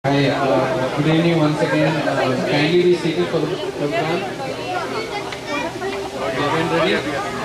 Hi, uh, good evening once again. Uh, kindly be seated for the program. Everyone ready?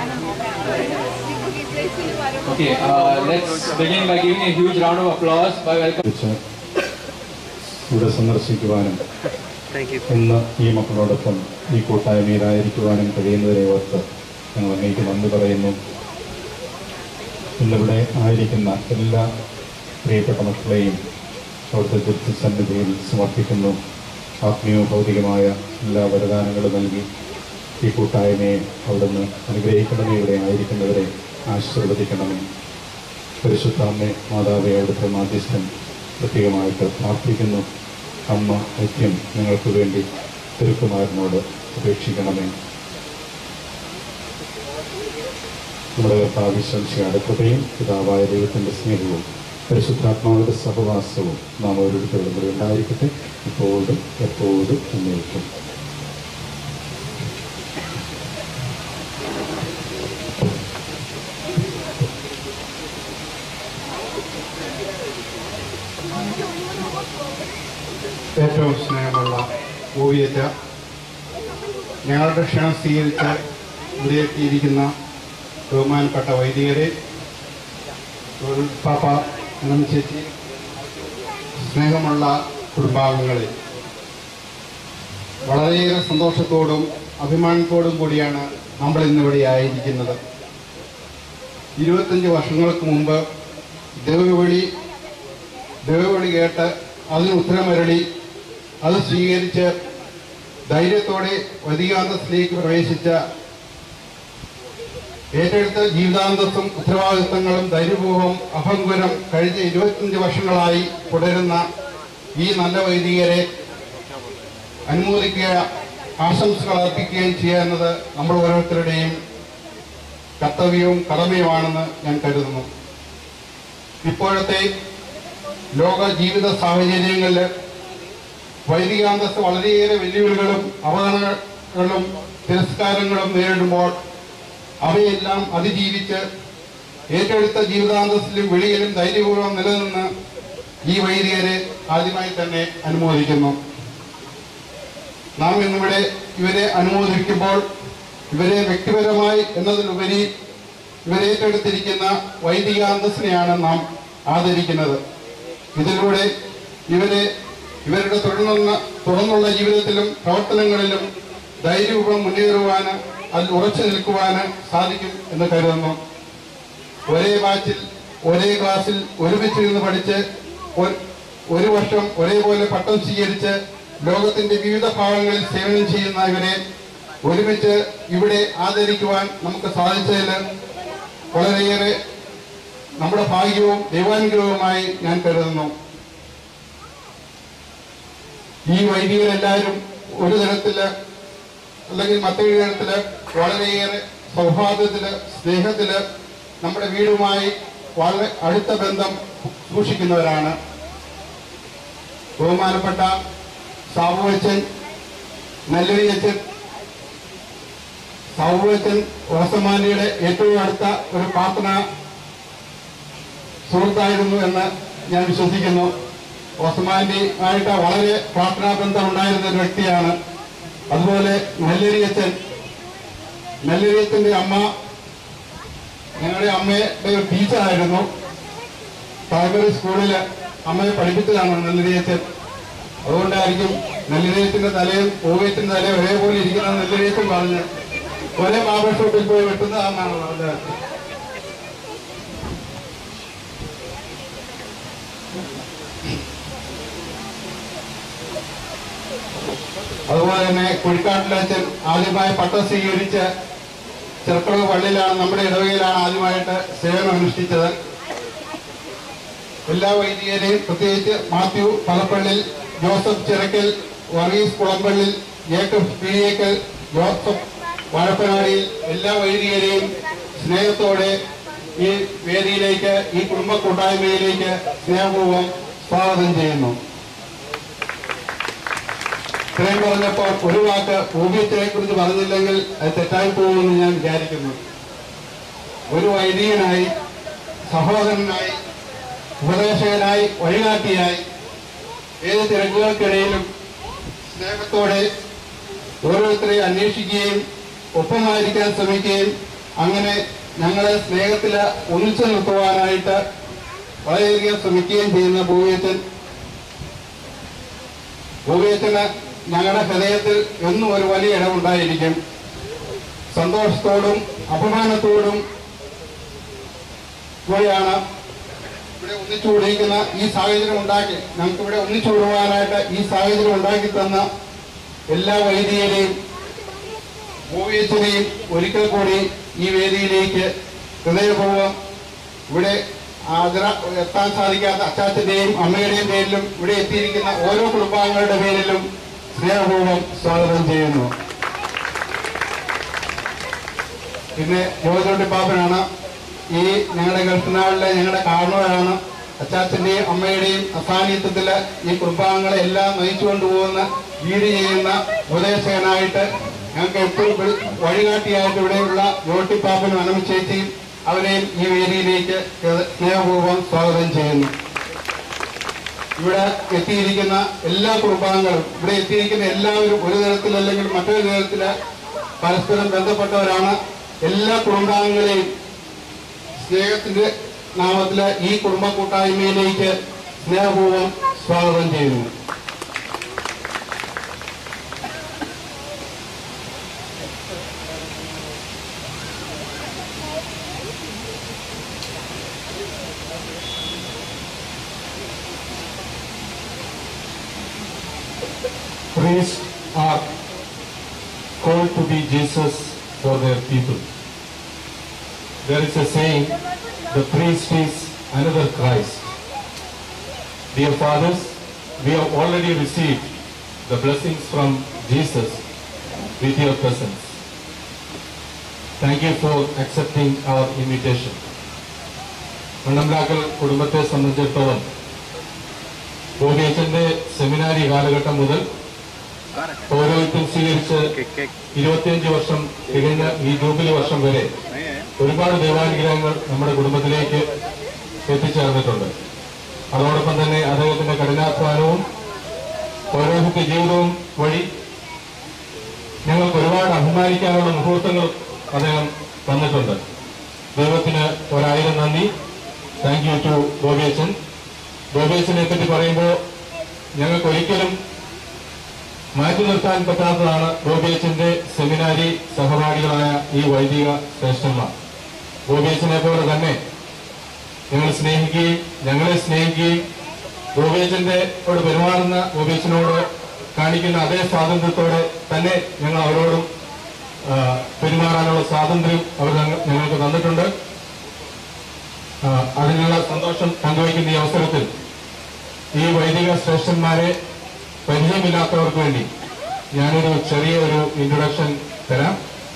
Okay, uh, let's begin by giving a huge round of applause by welcoming. വെച്ച് ഇവിടെ സന്ദർശിക്കുവാനും ഇന്ന് ഈ മക്കളോടൊപ്പം ഈ കൂട്ടായ്മയിലായിരിക്കുവാനും കഴിയുന്നതിനെ ഓർത്ത് ഞങ്ങൾ അങ്ങേക്ക് നന്ദി പറയുന്നു ഇന്നിവിടെ ആയിരിക്കുന്ന എല്ലാ പ്രിയപ്പെട്ട മക്കളെയും അവിടുത്തെ തിരുത്തി സന്നിധിയിൽ സമർപ്പിക്കുന്നു ആത്മീയവും ഭൗതികമായ എല്ലാ വരദാനങ്ങളും നൽകി ഈ കൂട്ടായ്മയെ അവിടുന്ന് അനുഗ്രഹിക്കണമേ ഇവിടെ ആയിരിക്കുന്നവരെ ആശീർവദിക്കണമേ പരിശുദ്ധാമ്മേ മാതാവേ അവിടുത്തെ മാധ്യസ്ഥൻ പ്രത്യേകമായിട്ട് പ്രാർത്ഥിക്കുന്നു അമ്മ നിത്യം ഞങ്ങൾക്ക് വേണ്ടി തിരുക്കുമാരനോട് അപേക്ഷിക്കണമേ നമ്മുടെ കർത്താവിശ്വംശയുടെ കൃപയും പിതാവായ ദൈവത്തിൻ്റെ സ്നേഹവും പരിശുദ്ധാത്മാവിൻ്റെ സഹവാസവും നാം ഓരോരുത്തരോടും കൂടി ഉണ്ടായിരിക്കട്ടെ ഇപ്പോഴും എപ്പോഴും എന്നേക്കും ഏറ്റവും സ്നേഹമുള്ള ഓവിയറ്റ ഞങ്ങളുടെ ക്ഷണം സ്വീകരിച്ച് ഇവിടെ എത്തിയിരിക്കുന്ന ബഹുമാനപ്പെട്ട വൈദികരെ പാപ്പ എന്നും ചേച്ചി സ്നേഹമുള്ള കുടുംബാംഗങ്ങളെ വളരെയേറെ സന്തോഷത്തോടും അഭിമാനത്തോടും കൂടിയാണ് നമ്മൾ ഇന്നിവിടെ ആയിരിക്കുന്നത് ഇരുപത്തഞ്ച് വർഷങ്ങൾക്ക് മുമ്പ് ദൈവവിളി ദൈവവിളി കേട്ട് അതിന് ഉത്തരമരളി അത് സ്വീകരിച്ച് ധൈര്യത്തോടെ വധികാന്തത്തിലേക്ക് പ്രവേശിച്ച ഏറ്റെടുത്ത ജീവിതാന്തസ്സും ഉത്തരവാദിത്തങ്ങളും ധൈര്യപൂർവ്വം അഭംഗുരം കഴിഞ്ഞ ഇരുപത്തിയഞ്ച് വർഷങ്ങളായി തുടരുന്ന ഈ നല്ല വൈദികരെ അനുമോദിക്കുക ആശംസകൾ അർപ്പിക്കുകയും ചെയ്യുക എന്നത് നമ്മൾ ഓരോരുത്തരുടെയും കർത്തവ്യവും കടമയുമാണെന്ന് ഞാൻ കരുതുന്നു ഇപ്പോഴത്തെ ലോക ജീവിത സാഹചര്യങ്ങളിൽ വൈദികാന്തസ് വളരെയേറെ വെല്ലുവിളികളും അപകടങ്ങളും തിരസ്കാരങ്ങളും നേരിടുമ്പോൾ അവയെല്ലാം അതിജീവിച്ച് ഏറ്റെടുത്ത ജീവിതാന്തസ്സിലും വെളിയിലും ധൈര്യപൂർവ്വം നിലനിന്ന് ഈ വൈദികരെ ആദ്യമായി തന്നെ അനുമോദിക്കുന്നു നാം ഇന്നിവിടെ ഇവരെ അനുമോദിക്കുമ്പോൾ ഇവരെ വ്യക്തിപരമായി എന്നതിലുപരി ഇവരേറ്റെടുത്തിരിക്കുന്ന വൈദികാന്തസ്സിനെയാണ് നാം ആദരിക്കുന്നത് ഇതിലൂടെ ഇവരെ ഇവരുടെ തുടർന്നുള്ള തുടർന്നുള്ള ജീവിതത്തിലും പ്രവർത്തനങ്ങളിലും ധൈര്യപൂർവ്വം മുന്നേറുവാന് അതിൽ ഉറച്ചു നിൽക്കുവാന് സാധിക്കും എന്ന് കരുതുന്നു ഒരേ ബാച്ചിൽ ഒരേ ക്ലാസ്സിൽ ഒരുമിച്ചിരുന്ന് പഠിച്ച് ഒരു- ഒരു വർഷം ഒരേപോലെ പട്ടം സ്വീകരിച്ച് ലോകത്തിന്റെ വിവിധ ഭാഗങ്ങളിൽ സേവനം ചെയ്യുന്ന ഇവരെ ഒരുമിച്ച് ഇവിടെ ആദരിക്കുവാൻ നമുക്ക് സാധിച്ചതിൽ വളരെയേറെ നമ്മുടെ ഭാഗ്യവും ദൈവാനുഗ്രഹവുമായി ഞാൻ കരുതുന്നു ഈ വൈദികരെല്ലാവരും ഒരു തരത്തില് അല്ലെങ്കിൽ മറ്റൊരു തരത്തില് വളരെയേറെ സൗഹാർദ്ദത്തില് സ്നേഹത്തില് നമ്മുടെ വീടുമായി വളരെ അടുത്ത ബന്ധം സൂക്ഷിക്കുന്നവരാണ് ബഹുമാനപ്പെട്ട സാബുവച്ചൻ നല്ലൊരിയച്ചൻ സാബുവച്ചൻ റോസമാലിയുടെ ഏറ്റവും അടുത്ത ഒരു പ്രാർത്ഥന സുഹൃത്തായിരുന്നു എന്ന് ഞാൻ വിശ്വസിക്കുന്നു ഓസ്മാന്റെ ആയിട്ട് വളരെ പ്രാർത്ഥനാ ബന്ധം ഉണ്ടായിരുന്ന ഒരു വ്യക്തിയാണ് അതുപോലെ നെല്ലരിയച്ചൻ നെല്ലരിയച്ചന്റെ അമ്മ ഞങ്ങളുടെ അമ്മയുടെ ഒരു ടീച്ചറായിരുന്നു പ്രൈമറി സ്കൂളിൽ അമ്മയെ പഠിപ്പിച്ചതാണ് നെല്ലരിയച്ചൻ അതുകൊണ്ടായിരിക്കും നെല്ലരിയത്തിന്റെ തലയും ഓവിയത്തിന്റെ തലയും ഒരേപോലെ ഇരിക്കുന്ന നെല്ലരിയച്ചൻ പറഞ്ഞ് ഒരേ ബാബർ ഷോപ്പിൽ പോയി വെട്ടുന്നതാണെന്നാണ് പറഞ്ഞത് അതുപോലെ തന്നെ കുഴിക്കാട്ടിലച്ഛൻ ആദ്യമായി പട്ടം സ്വീകരിച്ച് ചെറുപ്പുഴ പള്ളിയിലാണ് നമ്മുടെ ഇടവകയിലാണ് ആദ്യമായിട്ട് സേവനം അനുഷ്ഠിച്ചത് എല്ലാ വൈദികരെയും പ്രത്യേകിച്ച് മാത്യു പലപ്പള്ളിൽ ജോസഫ് ചിറക്കൽ വർഗീസ് കുളമ്പള്ളിൽ ജേക്കബ് പീരിയേക്കൽ ജോസഫ് വാഴപ്പനാടിയിൽ എല്ലാ വൈദികരെയും സ്നേഹത്തോടെ ഈ വേദിയിലേക്ക് ഈ കുടുംബ കൂട്ടായ്മയിലേക്ക് സ്നേഹപൂർവ്വം സ്വാഗതം ചെയ്യുന്നു ഇത്രയും പറഞ്ഞപ്പോൾ ഒരു വാക്ക് ഊബിയത്തിനെ കുറിച്ച് പറഞ്ഞില്ലെങ്കിൽ അത് തെറ്റായി പോകുമെന്ന് ഞാൻ വിചാരിക്കുന്നു ഒരു വൈദികനായി സഹോദരനായി ഉപദേശകനായി വഴികാട്ടിയായി ഏത് തിരക്കുകൾക്കിടയിലും സ്നേഹത്തോടെ ഓരോരുത്തരെയും അന്വേഷിക്കുകയും ഒപ്പമായിരിക്കാൻ ശ്രമിക്കുകയും അങ്ങനെ ഞങ്ങളെ സ്നേഹത്തിൽ ഒന്നിച്ചു നിർത്തുവാനായിട്ട് വളരെയധികം ശ്രമിക്കുകയും ചെയ്യുന്ന ഭൂവിയച്ചൻ ഭൂവിയച്ചന് ഞങ്ങളുടെ ഹൃദയത്തിൽ എന്നും ഒരു വലിയ ഇടമുണ്ടായിരിക്കും സന്തോഷത്തോടും അഭിമാനത്തോടും കൂടിയാണ് ഇവിടെ ഒന്നിച്ചുകൂടിയിരിക്കുന്ന ഈ സാഹചര്യം ഉണ്ടാക്കി ഞങ്ങൾക്ക് ഇവിടെ ഒന്നിച്ചുകൂടുവാനായിട്ട് ഈ സാഹചര്യം ഉണ്ടാക്കി തന്ന എല്ലാ വൈദികരെയും ഭൂവിയച്ചനെയും ഒരിക്കൽ കൂടി ഈ വേദിയിലേക്ക് ഹൃദയപൂർവ്വം ഇവിടെ ആദര എത്താൻ സാധിക്കാത്ത അച്ചാച്ചന്റെയും അമ്മയുടെയും പേരിലും ഇവിടെ എത്തിയിരിക്കുന്ന ഓരോ കുടുംബാംഗങ്ങളുടെ പേരിലും സ്നേഹപൂർവ്വം സ്വാഗതം ചെയ്യുന്നു പിന്നെ ജോജോട്ടി പാപ്പനാണ് ഈ ഞങ്ങളുടെ ഗൾഫിനാളിലെ ഞങ്ങളുടെ കാരണവരാണ് അച്ചാച്ചന്റെയും അമ്മയുടെയും അസാന്നിധ്യത്തില് ഈ കുടുംബാംഗങ്ങളെ എല്ലാം നയിച്ചു കൊണ്ടുപോകുന്ന ലീഡ് ചെയ്യുന്ന ഉപദേശകനായിട്ട് ഞങ്ങൾക്ക് എപ്പോഴും വഴി- വഴികാട്ടിയായിട്ട് ഇവിടെയുള്ള ജോട്ടി പാപ്പനും അനമ ചേച്ചിയും അവരെയും ഈ വേദിയിലേക്ക് സ്നേഹപൂർവ്വം സ്വാഗതം ചെയ്യുന്നു ഇവിടെ എത്തിയിരിക്കുന്ന എല്ലാ കുടുംബാംഗങ്ങളും ഇവിടെ എത്തിയിരിക്കുന്ന എല്ലാവരും ഒരു തരത്തിൽ അല്ലെങ്കിൽ മറ്റൊരു തരത്തില് പരസ്പരം ബന്ധപ്പെട്ടവരാണ് എല്ലാ കുടുംബാംഗങ്ങളെയും സ്നേഹത്തിന്റെ നാമത്തില് ഈ കുടുംബ കൂട്ടായ്മയിലേക്ക് സ്നേഹപൂർവ്വം സ്വാഗതം ചെയ്യുന്നു priests are called to be Jesus for their people. There is a saying, the priest is another Christ. Dear fathers, we have already received the blessings from Jesus with your presence. Thank you for accepting our invitation. മണ്ണമ്പ്രാക്കൽ കുടുംബത്തെ സംബന്ധിച്ചിടത്തോളം ബോബിയച്ചന്റെ സെമിനാരി കാലഘട്ടം മുതൽ പൗരോഹിത്യം സ്വീകരിച്ച് ഇരുപത്തിയഞ്ച് വർഷം തികഞ്ഞ ഈ ജൂബിലി വർഷം വരെ ഒരുപാട് ദൈവാനുഗ്രഹങ്ങൾ നമ്മുടെ കുടുംബത്തിലേക്ക് എത്തിച്ചേർന്നിട്ടുണ്ട് അതോടൊപ്പം തന്നെ അദ്ദേഹത്തിന്റെ കഠിനാധ്വാനവും പൗരോഹിത്യ ജീവിതവും വഴി ഞങ്ങൾക്ക് ഒരുപാട് അഭിമാനിക്കാനുള്ള മുഹൂർത്തങ്ങളും അദ്ദേഹം തന്നിട്ടുണ്ട് ദൈവത്തിന് ഒരായിരം നന്ദി താങ്ക് യു ടു ബോബിയച്ചൻ ബോബേസിനെ പറ്റി പറയുമ്പോൾ ഞങ്ങൾക്ക് ഒരിക്കലും മാറ്റി നിർത്താൻ പറ്റാത്തതാണ് ബോബേച്ചിന്റെ സെമിനാരി സഹപാഠികളായ ഈ വൈദിക ശ്രേഷ്ഠന്മാർ ബോബേച്ചിനെ പോലെ തന്നെ ഞങ്ങൾ സ്നേഹിക്കുകയും ഞങ്ങളെ സ്നേഹിക്കുകയും ബോബേച്ചിന്റെ ോട് പെരുമാറുന്ന ബോബേച്ചിനോട് കാണിക്കുന്ന അതേ സ്വാതന്ത്ര്യത്തോടെ തന്നെ ഞങ്ങൾ അവരോടും ആ, പെരുമാറാനുള്ള സ്വാതന്ത്ര്യം അവർ ഞങ്ങ- ഞങ്ങൾക്ക് തന്നിട്ടുണ്ട് ആ, അതിനുള്ള സന്തോഷം പങ്കുവയ്ക്കുന്ന ഈ അവസരത്തിൽ ഈ വൈദിക ശ്രേഷ്ഠന്മാരെ പരിചയമില്ലാത്തവർക്ക് വേണ്ടി ഞാനൊരു ചെറിയ ഒരു ഇൻട്രൊഡക്ഷൻ തരാം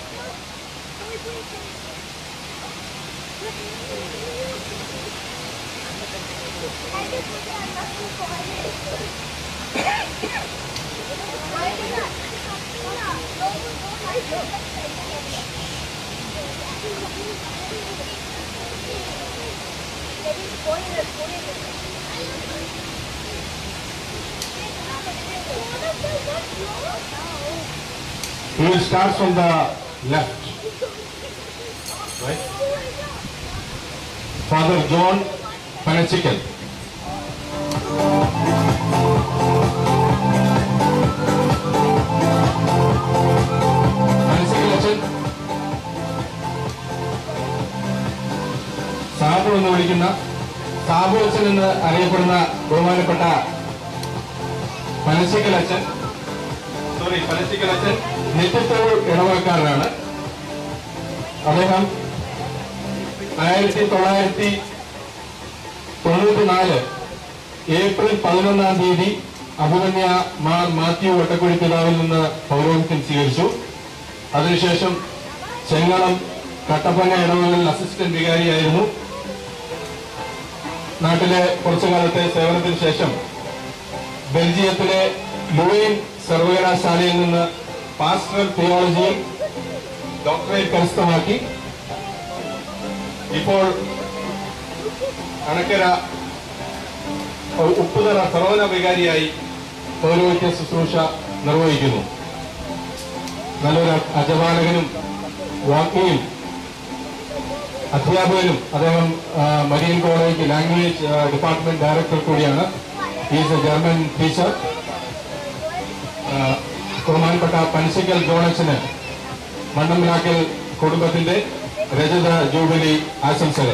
We will start from the left. right? Father John Panachikel. Panachickal അച്ഛൻ സാബു എന്ന് വിളിക്കുന്ന സാബു അച്ഛൻ എന്ന് അറിയപ്പെടുന്ന ബഹുമാനപ്പെട്ട പനച്ചിക്കൽ അച്ഛൻ സോറി പനച്ചിക്കൽ അച്ഛൻ നെറ്റിത്തോട് ഇടവക്കാരനാണ് അദ്ദേഹം ആയിരത്തി തൊള്ളായിരത്തി തൊണ്ണൂറ്റി നാല് ഏപ്രിൽ പതിനൊന്നാം തീയതി അഭിമന്യ മാർ മാത്യു വട്ടക്കുഴി പിതാവിൽ നിന്ന് പൗരോഹിത്യം സ്വീകരിച്ചു അതിനുശേഷം ചെങ്ങളം കട്ടപ്പന ഇടവകളിൽ അസിസ്റ്റന്റ് വികാരിയായിരുന്നു നാട്ടിലെ കുറച്ചു കാലത്തെ സേവനത്തിന് ശേഷം ബെൽജിയത്തിലെ ലുവൈൻ സർവകലാശാലയിൽ നിന്ന് പാസ്റ്ററൽ തിയോളജിയിൽ ഡോക്ടറേറ്റ് കരസ്ഥമാക്കി ഇപ്പോൾ അണക്കര ഉപ്പുതറ ഫെറോന വികാരിയായി പൗരോഹിത്യ ശുശ്രൂഷ നിർവഹിക്കുന്നു നല്ലൊരു അജപാലകനും വാഗ്മിയും അധ്യാപകനും അദ്ദേഹം ആ, മരിയൻ കോളേജ് ലാംഗ്വേജ് ആ, ഡിപ്പാർട്ട്മെന്റ് ഡയറക്ടർ കൂടിയാണ് ഈസ് എ ജർമ്മൻ ടീച്ചർ ആ, ബഹുമാനപ്പെട്ട പനശിക്കൽ ജോണച്ചന് മണ്ണമ്പിലാക്കൽ കുടുംബത്തിന്റെ രജത ജൂബിലി ആശംസകൾ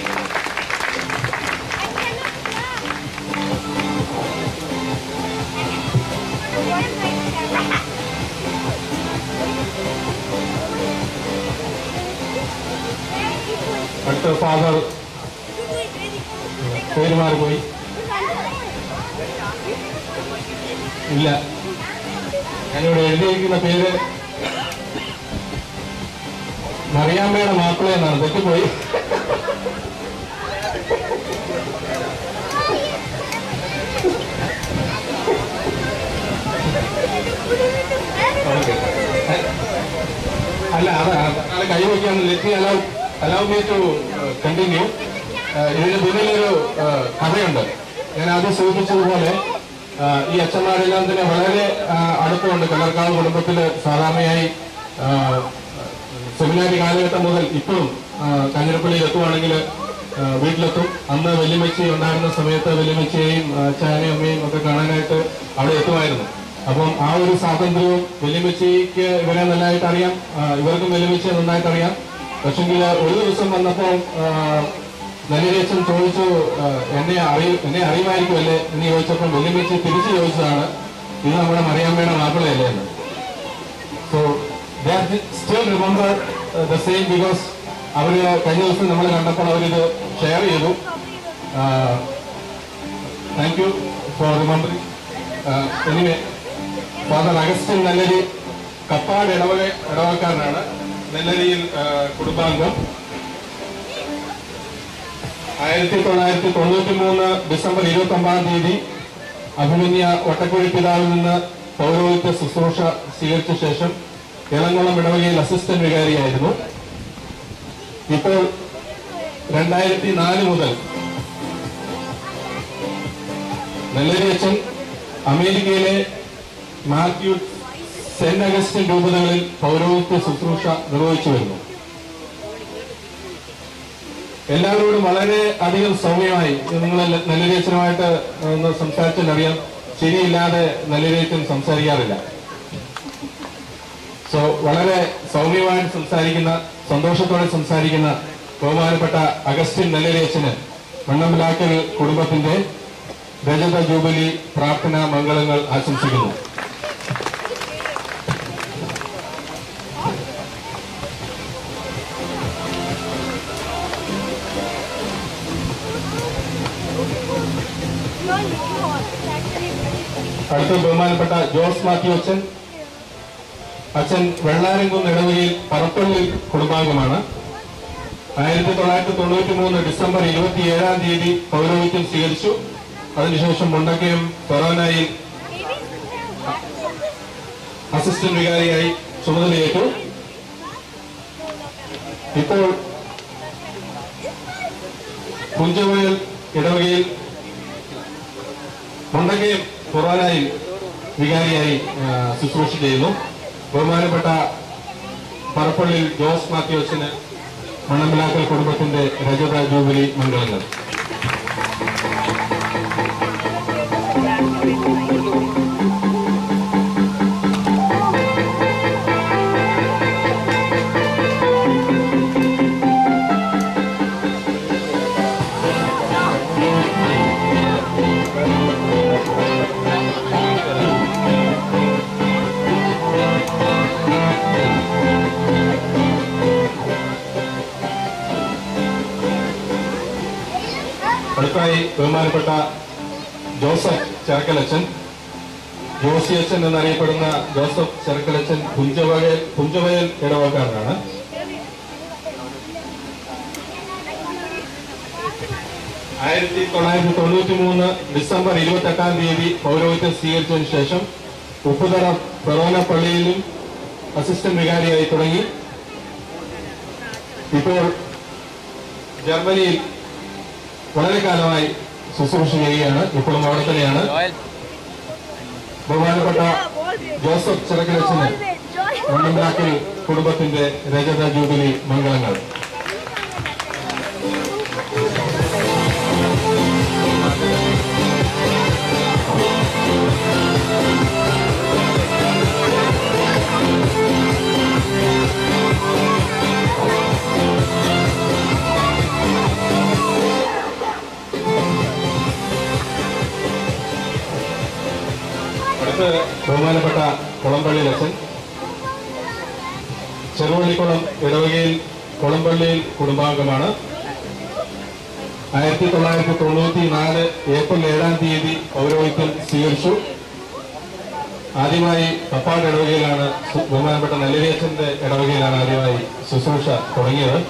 അടുത്ത ഫാദർ പേര് മാറിപ്പോയി ഇല്ല ഞാനിവിടെ എഴുതിയിരിക്കുന്ന പേര് മറിയാമ്മയുടെ മാപ്പിള എന്നാണ് തെറ്റിപ്പോയി ഓക്കെ അല്ല അത് അത് കൈവയ്ക്കാൻ let allow allow me to continue ഇതിന് പിന്നിലൊരു uh, കഥയുണ്ട് ഞാൻ ആദ്യം സൂചിപ്പിച്ചതുപോലെ uh, ഈ അച്ഛന്മാരെല്ലാം തന്നെ വളരെ uh, അടുപ്പമുണ്ട് കലർക്കാവ് കുടുംബത്തിൽ സാധാരണയായി uh, സെമിനാരി കാലഘട്ടം മുതൽ ഇപ്പോഴും കാഞ്ഞിരപ്പള്ളിയിൽ എത്തുവാണെങ്കിൽ വീട്ടിലെത്തും അന്ന് വെല്ലുമച്ചി ഉണ്ടായിരുന്ന സമയത്ത് വെല്ലുമച്ചിയെയും അച്ഛനെയും അമ്മയും ഒക്കെ കാണാനായിട്ട് അവിടെ എത്തുമായിരുന്നു അപ്പം ആ ഒരു സ്വാതന്ത്ര്യവും വെല്ലുമച്ചിക്ക് ഇവരെ നല്ലതായിട്ട് അറിയാം ആ, ഇവർക്കും വെല്ലുമച്ചിയെ നന്നായിട്ട് അറിയാം പക്ഷെങ്കിൽ ഒരു ദിവസം വന്നപ്പോൾ നലിരേച്ചൻ ചോദിച്ചു ആ, എന്നെ അറിയ എന്നെ അറിയുമായിരിക്കുമല്ലേ എന്ന് ചോദിച്ചപ്പോൾ വെല്ലുമച്ചി തിരിച്ചു ചോദിച്ചതാണ് ഇത് നമ്മുടെ മറിയാമ്മയുടെ മാപ്പിളയല്ലേ എന്ന് so they still remember the same because അവര് കഴിഞ്ഞ ദിവസം നമ്മൾ കണ്ടപ്പോൾ അവരിത് ഷെയർ ചെയ്തു thank you for remembering anyway father Augustine Nellari Kappad ഇടവക ഇടവക്കാരനാണ് നെല്ലരിയിൽ ആ, കുടുംബാംഗം ആയിരത്തി തൊള്ളായിരത്തി തൊണ്ണൂറ്റി മൂന്ന് ഡിസംബർ ഇരുപത്തി ഒമ്പതാം തീയതി അഭിമന്യ ഒട്ടക്കുഴി പിതാവിൽ നിന്ന് പൗരോഹിത്യ ശുശ്രൂഷ സ്വീകരിച്ച ശേഷം ഇളംകുളം ഇടവകയിൽ അസിസ്റ്റന്റ് വികാരിയായിരുന്നു ഇപ്പോൾ രണ്ടായിരത്തി നാല് മുതൽ നെല്ലരി അച്ഛൻ അമേരിക്കയിലെ മാത്യു സെന്റ് അഗസ്റ്റിൻ രൂപതകളിൽ പൗരോഹിത്യ ശുശ്രൂഷ നിർവഹിച്ചു വരുന്നു എല്ലാവരോടും വളരെ അധികം സൗമ്യമായി നിങ്ങൾ നെല്ലരേച്ചനുമായിട്ട് ഒന്ന് സംസാരിച്ചാൽ അറിയാം ശരിയില്ലാതെ നെല്ലരേച്ചൻ സംസാരിക്കാറില്ല സോ വളരെ സൗമ്യമായിട്ട് സംസാരിക്കുന്ന സന്തോഷത്തോടെ സംസാരിക്കുന്ന ബഹുമാനപ്പെട്ട അഗസ്റ്റിൻ നെല്ലരേച്ചന് മണ്ണമ്പലാക്കൽ കുടുംബത്തിന്റെ രജത ജൂബിലി പ്രാർത്ഥനാ മംഗളങ്ങൾ ആശംസിക്കുന്നു അടുത്ത ബഹുമാനപ്പെട്ട ജോസ് മാത്യു അച്ഛൻ അച്ഛൻ വെള്ളാരംകുന്ന് ഇടവകയിൽ പറപ്പള്ളി കുടുംബാംഗമാണ് ആയിരത്തി തൊള്ളായിരത്തി തൊണ്ണൂറ്റി മൂന്ന് ഡിസംബർ ഇരുപത്തിയേഴാം തീയതി പൗരോഹിത്യം സ്വീകരിച്ചു അതിനുശേഷം മുണ്ടക്കയം കൊറോനയിൽ അസിസ്റ്റന്റ് വികാരിയായി ചുമതലയേറ്റു ഇപ്പോൾ കുഞ്ചവയൽ ഇടവകയിൽ മുണ്ടക്കയം ഖുറാനായിൽ വികാരിയായി ആ, ശുശ്രൂഷ ചെയ്യുന്നു ബഹുമാനപ്പെട്ട പറപ്പള്ളിയിൽ ജോസ് മാത്യോസിന് മണ്ണമ്പിലാക്കൽ കുടുംബത്തിന്റെ രജത ജൂബിലി മംഗളങ്ങൾ അടുത്തായി ബഹുമാനപ്പെട്ട ജോസഫ് ചെറക്കലച്ചൻ ജോസിയച്ചൻ എന്നറിയപ്പെടുന്ന ജോസഫ് ചെറക്കലച്ചൻ പുഞ്ചവയൽ പുഞ്ചവയൽ ഇടവക്കാരനാണ് ആയിരത്തി തൊള്ളായിരത്തി തൊണ്ണൂറ്റി മൂന്ന് ഡിസംബർ ഇരുപത്തി എട്ടാം തീയതി പൗരോഹിത്യം സ്വീകരിച്ചതിന് ശേഷം ഉപ്പുതറ ഫെറോന പള്ളിയിലും അസിസ്റ്റന്റ് വികാരിയായി തുടങ്ങി ഇപ്പോൾ ജർമ്മനിയിൽ വളരെ കാലമായി ശുശ്രൂഷ ചെയ്യുകയാണ് ഇപ്പോഴും അവിടെ തന്നെയാണ് ബഹുമാനപ്പെട്ട ജോസഫ് ചിറക്കലച്ചന് മണ്ണമ്പ്രാക്കൽ കുടുംബത്തിന്റെ രജത ജൂബിലി മംഗളങ്ങൾ അടുത്ത് ബഹുമാനപ്പെട്ട കുളമ്പള്ളി ലച്ചൻ ചെറുവള്ളിക്കുളം ഇടവകയിൽ കുളമ്പള്ളിയിൽ കുടുംബാംഗമാണ് ആയിരത്തി തൊള്ളായിരത്തി തൊണ്ണൂറ്റി നാല് ഏപ്രിൽ ഏഴാം തീയതി പൗരോഹിത്യം സ്വീകരിച്ചു ആദ്യമായി പപ്പാട് ഇടവകയിലാണ് സു- ബഹുമാനപ്പെട്ട നല്ലിരേച്ചന്റെ ഇടവകയിലാണ് ആദ്യമായി ശുശ്രൂഷ തുടങ്ങിയത്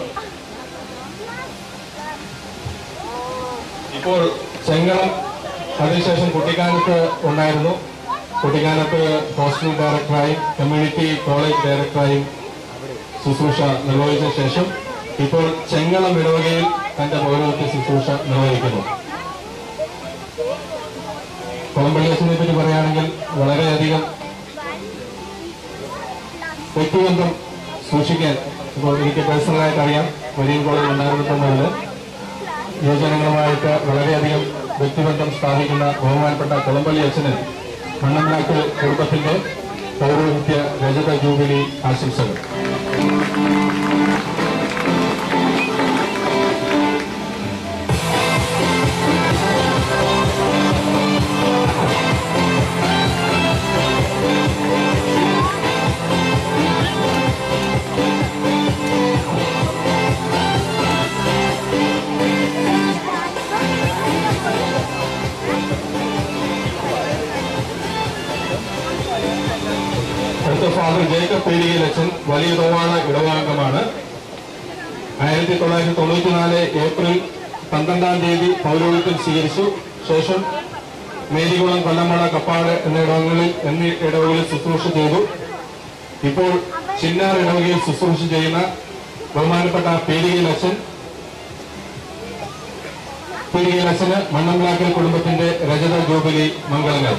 ഇപ്പോൾ ചെങ്ങളം അതിനുശേഷം കുട്ടിക്കാനത്ത് ഉണ്ടായിരുന്നു കുട്ടിക്കാനത്ത് ഹോസ്റ്റൽ ഡയറക്ടറായും കമ്മ്യൂണിറ്റി കോളേജ് ഡയറക്ടറായും ശുശ്രൂഷ നിർവഹിച്ച ശേഷം ഇപ്പോൾ ചെങ്ങളം ഇടവകയിൽ തന്റെ പൗരോഹിത്യ ശുശ്രൂഷ നിർവഹിക്കുന്നു കൊളമ്പള്ളി അച്ഛനെ പറ്റി പറയുകയാണെങ്കിൽ വളരെയധികം വ്യക്തിബന്ധം സൂക്ഷിക്കാൻ ഇപ്പോൾ എനിക്ക് പേഴ്സണലായിട്ട് അറിയാം മരീൻ കോളേജ് ഉണ്ടായിരുന്നപ്പോൾ മുതൽ യുവജനങ്ങളുമായിട്ട് വളരെയധികം വ്യക്തിബന്ധം സ്ഥാപിക്കുന്ന ബഹുമാനപ്പെട്ട കൊളമ്പള്ളി അച്ഛന് മണ്ണമ്പ്രാക്കൽ കുടുംബത്തിന്റെ പൗരോഹിത്യ രജത ജൂബിലി ആശംസകൾ അടുത്ത ഫാദർ ജേക്കബ് പേരികയിൽ അച്ഛൻ വലിയ തോവാള ഇടവാംഗമാണ് ആയിരത്തി തൊള്ളായിരത്തി തൊണ്ണൂറ്റിനാല് ഏപ്രിൽ പന്ത്രണ്ടാം തീയതി പൗരോഹിത്യം സ്വീകരിച്ചു ശേഷം മേരികുളം കൊല്ലമള കപ്പാട് എന്ന ഇടവകളിൽ എന്നീ ഇടവകളിൽ ശുശ്രൂഷ ചെയ്തു ഇപ്പോൾ ചിന്നാർ ഇടവകയിൽ ശുശ്രൂഷ ചെയ്യുന്ന ബഹുമാനപ്പെട്ട പേരികയിൽ അച്ഛൻ പേരികയിൽ അച്ഛന് മണ്ണമ്പ്ലാക്കൽ കുടുംബത്തിന്റെ രജത ജൂബിലി മംഗളങ്ങൾ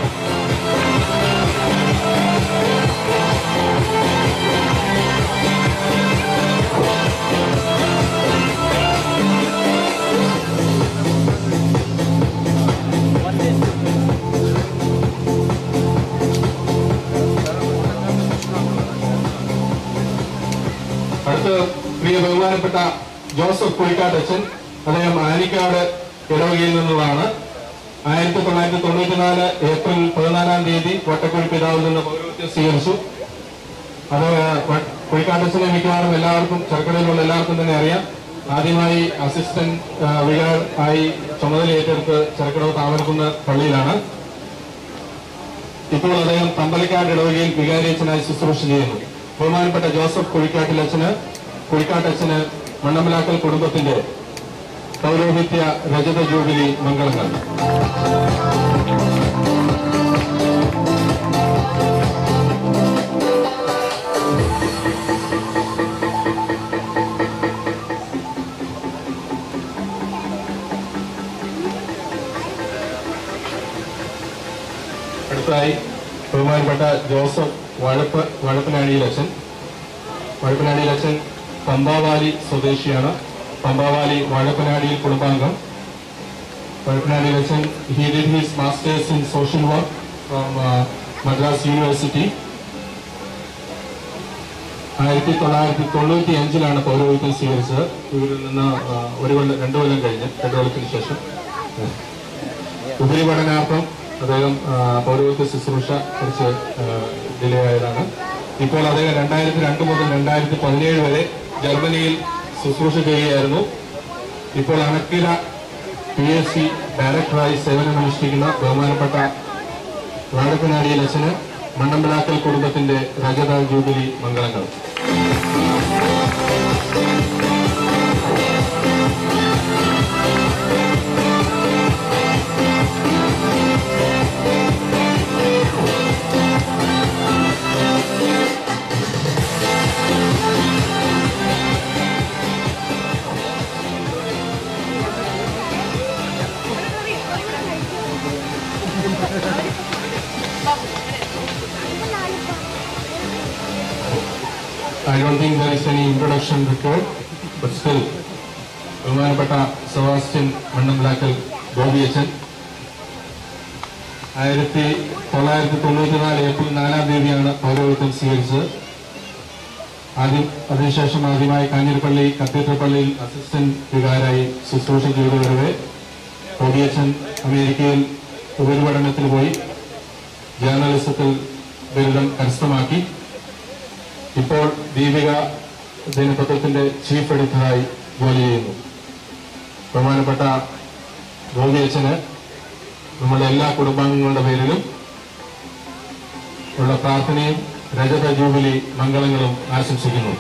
അടുത്ത് പ്രിയ ബഹുമാനപ്പെട്ട ജോസഫ് പുളിക്കാട് അച്ഛൻ അദ്ദേഹം ആനിക്കാട് ഇടവകയിൽ നിന്നുള്ളതാണ് ആയിരത്തി തൊള്ളായിരത്തി തൊണ്ണൂറ്റിനാല് ഏപ്രിൽ പതിനാലാം തീയതി വട്ടക്കുഴി പിതാവിൽ നിന്ന് പൗരോഹിത്യം സ്വീകരിച്ചു അത് വ- പുളിക്കാട്ടച്ഛനെ മിക്കവാറും എല്ലാവർക്കും ചെറുക്കടയിലുള്ള എല്ലാവർക്കും തന്നെ അറിയാം ആദ്യമായി അസിസ്റ്റന്റ് ആ, വികാർ ആയി ചുമതല ഏറ്റെടുത്ത് ചെറുക്കടവ് താമരക്കുന്ന് പള്ളിയിലാണ് ഇപ്പോൾ അദ്ദേഹം തമ്പലക്കാട് ഇടവകയിൽ വികാരിയച്ഛനായി ശുശ്രൂഷ ചെയ്യുന്നു ബഹുമാനപ്പെട്ട ജോസഫ് കുഴിക്കാട്ടിലച്ഛന് കുഴിക്കാട്ടച്ഛന് മണ്ണമലാക്കൽ കുടുംബത്തിന്റെ പൗരോഹിത്യ രജത ജൂബിലി മംഗളങ്ങൾ അടുത്തതായി ബഹുമാനപ്പെട്ട ജോസഫ് വഴപ്പ് വഴപ്പനാടിയിലച്ഛൻ വഴപ്പനാടിയിലച്ഛൻ പമ്പാവാലി സ്വദേശിയാണ് പമ്പാവാലി വഴപ്പനാടിയിൽ കുടുംബാംഗം വഴപ്പനാടിയിലച്ഛൻ he did his masters in social work from Madras university ആയിരത്തി തൊള്ളായിരത്തി തൊണ്ണൂറ്റി അഞ്ചിലാണ് പൗരോഹിത്യം സ്വീകരിച്ചത് ഇവരിൽ നിന്ന് ആ, ഒരു കൊല്ലം രണ്ടു കൊല്ലം കഴിഞ്ഞ് രണ്ടു കൊല്ലത്തിന് ശേഷം ഉപരിപഠനാർത്ഥം അദ്ദേഹം ആ, പൗരോഹിത്യ ശുശ്രൂഷ കുറച്ച് ഡിലേ ആയതാണ് ഇപ്പോൾ അദ്ദേഹം രണ്ടായിരത്തി രണ്ട് മുതൽ രണ്ടായിരത്തി പതിനേഴ് വരെ ജർമ്മനിയിൽ ശുശ്രൂഷ ചെയ്യുകയായിരുന്നു ഇപ്പോൾ അണക്കില പി എസ് സി ഡയറക്ടറായി സേവനമനുഷ്ഠിക്കുന്ന ബഹുമാനപ്പെട്ട വാഴപ്പനാടിയിൽ അച്ഛന് മണ്ണമ്പിളാക്കൽ കുടുംബത്തിന്റെ രജത ജൂബിലി മംഗളങ്ങൾ I don't think there is any introduction required, but still, ബഹുമാനപ്പെട്ട സെബാസ്റ്റ്യൻ മണ്ണംലാക്കൽ ബോബിയച്ചൻ ആയിരത്തി തൊള്ളായിരത്തി തൊണ്ണൂറ്റി നാല് ഏപ്രിൽ നാലാം തീയതിയാണ് പൗരോഹിത്യം സ്വീകരിച്ചത് ആദ്യം അതിനുശേഷം ആദ്യമായി കാഞ്ഞിരപ്പള്ളി കത്തീഡ്രൽ പള്ളിയിൽ അസിസ്റ്റന്റ് വികാരായി ശുശ്രൂഷ ചെയ്തു വരവെ ബോബിയച്ചൻ അമേരിക്കയിൽ ഉപരിപഠനത്തിന് പോയി ജേർണലിസത്തിൽ ബിരുദം കരസ്ഥമാക്കി ഇപ്പോൾ ദീപിക ദിനപത്രത്തിന്റെ ചീഫ് എഡിറ്ററായി ജോലി ചെയ്യുന്നു ബഹുമാനപ്പെട്ട ഗോപിയച്ചന് നമ്മുടെ എല്ലാ കുടുംബാംഗങ്ങളുടെ പേരിലും ഉള്ള പ്രാർത്ഥനയും രജത ജൂബിലി മംഗളങ്ങളും ആശംസിക്കുന്നു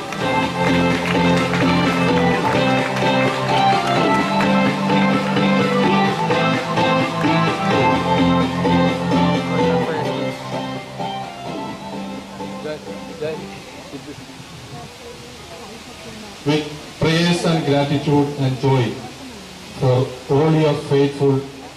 with prayers and gratitude and joy for all your faithful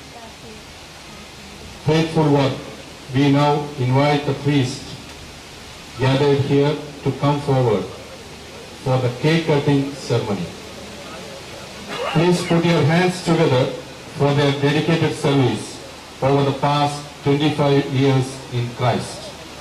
faithful work. We now invite the priest gathered here to come forward for the cake cutting ceremony. Please put your hands together for their dedicated service over the past 25 years in Christ.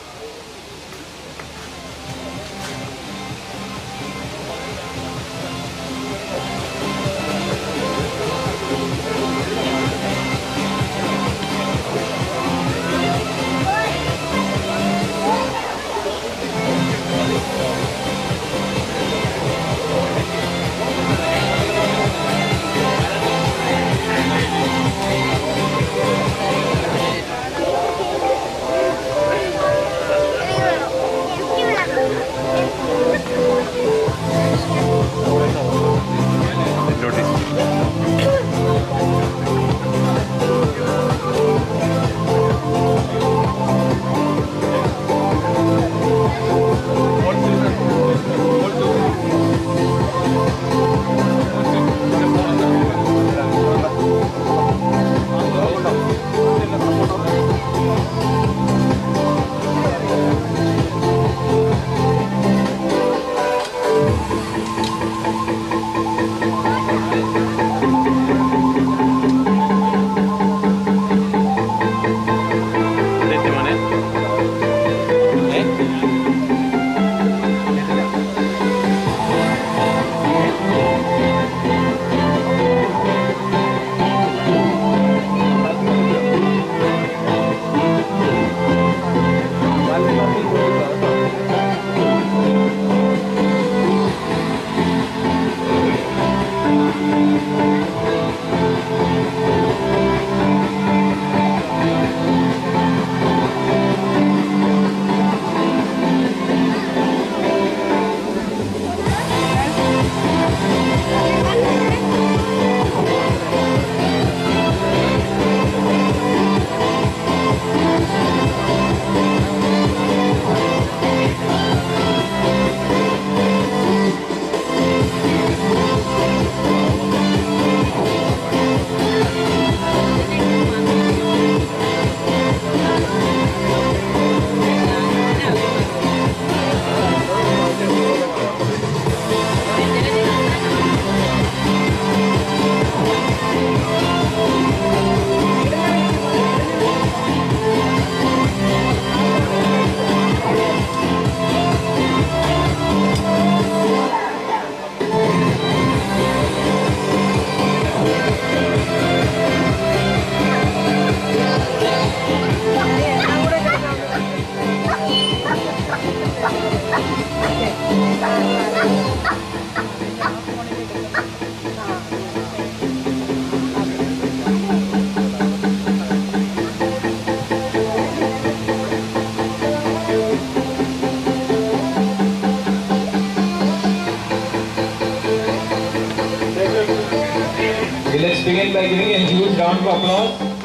Let's begin by giving a huge round of applause.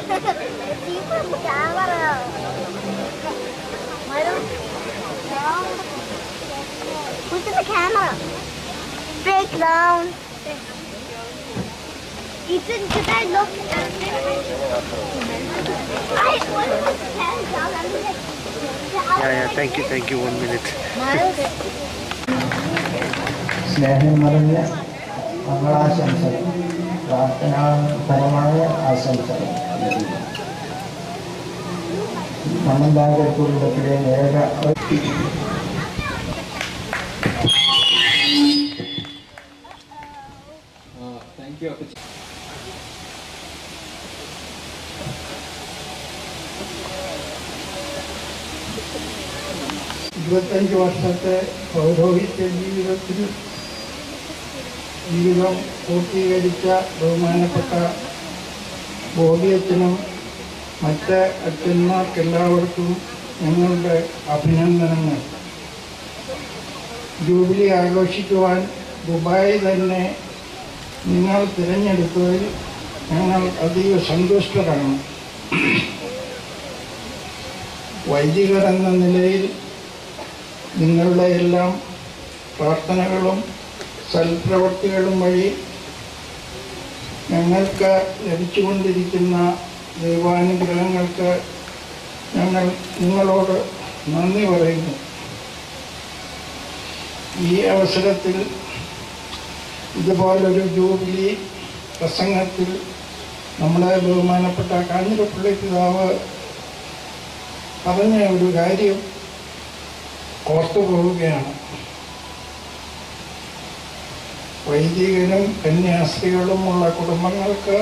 camera. Why don't Who's in the camera? Break down. Ethan, could I look at I want to put the pen down. I'm like, Yeah, yeah, thank you, thank you. One minute. Miles? സ്നേഹം നിറഞ്ഞ മംഗളാശംസകൾ പ്രാർത്ഥനാപരമായ ആശംസകൾ മണ്ണന്താകർ കുടുംബത്തിലെ ഏക Uh, thank you, Apache. ഇരുപത്തഞ്ച് വർഷത്തെ പൗരോഹിത്യ ജീവിതത്തിൽ ജീവിതം പൂർത്തീകരിച്ച ബഹുമാനപ്പെട്ട ബോധിയത്തിനും മറ്റ് അച്ഛന്മാർക്കെല്ലാവർക്കും ഞങ്ങളുടെ അഭിനന്ദനങ്ങൾ ജൂബിലി ആഘോഷിക്കുവാൻ ദുബായ് തന്നെ നിങ്ങൾ തിരഞ്ഞെടുത്തതിൽ ഞങ്ങൾ അതീവ സന്തുഷ്ടരാണ് വൈദികർ എന്ന നിലയിൽ നിങ്ങളുടെ എല്ലാം പ്രാർത്ഥനകളും സൽപ്രവർത്തികളും വഴി ഞങ്ങൾക്ക് ലഭിച്ചുകൊണ്ടിരിക്കുന്ന ദൈവാനുഗ്രഹങ്ങൾക്ക് ഞങ്ങൾ നിങ്ങളോട് നന്ദി പറയുന്നു ഈ അവസരത്തിൽ ഇതുപോലൊരു ജൂബിലി പ്രസംഗത്തിൽ നമ്മുടെ ബഹുമാനപ്പെട്ട കാഞ്ഞിരപ്പള്ളി പിതാവ് പറഞ്ഞ ഒരു കാര്യം ഓർത്തു പോവുകയാണ് വൈദികരും കന്യാസ്ത്രീകളുമുള്ള കുടുംബങ്ങൾക്ക്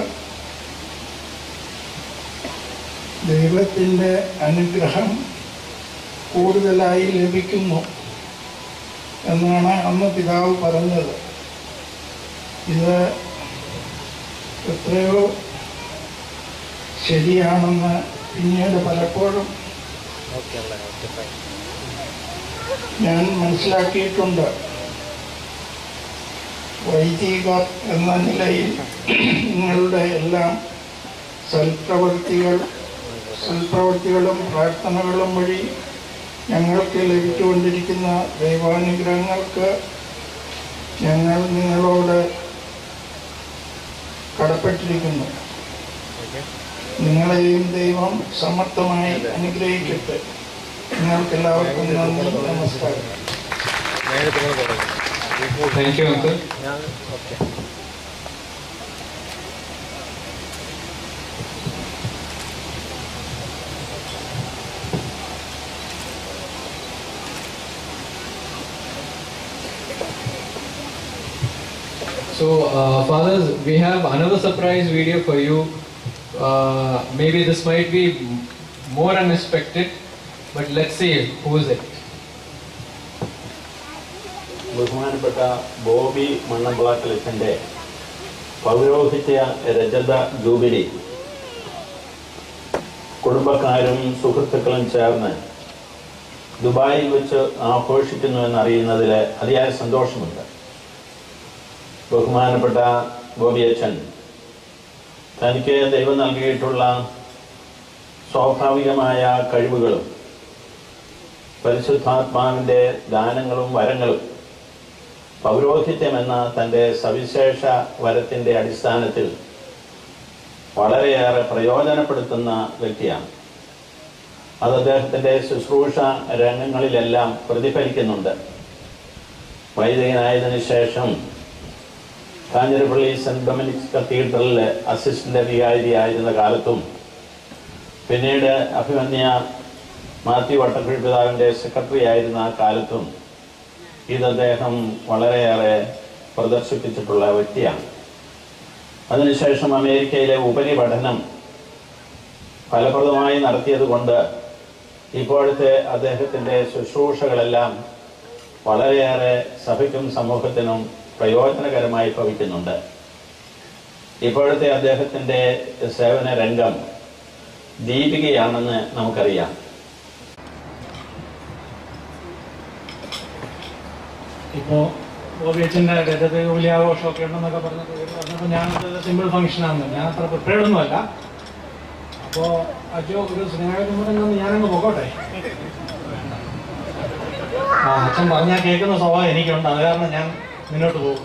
ദൈവത്തിൻ്റെ അനുഗ്രഹം കൂടുതലായി ലഭിക്കുന്നു എന്നാണ് അന്ന് പിതാവ് പറഞ്ഞത് ഇത് എത്രയോ ശരിയാണെന്ന് പിന്നീട് പലപ്പോഴും ഞാൻ മനസ്സിലാക്കിയിട്ടുണ്ട് വൈദികർ എന്ന നിലയിൽ നിങ്ങളുടെ എല്ലാം സൽപ്രവൃത്തികൾ സൽപ്രവൃത്തികളും പ്രാർത്ഥനകളും വഴി ഞങ്ങൾക്ക് ലഭിച്ചുകൊണ്ടിരിക്കുന്ന ദൈവാനുഗ്രഹങ്ങൾക്ക് ഞങ്ങൾ നിങ്ങളോട് കടപ്പെട്ടിരിക്കുന്നു നിങ്ങളെയും ദൈവം സമർത്ഥമായി അനുഗ്രഹിക്കട്ടെ നിങ്ങൾക്ക് എല്ലാവർക്കും നന്ദി നമസ്കാരം Thank you, Uncle. Okay. So, uh, fathers, we have another surprise video for you. Uh, maybe this might be m- more unexpected, but let's see who is it. ബഹുമാനപ്പെട്ട ബോബി മണ്ണമ്പിളാക്കലച്ചൻ്റെ പൗരോഹിത്യ രജത ജൂബിലി കുടുംബക്കാരും സുഹൃത്തുക്കളും ചേർന്ന് ദുബായിൽ വെച്ച് ആഘോഷിക്കുന്നു എന്നറിയുന്നതിൽ അതിയായ സന്തോഷമുണ്ട് ബഹുമാനപ്പെട്ട ബോബി അച്ഛൻ തനിക്ക് ദൈവം നൽകിയിട്ടുള്ള സ്വാഭാവികമായ കഴിവുകളും പരിശുദ്ധാത്മാവിൻ്റെ ദാനങ്ങളും വരങ്ങളും പൗരോഹിത്യം എന്ന തൻ്റെ സവിശേഷ വരത്തിൻ്റെ അടിസ്ഥാനത്തിൽ വളരെയേറെ പ്രയോജനപ്പെടുത്തുന്ന വ്യക്തിയാണ് അത് അദ്ദേഹത്തിൻ്റെ ശുശ്രൂഷ രംഗങ്ങളിലെല്ലാം പ്രതിഫലിക്കുന്നുണ്ട് വൈദികനായതിനു ശേഷം കാഞ്ഞിരപ്പള്ളി സെൻറ് ഡൊമിനിക്സ് കത്തീഡ്രലിൽ അസിസ്റ്റന്റ് വികാരിയായിരുന്ന കാലത്തും പിന്നീട് അഭിമന്യ മാത്യു വട്ടക്കുഴി പിതാവിൻ്റെ സെക്രട്ടറി ആയിരുന്ന ആ കാലത്തും ഇത് അദ്ദേഹം വളരെയേറെ പ്രദർശിപ്പിച്ചിട്ടുള്ള വ്യക്തിയാണ് അതിനുശേഷം അമേരിക്കയിലെ ഉപരിപഠനം ഫലപ്രദമായി നടത്തിയതുകൊണ്ട് ഇപ്പോഴത്തെ അദ്ദേഹത്തിൻ്റെ ശുശ്രൂഷകളെല്ലാം വളരെയേറെ സഭയ്ക്കും സമൂഹത്തിനും പ്രയോജനകരമായി ഭവിക്കുന്നുണ്ട് ഇപ്പോഴത്തെ അദ്ദേഹത്തിൻ്റെ സേവന രംഗം ദീപികയാണെന്ന് നമുക്കറിയാം ഇപ്പോൾ ബോബിയച്ചൻ്റെ രജത ജൂബിലി ആഘോഷമൊക്കെ ഉണ്ടെന്നൊക്കെ പറഞ്ഞപ്പോൾ ഇവര് പറഞ്ഞപ്പോൾ ഞാൻ സിമ്പിൾ ഫംഗ്ഷനാണെന്ന് ഞാൻ അത്ര പ്രിപ്പയർഡ് ഒന്നുമല്ല അപ്പോ അച്ഛോ ഒരു സ്നേഹം കൂടെ നിന്ന് ഞാനങ്ങ് പോകട്ടെ ആ അച്ഛൻ പറഞ്ഞാൽ കേൾക്കുന്ന സ്വഭാവം എനിക്കുണ്ട് അത് കാരണം ഞാൻ മുന്നോട്ട് പോകും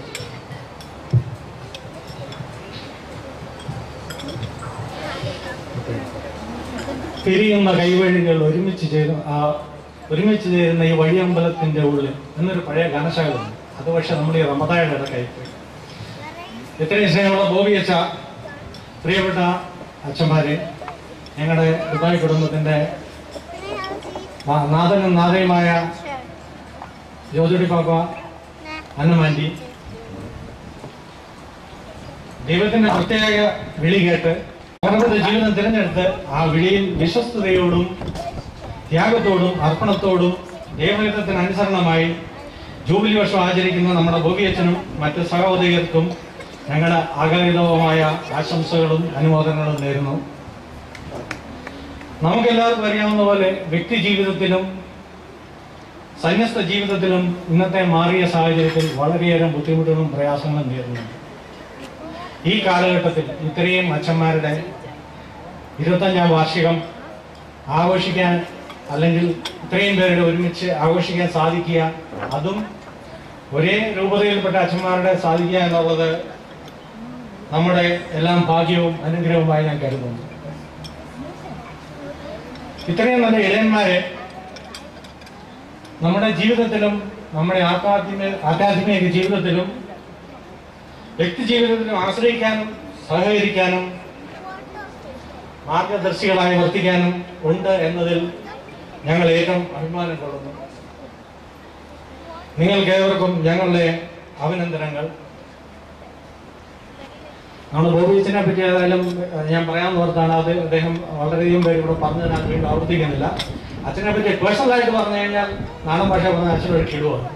പിരിയുന്ന കൈവഴികൾ ഒരുമിച്ച് ചെയ്ത് ആ ഒരുമിച്ച് ചേരുന്ന ഈ വഴിയമ്പലത്തിന്റെ ഉള്ളിൽ എന്നൊരു പഴയ ഗാനശാലയുണ്ട് അത് പക്ഷെ നമ്മൾ ഈ റമദായുടെ ഇടക്കായി പോയി ഇത്രയും സ്നേഹമുള്ള ബോബി അച്ഛ പ്രിയപ്പെട്ട അച്ഛന്മാരെ ഞങ്ങളുടെ ദുബായ് കുടുംബത്തിന്റെ നാ- നാഥനും നാഥയുമായ ജോജുടി പാപ്പ അന്നമാൻറ്റി ദൈവത്തിന്റെ പ്രത്യേക വിളി കേട്ട് അവരുടെ ജീവിതം തിരഞ്ഞെടുത്ത് ആ വിളിയിൽ വിശ്വസ്തയോടും ത്യാഗത്തോടും അർപ്പണത്തോടും ദൈവഹിതത്തിന് അനുസരണമായി ജൂബിലി വർഷം ആചരിക്കുന്ന നമ്മുടെ ബോബിയച്ചനും മറ്റ് സഹോദരികർക്കും ഞങ്ങളുടെ ആഗാരിതവുമായ ആശംസകളും അനുമോദനങ്ങളും നേരുന്നു നമുക്കെല്ലാവർക്കും അറിയാവുന്ന പോലെ വ്യക്തി ജീവിതത്തിലും സന്യസ്ത ജീവിതത്തിലും ഇന്നത്തെ മാറിയ സാഹചര്യത്തിൽ വളരെയേറെ ബുദ്ധിമുട്ടുകളും പ്രയാസങ്ങളും നേരിടുന്നുണ്ട് ഈ കാലഘട്ടത്തിൽ ഇത്രയും അച്ഛന്മാരുടെ ഇരുപത്തഞ്ചാം വാർഷികം ആഘോഷിക്കാൻ അല്ലെങ്കിൽ ഇത്രയും പേരുടെ ഒരുമിച്ച് ആഘോഷിക്കാൻ സാധിക്കുക അതും ഒരേ രൂപതയിൽപ്പെട്ട അച്ഛന്മാരുടെ സാധിക്കുക എന്നുള്ളത് നമ്മുടെ എല്ലാം ഭാഗ്യവും അനുഗ്രഹവുമായി ഞാൻ കരുതുന്നു ഇത്രയും നല്ല ഇടയന്മാരെ നമ്മുടെ ജീവിതത്തിലും നമ്മുടെ ആധ്യാത്മിക ആധ്യാത്മിക ജീവിതത്തിലും വ്യക്തി ജീവിതത്തിലും ആശ്രയിക്കാനും സഹകരിക്കാനും മാർഗദർശികളായി വർത്തിക്കാനും ഉണ്ട് എന്നതിൽ ഞങ്ങൾ ഏറ്റവും അഭിമാനം കൊള്ളുന്നു നിങ്ങൾക്ക് ഏവർക്കും ഞങ്ങളുടെ അഭിനന്ദനങ്ങൾ നമ്മൾ ബോബീച്ചിനെ പറ്റി ഏതായാലും ഏഹ്, ഞാൻ പറയാൻ ഓർത്താണ് അത് അദ്ദേഹം വളരെയധികം പേര് ഇവിടെ പറഞ്ഞു ഞാൻ വീണ്ടും ആവർത്തിക്കുന്നില്ല അച്ഛനെ പറ്റി പേഴ്സണലായിട്ട് പറഞ്ഞു കഴിഞ്ഞാൽ നാടൻ ഭാഷ പറഞ്ഞ അച്ഛനൊരു കിടുവാണ്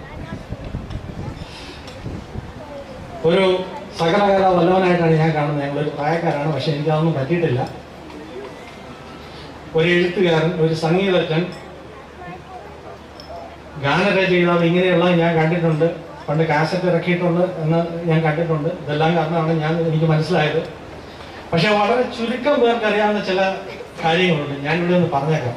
ഒരു സകലകല വല്ലവനായിട്ടാണ് ഞാൻ കാണുന്നത് ഞങ്ങളൊരു പ്രായക്കാരാണ് പക്ഷെ എനിക്കതൊന്നും പറ്റിയിട്ടില്ല ഒരു എഴുത്തുകാരൻ ഒരു സംഗീതജ്ഞൻ ഗാനരചയിതാവ് ഇങ്ങനെയുള്ള ഞാൻ കണ്ടിട്ടുണ്ട് പണ്ട് കാസറ്റ് ഇറക്കിയിട്ടുണ്ട് എന്ന് ഞാൻ കണ്ടിട്ടുണ്ട് ഇതെല്ലാം കാരണമാണ് ഞാൻ എനിക്ക് മനസ്സിലായത് പക്ഷെ വളരെ ചുരുക്കം പേർക്ക് അറിയാവുന്ന ചില കാര്യങ്ങളുണ്ട് ഞാൻ ഇവിടെ ഒന്ന് പറഞ്ഞേക്കാം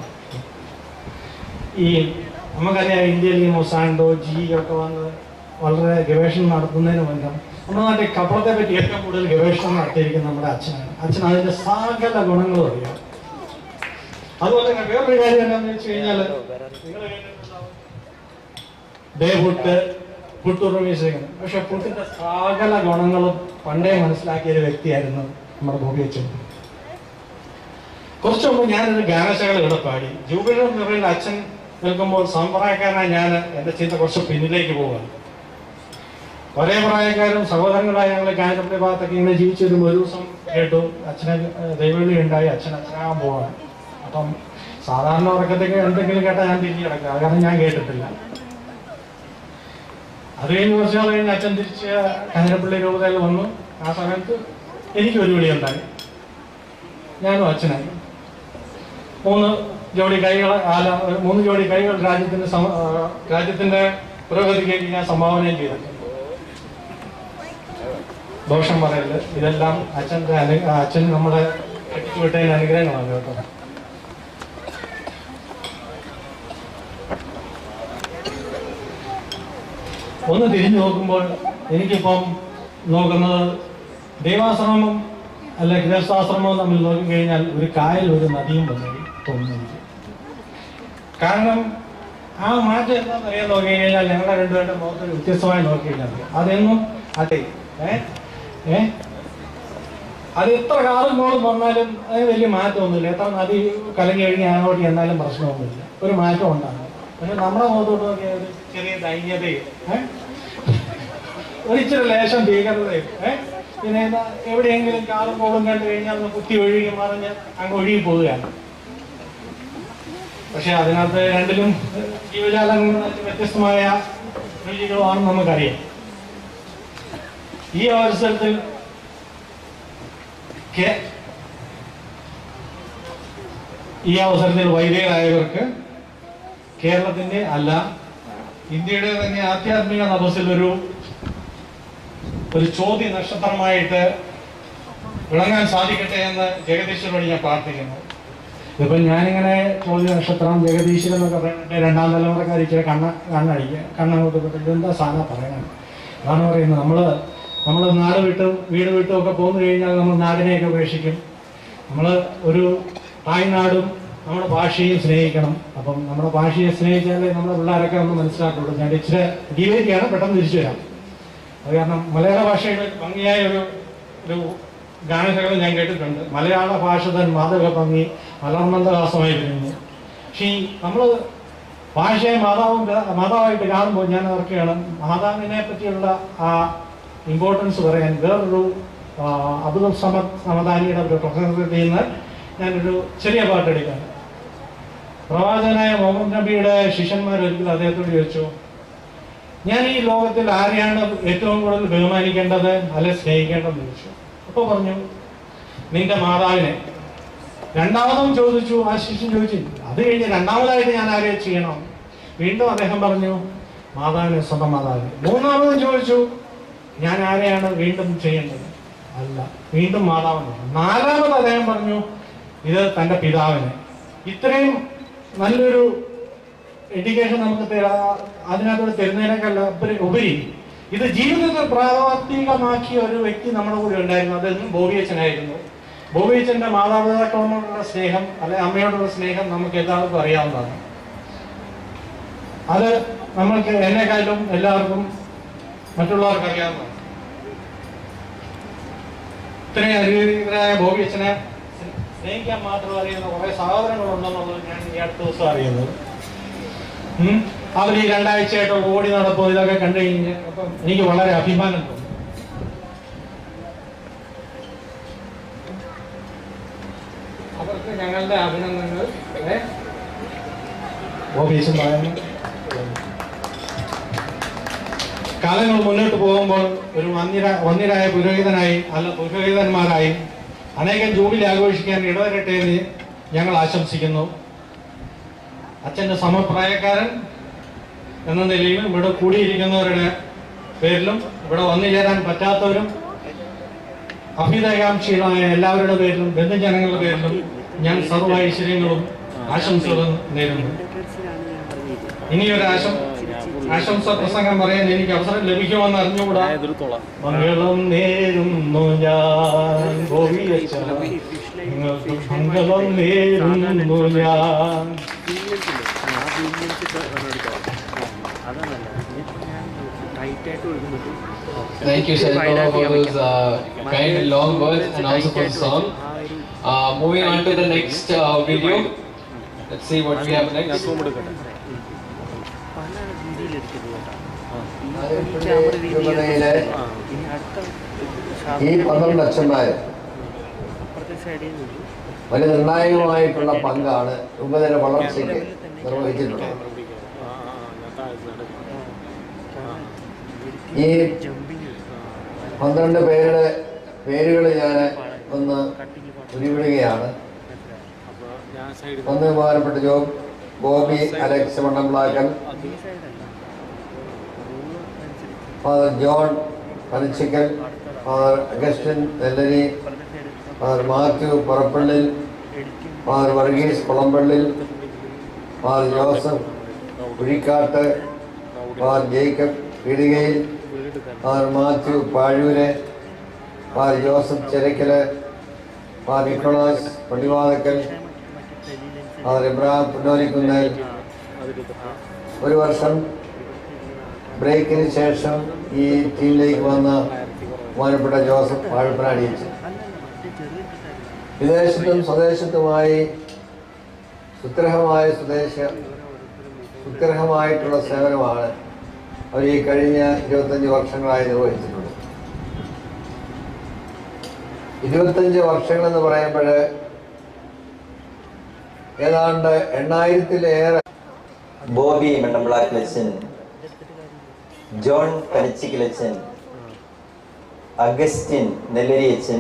ഈ നമുക്കറിയാം ഇന്ത്യയിൽ ഈ മൊസാൻഡോ ജി ഒക്കെ വന്ന് വളരെ ഗവേഷണം നടത്തുന്നതിന് മുന്നേ നമ്മുടെ നാട്ടിൽ കപ്പളത്തെ പറ്റി ഏറ്റവും കൂടുതൽ ഗവേഷണം നടത്തിയിരിക്കുന്നത് നമ്മുടെ അച്ഛനാണ് അച്ഛൻ അതിന്റെ സകല ഗുണങ്ങളും അറിയാം അതുപോലെ തന്നെ വേറൊരു കാര്യം എന്താണെന്ന് വെച്ച് കഴിഞ്ഞാൽ നിങ്ങൾ ഡേ പുട്ട് പുട്ടുറമീശകൻ പക്ഷെ പുട്ടിന്റെ സകല ഗുണങ്ങളും പണ്ടേ മനസ്സിലാക്കിയ ഒരു വ്യക്തിയായിരുന്നു നമ്മുടെ ബോബി അച്ഛൻ കുറച്ചു മുമ്പ് ഞാനൊരു ഗാനശകല ഇവിടെ പാടി ജൂബിലർ നിറയിൽ അച്ഛൻ നിൽക്കുമ്പോൾ സമ്പ്രദായക്കാരനായി ഞാൻ എൻ്റെ ചിന്ത കുറച്ച് പിന്നിലേക്ക് പോവുകയാണ് ഒരേ പ്രായക്കാരും സഹോദരങ്ങളായ ഞങ്ങൾ കാഞ്ഞിരപ്പള്ളി ഭാഗത്തൊക്കെ ഇങ്ങനെ ജീവിച്ചു വരുമ്പോൾ ഒരു ദിവസം കേട്ടു അച്ഛനെ ദൈവവിളി ഉണ്ടായി അച്ഛൻ അച്ഛനാകാൻ പോവാണ് അപ്പം സാധാരണ ഉറക്കത്തേക്ക് എന്തെങ്കിലും കേട്ടാൽ ഞാൻ തിരിഞ്ഞു കിടക്കുക അത് കാരണം ഞാൻ കേട്ടിട്ടില്ല അത് കഴിഞ്ഞ് കുറച്ച് നാൾ കഴിഞ്ഞ് അച്ഛൻ തിരിച്ച് കാഞ്ഞിരപ്പള്ളി രൂപതയിൽ വന്നു ആ സമയത്ത് എനിക്ക് ഒരു വിളി ഉണ്ടായി ഞാനും അച്ഛനായി മൂന്ന് ജോഡി കൈകൾ അല്ല മൂന്ന് ജോഡി കൈകൾ രാജ്യത്തിന്റെ സമ- ആ, രാജ്യത്തിന്റെ പുരോഗതിക്ക് ഞാൻ സംഭാവനയും ചെയ്തിട്ടുണ്ട് ദോഷം പറയല് ഇതെല്ലാം അച്ഛൻ്റെ അനു അച്ഛൻ നമ്മളെ കെട്ടിച്ചു വിട്ടതിന് അനുഗ്രഹങ്ങളാണ് കേട്ടോ ഒന്ന് തിരിഞ്ഞു നോക്കുമ്പോൾ എനിക്കിപ്പം നോക്കുന്നത് ദൈവാശ്രമം അല്ല ഗൃഹസ്ഥാശ്രമവും തമ്മിൽ നോക്കിക്കഴിഞ്ഞാൽ ഒരു കായൽ ഒരു നദിയും വന്നു തോന്നുന്നു എനിക്ക്. കാരണം ആ മാറ്റം എന്താണെന്ന് അറിയാൻ നോക്കി കഴിഞ്ഞാൽ ഞങ്ങളുടെ രണ്ടുപേരുടെ മുഖത്ത് വ്യത്യസ്തമായി നോക്കി കഴിഞ്ഞാൽ അതെന്നും അതെ ഏ ഏ അത് എത്ര കാലം കോളും വന്നാലും അതിന് വലിയ മാറ്റമൊന്നുമില്ല എത്ര നദി കലങ്ങി കഴിഞ്ഞ് അങ്ങോട്ട് ചെന്നാലും പ്രശ്നമൊന്നുമില്ല ഒരു മാറ്റം ഉണ്ടാകും പക്ഷെ നമ്മുടെ മുഖത്തോട്ട് നോക്കിയാൽ ഒരു ചെറിയ ദൈന്യതയും ഏ? ഒരിച്ചിരി ലേശം ഭീകരതയും ഏഹ് പിന്നെ എന്താ എവിടെയെങ്കിലും കാറും കോളും കണ്ടു കഴിഞ്ഞാൽ ഒന്ന് കുത്തി ഒഴുകി മറിഞ്ഞ് അങ്ങ് ഒഴുകി പോവുകയാണ് പക്ഷെ അതിനകത്ത് രണ്ടിലും ഏഹ്, ജീവജാലങ്ങളും മറ്റ് വ്യത്യസ്തമായ രുചികളുമാണെന്ന് നമുക്കറിയാം ഈ അവസരത്തിൽ കേ- ഈ അവസരത്തിൽ വൈദികരായവർക്ക് കേരളത്തിന്റെ അല്ല ഇന്ത്യയുടെ തന്നെ ആധ്യാത്മിക തപസ്സിൽ ഒരു ഒരു ചോദ്യ നക്ഷത്രമായിട്ട് വിളങ്ങാൻ സാധിക്കട്ടെ എന്ന് ജഗദീശ്വരോട് ഞാൻ പ്രാർത്ഥിക്കുന്നു ഇതിപ്പം ഞാനിങ്ങനെ ചോദ്യ നക്ഷത്രം ജഗദീശ്വരൻ എന്നൊക്കെ പറഞ്ഞിട്ട് രണ്ടാം തലമുറക്കാർ ഇച്ചിരി കണ്ണ കണ്ണടിക്കുക കണ്ണങ്ങോട്ട് പോയിട്ട് ഇതെന്താ സാധനം പറയണം അതാണ് പറയുന്നത് നമ്മൾ നമ്മൾ നാട് വിട്ടും വീട് വിട്ടും ഒക്കെ പോന്നു കഴിഞ്ഞാൽ നമ്മൾ നാടിനെയൊക്കെ ഉപേക്ഷിക്കും നമ്മൾ ഒരു തായ്നാടും നമ്മുടെ ഭാഷയും സ്നേഹിക്കണം അപ്പം നമ്മുടെ ഭാഷയെ സ്നേഹിച്ചാലേ നമ്മുടെ പിള്ളേരൊക്കെ ഒന്ന് മനസ്സിലാക്കുള്ളൂ ഞാൻ ഇച്ചിരി ഡീവേരിയാണ് പെട്ടെന്ന് തിരിച്ചു വരാം അത് കാരണം മലയാള ഭാഷയുടെ ഭംഗിയായ ഒരു ഒരു ഗാനശകലം ഞാൻ കേട്ടിട്ടുണ്ട് മലയാള ഭാഷ തൻ മാതക ഭംഗി മലർമന്ദഹാസമായി വരുന്നു പക്ഷേ ഈ നമ്മൾ ഭാഷയെ മാതാവും മാതാവായിട്ട് കാണുമ്പോൾ ഞാൻ ഓർക്കുകയാണ് മാതാവിനെ പറ്റിയുള്ള ആ ഇമ്പോർട്ടൻസ് പറയാൻ വേറൊരു ആ, അബ്ദുൽ സമദ് സമദാനിയുടെ ഒരു പ്രസംഗത്തിൽ നിന്ന് ഞാനൊരു ചെറിയ പാട്ടെടുക്കാം പ്രവാചകനായ മുഹമ്മദ് നബിയുടെ ശിഷ്യന്മാർ ഒരിക്കലും അദ്ദേഹത്തോട് ചോദിച്ചു ഞാൻ ഈ ലോകത്തിൽ ആരെയാണ് ഏറ്റവും കൂടുതൽ ബഹുമാനിക്കേണ്ടത് അല്ലെ സ്നേഹിക്കേണ്ടതെന്ന് ചോദിച്ചു അപ്പൊ പറഞ്ഞു നിന്റെ മാതാവിനെ രണ്ടാമതും ചോദിച്ചു ആ ശിഷ്യൻ ചോദിച്ചു അത് കഴിഞ്ഞ് രണ്ടാമതായിട്ട് ഞാൻ ആരെ ചെയ്യണം വീണ്ടും അദ്ദേഹം പറഞ്ഞു മാതാവിനെ സ്വന്തം മാതാവിനെ മൂന്നാമതും ചോദിച്ചു ഞാൻ ആരെയാണ് വീണ്ടും ചെയ്യേണ്ടത് അല്ല വീണ്ടും മാതാവിനെ നാലാമത് അദ്ദേഹം പറഞ്ഞു ഇത് തന്റെ പിതാവിനെ ഇത്രയും നല്ലൊരു എഡ്യൂക്കേഷൻ നമുക്ക് തരാ അതിനകത്തൂടെ തരുന്നതിനേക്കാൾ ഉപരി ഉപരി ഇത് ജീവിതത്തിൽ പ്രാവർത്തികമാക്കിയ ഒരു വ്യക്തി നമ്മുടെ കൂടെ ഉണ്ടായിരുന്നു അത് ബോബി അച്ഛനായിരുന്നു ബോബി അച്ഛൻ്റെ മാതാപിതാക്കളോടുള്ള സ്നേഹം അല്ലെ അമ്മയോടുള്ള സ്നേഹം നമുക്ക് എല്ലാവർക്കും അറിയാവുന്നതാണ് അത് നമ്മൾക്ക് എന്നെക്കാളും എല്ലാവർക്കും മറ്റുള്ളവർക്ക് അറിയാവുന്നതാണ് ഇത്രയും അനുഗ്രഹീതരായ ബോബി അച്ഛനെ സ്നേഹിക്കാൻ മാത്രം അറിയുന്ന കുറെ സഹോദരങ്ങളുണ്ടെന്നുള്ളത് ഞാൻ ഈ അടുത്ത ദിവസം അറിയുന്നത് ഉം. അവർ ഈ രണ്ടാഴ്ചയായിട്ട് ഓടി നടപ്പോ ഇതൊക്കെ കണ്ടു കഴിഞ്ഞ് അപ്പം എനിക്ക് വളരെ അഭിമാനം തോന്നി അവർക്ക് ഞങ്ങളുടെ അഭിനന്ദനങ്ങൾ ഏ? ഓഫീസും പറയുന്നു കാലങ്ങൾ മുന്നോട്ട് പോകുമ്പോൾ ഒരു വന്യര വന്യരായ പുരോഹിതനായി അല്ല പുരോഹിതന്മാരായി അനേകം ജൂബിലി ആഘോഷിക്കാൻ ഇടവരട്ടെ എന്ന് ഞങ്ങൾ ആശംസിക്കുന്നു അച്ഛൻ്റെ സമപ്രായക്കാരൻ എന്ന നിലയിലും ഇവിടെ കൂടിയിരിക്കുന്നവരുടെ പേരിലും ഇവിടെ വന്നു ചേരാൻ പറ്റാത്തവരും അഭ്യുദയകാംക്ഷികളായ എല്ലാവരുടെ പേരിലും ബന്ധുജനങ്ങളുടെ പേരിലും ഞാൻ സർവ്വ ഐശ്വര്യങ്ങളും ആശംസകളും നേരുന്നു ഇനിയൊരു ആശം ആശംസ പ്രസംഗം പറയാൻ എനിക്ക് അവസരം ലഭിക്കുമെന്ന് അറിഞ്ഞുകൂടാ മംഗളം നേരുന്നു ഞാൻ ഗോപിയച്ച നിങ്ങൾക്ക് മംഗളം നേരുന്നു ഞാൻ Thank you, Sharifah, for those uh, kind and long words and also for the song. Uh, moving on to the next uh, video. Let's see what we have next. രൂപതയിലെ ഈ പന്ത്രണ്ട് അച്ഛന്മാര് വലിയ നിർണായകമായിട്ടുള്ള പങ്കാണ് രൂപതയുടെ വളർച്ചയ്ക്ക് നിർവഹിച്ചിട്ടുള്ളത് ഈ പന്ത്രണ്ട് പേരുടെ പേരുകൾ ഞാൻ ഒന്ന് ഉരുവിടുകയാണ് ഒന്ന് ബഹുമാനപ്പെട്ട Jo Bobby Alex Vannamplakkal father John Panachikkal father Augustine Nellari father Mathew Purappallil father Varghese Kulampallil father Joseph Kuzhikkattu father Jacob Peedikayil father Mathew Pazhoor father Joseph Cherakkal father Nicholas Pallivathukkal father Ibrahim Punnolikkunnel ഒരു വർഷം ബ്രേക്കിന് ശേഷം ഈ ടീമിലേക്ക് വന്ന ബഹുമാനപ്പെട്ട ജോസഫ് വാഴപ്പനാടിയിച്ചു വിദേശത്തും സ്വദേശത്തുമായി സുഗ്രഹമായ സ്വദേശ സുഗ്രഹമായിട്ടുള്ള സേവനമാണ് അവർ ഈ കഴിഞ്ഞ ഇരുപത്തഞ്ച് വർഷങ്ങളായി നിർവഹിച്ചിട്ടുള്ളത് ഇരുപത്തഞ്ച് വർഷങ്ങളെന്ന് പറയുമ്പോൾ ഏതാണ്ട് എണ്ണായിരത്തിലേറെ ബോബി മണ്ണമ്പ്ളാക്കിലച്ചൻ ജോൺ പനച്ചിക്കിലച്ചൻ അഗസ്റ്റിൻ നെല്ലരിയച്ചൻ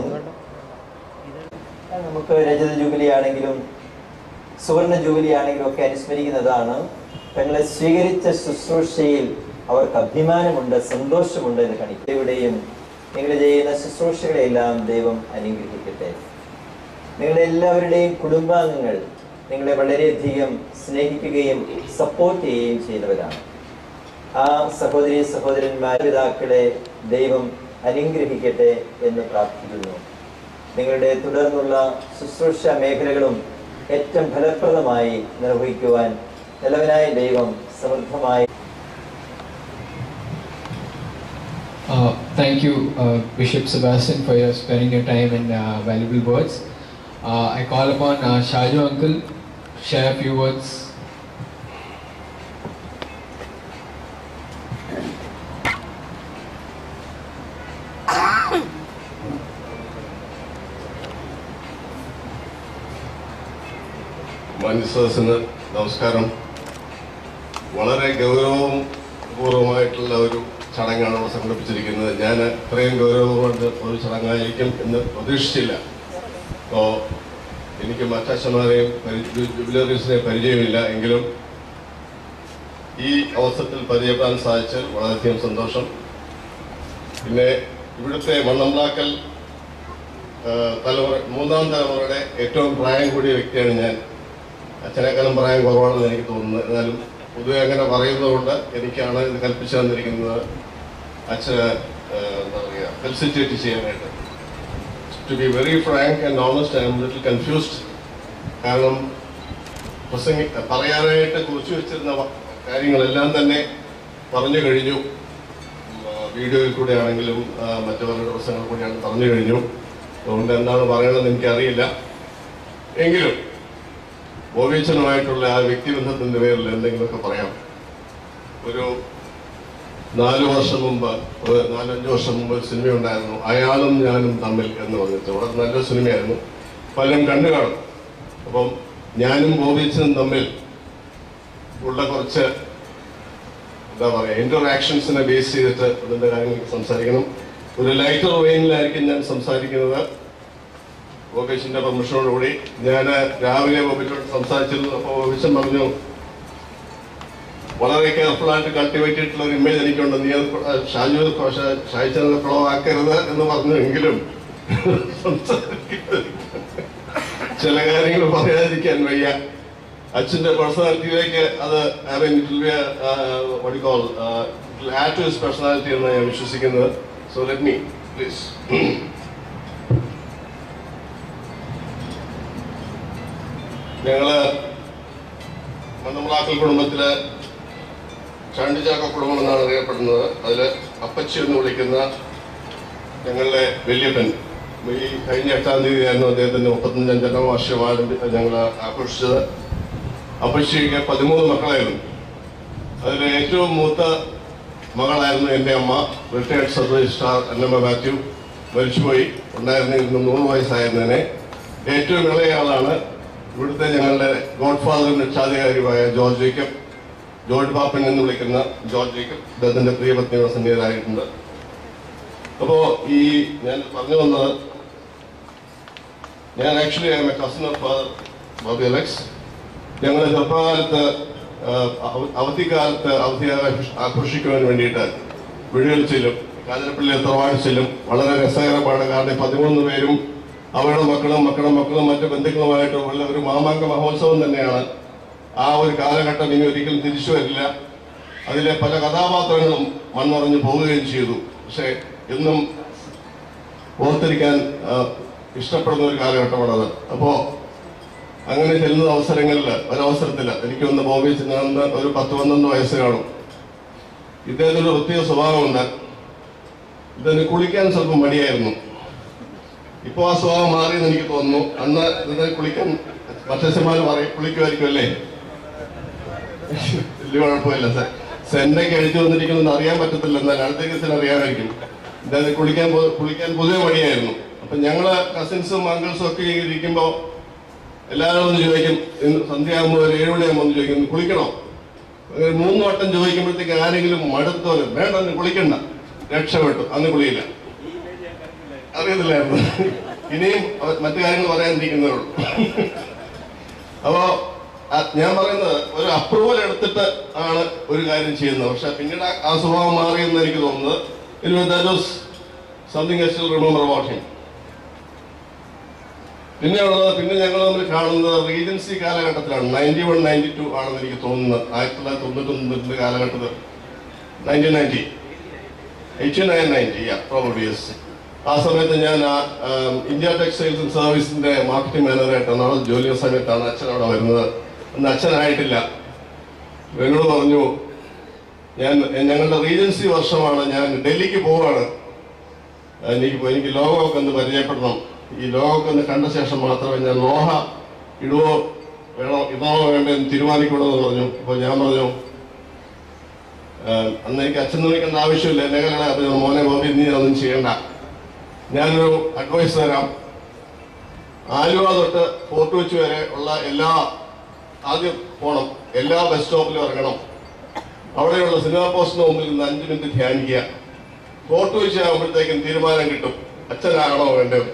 നമുക്ക് രജത ജൂബിലി ആണെങ്കിലും സുവർണ ജൂബിലി ആണെങ്കിലും ഒക്കെ അനുസ്മരിക്കുന്നതാണ് തങ്ങളെ സ്വീകരിച്ച ശുശ്രൂഷയിൽ അവർക്ക് അഭിമാനമുണ്ട് സന്തോഷമുണ്ട് എന്ന് കാണിക്കും ഇവിടെയും നിങ്ങൾ ചെയ്യുന്ന ശുശ്രൂഷകളെല്ലാം ദൈവം അനുഗ്രഹിക്കട്ടെ നിങ്ങളുടെ എല്ലാവരുടെയും കുടുംബാംഗങ്ങൾ നിങ്ങളെ വളരെയധികം സ്നേഹിക്കുകയും സപ്പോർട്ട് ചെയ്യുകയും ചെയ്യുന്നവരാണ് ആ സഹോദരി സഹോദരന്മാർ പിതാക്കളെ ദൈവം അനുഗ്രഹിക്കട്ടെ എന്ന് പ്രാർത്ഥിക്കുന്നു നിങ്ങളുടെ തുടർന്നുള്ള ശുശ്രൂഷ മേഖലകളും ഏറ്റവും ഫലപ്രദമായി നിർവഹിക്കുവാൻ നിലവനായ ദൈവം സമൃദ്ധമായി Uh, thank you, uh, Bishop Sebastian, for your sparing your time and uh, valuable words. Uh, I call upon uh, Shaju uncle share a few words. മാന്യസദസ്സിന് നമസ്കാരം വളരെ ഗൗരവവും പൂർവമായിട്ടുള്ള ഒരു ചടങ്ങാണ് ഇവിടെ സംഘടിപ്പിച്ചിരിക്കുന്നത് ഞാൻ ഇത്രയും ഗൗരവമായിട്ട് ഒരു ചടങ്ങായിരിക്കും എന്ന് പ്രതീക്ഷിച്ചില്ല അപ്പോൾ എനിക്ക് മറ്റച്ഛന്മാരെയും ജുബിലറീസിനെ പരിചയമില്ല എങ്കിലും ഈ അവസരത്തിൽ പരിചയപ്പെടാൻ സാധിച്ചാൽ വളരെയധികം സന്തോഷം പിന്നെ ഇവിടുത്തെ മണ്ണമ്പ്ലാക്കൽ ആ, തലമുറ മൂന്നാം തലമുറയുടെ ഏറ്റവും പ്രായം കൂടിയ വ്യക്തിയാണ് ഞാൻ അച്ഛനേക്കാളും പ്രായം കുറവാണെന്ന് എനിക്ക് തോന്നുന്നത് എന്നാലും പൊതുവെ അങ്ങനെ പറയുന്നതുകൊണ്ട് എനിക്കാണ് ഇത് കൽപ്പിച്ചു തന്നിരിക്കുന്നത് അച്ഛന് ആ, എന്താ പറയുക ഫെലിസിറ്റേറ്റ് ചെയ്യാനായിട്ട് to be very frank and honest I'm little confused കാരണം പ്രസംഗി പറയാനായിട്ട് കുറിച്ചു വെച്ചിരുന്ന വ- കാര്യങ്ങളെല്ലാം തന്നെ പറഞ്ഞു കഴിഞ്ഞു ഉം, ആ, വീഡിയോയിൽ കൂടെ ആണെങ്കിലും ആ, മറ്റവരുടെ പ്രസംഗങ്ങൾ കൂടെയാണ് പറഞ്ഞു കഴിഞ്ഞു അതുകൊണ്ട് എന്താണ് പറയണമെന്ന് എനിക്കറിയില്ല എങ്കിലും ബോബീച്ചനുമായിട്ടുള്ള ആ വ്യക്തിബന്ധത്തിന്റെ പേരിൽ എന്തെങ്കിലുമൊക്കെ പറയാം ഒരു നാല് വർഷം മുമ്പ് ഒരു നാലഞ്ച് വർഷം മുമ്പ് ഒരു സിനിമ ഉണ്ടായിരുന്നു അയാളും ഞാനും തമ്മിൽ എന്ന് പറഞ്ഞിട്ട് വളരെ നല്ലൊരു സിനിമയായിരുന്നു പലരും കണ്ടു കാണും അപ്പം ഞാനും ബോബീച്ചനും തമ്മിൽ ഉള്ള കുറച്ച് എന്താ പറയുക ഇന്ററാക്ഷൻസിനെ ബേസ് ചെയ്തിട്ട് അതിന്റെ കാര്യങ്ങൾ സംസാരിക്കണം ഒരു ലൈറ്റർ വെയിനിലായിരിക്കും ഞാൻ സംസാരിക്കുന്നത് ബോബീച്ചിന്റെ പെർമിഷനോടുകൂടി ഞാൻ രാവിലെ ബോബിച്ചോട് സംസാരിച്ചിരുന്നു അപ്പോൾ ബോബിച്ചൻ പറഞ്ഞു വളരെ കെയർഫുൾ ആയിട്ട് കൾട്ടിവേറ്റ് ചെയ്തിട്ടുള്ള ഒരു ഇമേജ് എനിക്കുണ്ട് നീ അത് പ്ര- ഷാജു ഷായിച്ചത് പ്രളവാക്കരുത് എന്ന് പറഞ്ഞു എങ്കിലും സംസാരിക്കുന്നത് ചില കാര്യങ്ങൾ പറയാതിരിക്കാൻ വയ്യ അച്ഛന്റെ പേഴ്സണാലിറ്റിയിലേക്ക് അത് I mean it will be what you call add to his personality എന്ന് ഞാൻ വിശ്വസിക്കുന്നത് സോ ലെറ്റ് മീ പ്ലീസ് ഞങ്ങള് മണ്ണമ്പ്ലാക്കൽ കുടുംബത്തിലെ ചാണ്ടിചാക്ക കുടുംബം എന്നാണ് അറിയപ്പെടുന്നത് അതില് അപ്പച്ചി എന്ന് വിളിക്കുന്ന ഞങ്ങളുടെ വല്യപ്പൻ ഈ കഴിഞ്ഞ എട്ടാം തീയതിയായിരുന്നു അദ്ദേഹത്തിന്റെ മുപ്പത്തഞ്ചാം ജന്മവാർഷികം ആരംഭി ഞങ്ങൾ ആഘോഷിച്ചത് അപ്പച്ചിക്ക് പതിമൂന്ന് മക്കളായിരുന്നു അതിൽ ഏറ്റവും മൂത്ത മകളായിരുന്നു എൻ്റെ അമ്മ retired sub registrar Annamma Mathew മരിച്ചുപോയി ഉണ്ടായിരുന്നിരുന്നു നൂറ് വയസ്സായിരുന്നതിനെ ഏറ്റവും ഇളയ ആളാണ് ഇവിടുത്തെ ഞങ്ങളുടെ ഗോഡ് ഫാദറും രക്ഷാധികാരിയുമായ ജോർജ് ജേക്കബ് ജോർജ് ബാപ്പൻ എന്ന് വിളിക്കുന്ന ജോർജ് ജേക്കബ് അദ്ദേഹത്തിന്റെ പ്രിയപത്നിയുടെ സന്നിഹിതരായിട്ടുണ്ട് അപ്പോ ഈ ഞാൻ പറഞ്ഞു വന്നത് ഞാൻ actually I'm a cousin of father Bobby Alex ഞങ്ങൾ ചെറുപ്പകാലത്ത് ആ, അവ- അവധിക്കാലത്ത് അവധി ആഘോഷ- ആഘോഷിക്കുവാൻ വേണ്ടിയിട്ട് വീടുകളിൽ ചെല്ലും കാഞ്ഞിരപ്പള്ളി തറവാട് ചെല്ലും വളരെ രസകരമാണ് കാരണം ഈ പതിമൂന്ന് പേരും അവരുടെ മക്കളും മക്കളുടെ മക്കളും മറ്റു ബന്ധുക്കളുമായിട്ട് ഉള്ള ഒരു മാമാങ്ക മഹോത്സവം തന്നെയാണ് ആ ഒരു കാലഘട്ടം ഇനി ഒരിക്കലും തിരിച്ചു വരില്ല അതിലെ പല കഥാപാത്രങ്ങളും മൺമറഞ്ഞു പോവുകയും ചെയ്തു പക്ഷെ എന്നും ഓർത്തിരിക്കാൻ ആ, ഇഷ്ടപ്പെടുന്ന ഒരു കാലഘട്ടമാണത് അപ്പോ അങ്ങനെ ചെല്ലുന്ന അവസരങ്ങളിൽ ഒരവസരത്തിൽ എനിക്കൊന്ന് ബോബീച്ചിന് അന്ന് ഒരു പത്ത് പന്ത്രണ്ട് വയസ്സ് കാണും ഇദ്ദേഹത്തിന് ഒരു പ്രത്യേക സ്വഭാവമുണ്ട് ഇതിന് കുളിക്കാൻ സ്വല്പം മടിയായിരുന്നു ഇപ്പൊ ആ സ്വഭാവം മാറിയെന്ന് എനിക്ക് തോന്നുന്നു അന്ന് ഇതിന് കുളിക്കാൻ മറ്റന്മാർ പറയും കുളിക്കുമായിരിക്കും അല്ലേ വലിയ കുഴപ്പമില്ല സാർ സെന്നൊക്കെ അഴിച്ചു വന്നിരിക്കുന്നത് അറിയാൻ പറ്റത്തില്ല എന്നാൽ അടുത്ത കേസിൽ അറിയാമായിരിക്കും ഇതായത് കുളിക്കാൻ പോ- കുളിക്കാൻ പൊതുവെ മടിയായിരുന്നു അപ്പൊ ഞങ്ങള് കസിൻസും അങ്കിൾസും ഒക്കെ ഇരിക്കുമ്പോ എല്ലാവരും ഒന്ന് ചോദിക്കും ഇന്ന് സന്ധ്യയാകുമ്പോൾ ഒരു ഏഴ് മണിയാകുമ്പോൾ ഒന്ന് ചോദിക്കും "ഇന്ന് കുളിക്കണോ അങ്ങനെ മൂന്ന് വട്ടം ചോദിക്കുമ്പോഴത്തേക്ക് ആരെങ്കിലും മടുത്തോലും വേണ്ട അന്ന് കുളിക്കണ്ട രക്ഷപ്പെട്ടു അന്ന് കുളിയില്ല അറിയത്തില്ലായിരുന്നു ഇനിയും അവ- മറ്റു കാര്യങ്ങൾ പറയാനിരിക്കുന്നേ ഉള്ളൂ അപ്പോ ആ, ഞാൻ പറയുന്നത് ഒരു അപ്രൂവൽ എടുത്തിട്ട് ആണ് ഒരു കാര്യം ചെയ്യുന്നത് പക്ഷെ പിന്നീട് ആ- ആ സ്വഭാവം മാറിയെന്ന് എനിക്ക് തോന്നുന്നത് that was something I still remember about him പിന്നെ ഉള്ളത് പിന്നെ ഞങ്ങൾ തമ്മിൽ കാണുന്നത് റീജൻസി കാലഘട്ടത്തിലാണ് നയൻറ്റി വൺ നയൻറ്റി ടു ആണെന്ന് എനിക്ക് തോന്നുന്നത് ആയിരത്തി തൊള്ളായിരത്തി തൊണ്ണൂറ്റൊന്ന് കാലഘട്ടത്തിൽ nineteen ninety eighty nine ninety probably yes ആ സമയത്ത് ഞാൻ ആ, ആം, ഇന്ത്യ ടെക്സ്റ്റൈൽസ് ആൻഡ് സർവീസിന്റെ മാർക്കറ്റിംഗ് മാനേജറായിട്ടാണ് അവിടെ ജോലി ചെയ്യുന്ന സമയത്താണ് അച്ഛൻ അവിടെ വരുന്നത് അന്ന് അച്ഛനായിട്ടില്ല എന്നോട് പറഞ്ഞു ഞാൻ ഞങ്ങളുടെ റീജൻസി വർഷമാണ് ഞാൻ ഡൽഹിക്ക് പോവാണ് എനിക്ക് പോ- എനിക്ക് ലോകമൊക്കെ ഒന്ന് പരിചയപ്പെടണം ഈ ലോകമൊക്കെ ഒന്ന് കണ്ട ശേഷം മാത്രമേ ഞാൻ ലോഹ ഇടുവോ വേണോ ഇടണോ വേണ്ടോ എന്ന് തീരുമാനിക്കണോ എന്ന് പറഞ്ഞു അപ്പോൾ ഞാൻ പറഞ്ഞു "ആഹ്, അന്ന് എനിക്ക് അച്ഛൻ വിളിക്കേണ്ട ആവശ്യമില്ല എന്നെ കല്യാണം അപ്പോൾ ഞാൻ മോനെ ബോബി നീ ഒന്നും ചെയ്യണ്ട ഞാനൊരു അഡ്വൈസ് തരാം ആലുവ തൊട്ട് ഫോർട്ട് കൊച്ചി വരെ ഉള്ള എല്ലാ ആദ്യം പോണം എല്ലാ ബസ് സ്റ്റോപ്പിലും ഇറങ്ങണം അവിടെയുള്ള സിനിമാ പോസ്റ്റിന് മുമ്പിൽ നിന്ന് അഞ്ച് മിനിറ്റ് ധ്യാനിക്കുക ഫോർട്ട് കൊച്ചി ആകുമ്പോഴത്തേക്കും തീരുമാനം കിട്ടും അച്ഛനാകണോ വേണ്ടത്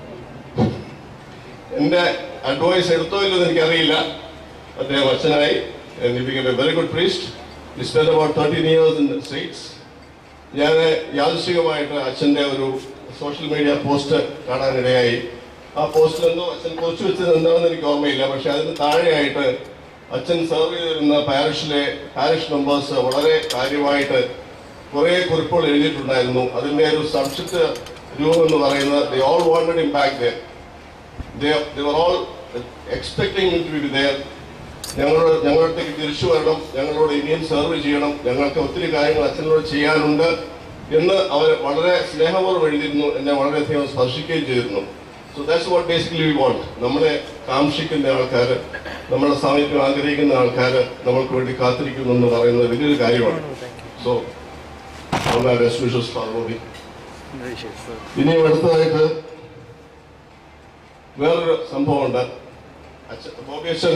എന്റെ അഡ്വൈസ് എടുത്തോ ഇല്ലെന്ന് എനിക്കറിയില്ല അദ്ദേഹം അച്ഛനായി very good priest we spend about thirteen years in States ഞാൻ യാദൃശികമായിട്ട് അച്ഛൻ്റെ ഒരു സോഷ്യൽ മീഡിയ പോസ്റ്റ് കാണാനിടയായി ആ പോസ്റ്റിൽ എന്തോ അച്ഛൻ കുറിച്ച് വെച്ചത് എന്താണെന്ന് എനിക്ക് ഓർമ്മയില്ല പക്ഷെ അതിന് താഴെയായിട്ട് അച്ഛൻ സെർവ് ചെയ്തിരുന്ന പാരിഷിലെ പാരിഷ് മെമ്പേഴ്സ് വളരെ കാര്യമായിട്ട് കുറേ കുറിപ്പുകൾ എഴുതിയിട്ടുണ്ടായിരുന്നു അതിൻ്റെ ഒരു സംക്ഷിപ്ത രൂപം എന്ന് പറയുന്നത് they all wanted impact they were all expecting to be there ഞങ്ങളോട് ഞങ്ങളുടെ അടുത്തേക്ക് തിരിച്ചു വരണം ഞങ്ങളോട് ഇനിയും സെർവ് ചെയ്യണം ഞങ്ങൾക്ക് ഒത്തിരി കാര്യങ്ങൾ അച്ഛനോട് ചെയ്യാനുണ്ട് എന്ന് അവർ വളരെ സ്നേഹപൂർവ്വം എഴുതിയിരുന്നു എന്നെ വളരെയധികം സ്പർശിക്കുകയും ചെയ്തിരുന്നു so that's what basically we want നമ്മളെ കാംക്ഷിക്കുന്ന ആൾക്കാർ നമ്മുടെ സാമീപ്യം ആഗ്രഹിക്കുന്ന ആൾക്കാർ നമ്മൾക്ക് വേണ്ടി കാത്തിരിക്കുന്നു എന്ന് പറയുന്നത് വലിയൊരു കാര്യമാണ് so best wishes father Bobby ഇനിയും അടുത്തതായിട്ട് വേറൊരു സംഭവമുണ്ട് അച്ഛൻ ബോബി അച്ഛൻ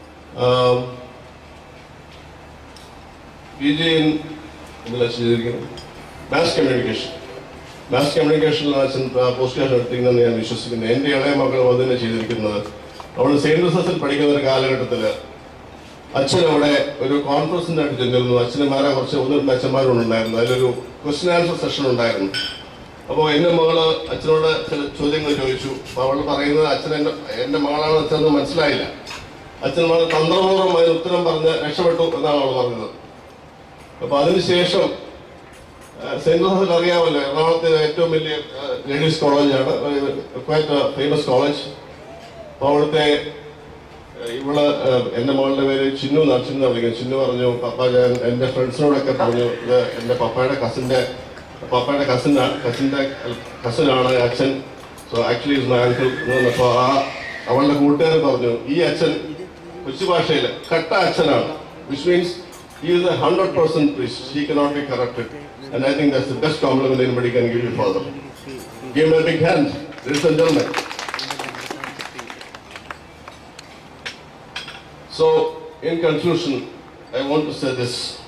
പി ജി ഇൻ ഇതിലാണ് ചെയ്തിരിക്കുന്നത് മാസ് കമ്മ്യൂണിക്കേഷൻ മാസ് കമ്മ്യൂണിക്കേഷനിലാണ് അച്ഛൻ പോസ്റ്റ് ഗ്രാജുവേഷൻ എടുത്തിരിക്കുന്നതെന്ന് ഞാൻ വിശ്വസിക്കുന്നു എൻ്റെ ഇളയ മകൾ അത് തന്നെ ചെയ്തിരിക്കുന്നത് അവൾ സെയിൻറ് ജോസഫിൽ പഠിക്കുന്ന ഒരു കാലഘട്ടത്തിൽ അച്ഛൻ അവിടെ ഒരു കോൺഫറൻസിനായിട്ട് ചെന്നിരുന്നു അച്ഛന്മാരെ കുറച്ച് ഒന്ന് രണ്ട് അച്ഛന്മാരുണ്ടായിരുന്നു അതിലൊരു ക്വസ്റ്റ്യൻ ആൻസർ സെഷൻ ഉണ്ടായിരുന്നു അപ്പോൾ എൻ്റെ മകള് അച്ഛനോട് ചില ചോദ്യങ്ങൾ ചോദിച്ചു അപ്പോൾ അവൾ പറയുന്നത് അച്ഛൻ എൻ്റെ എൻ്റെ മകളാണ് അച്ഛനെന്ന് മനസ്സിലായില്ല അച്ഛൻ വളരെ തന്ത്രപൂർവ്വം അതിന് ഉത്തരം പറഞ്ഞ് രക്ഷപ്പെട്ടു എന്നാണ് അവൾ പറഞ്ഞത് അപ്പൊ അതിനുശേഷം സെന്റ് ജോസഫിൽ അറിയാമല്ലോ എറണാകുളത്തെ ഏറ്റവും വലിയ ലേഡീസ് കോളേജാണ് ക്വൈറ്റ് ഫേമസ് കോളേജ് അപ്പോൾ അവിടുത്തെ ഏഹ്, ഇവള് ഏഹ്, എൻ്റെ മകളുടെ പേര് ചിന്നു എന്നാണ് ചിന്നു എന്ന് വിളിക്കുന്നത് ചിന്നു പറഞ്ഞു പപ്പ ഞാൻ എൻ്റെ ഫ്രണ്ട്സിനോടൊക്കെ പറഞ്ഞു ഇത് എൻ്റെ പപ്പയുടെ കസിൻ്റെ പപ്പയുടെ കസിനാണ് കസിൻ്റെ കസിനാണ് അച്ഛൻ so actually is my uncle എന്ന് പറഞ്ഞപ്പോൾ ആ അവളുടെ കൂട്ടുകാരൻ പറഞ്ഞു ഈ അച്ഛൻ കൊച്ചു ഭാഷയിൽ കട്ട അച്ഛനാണ് which means he is a hundred percent priest. He cannot be corrupted. And I think that's the best compliment anybody can give your father. Give him a big hand, ladies and gentlemen. So, in conclusion, I want to say this.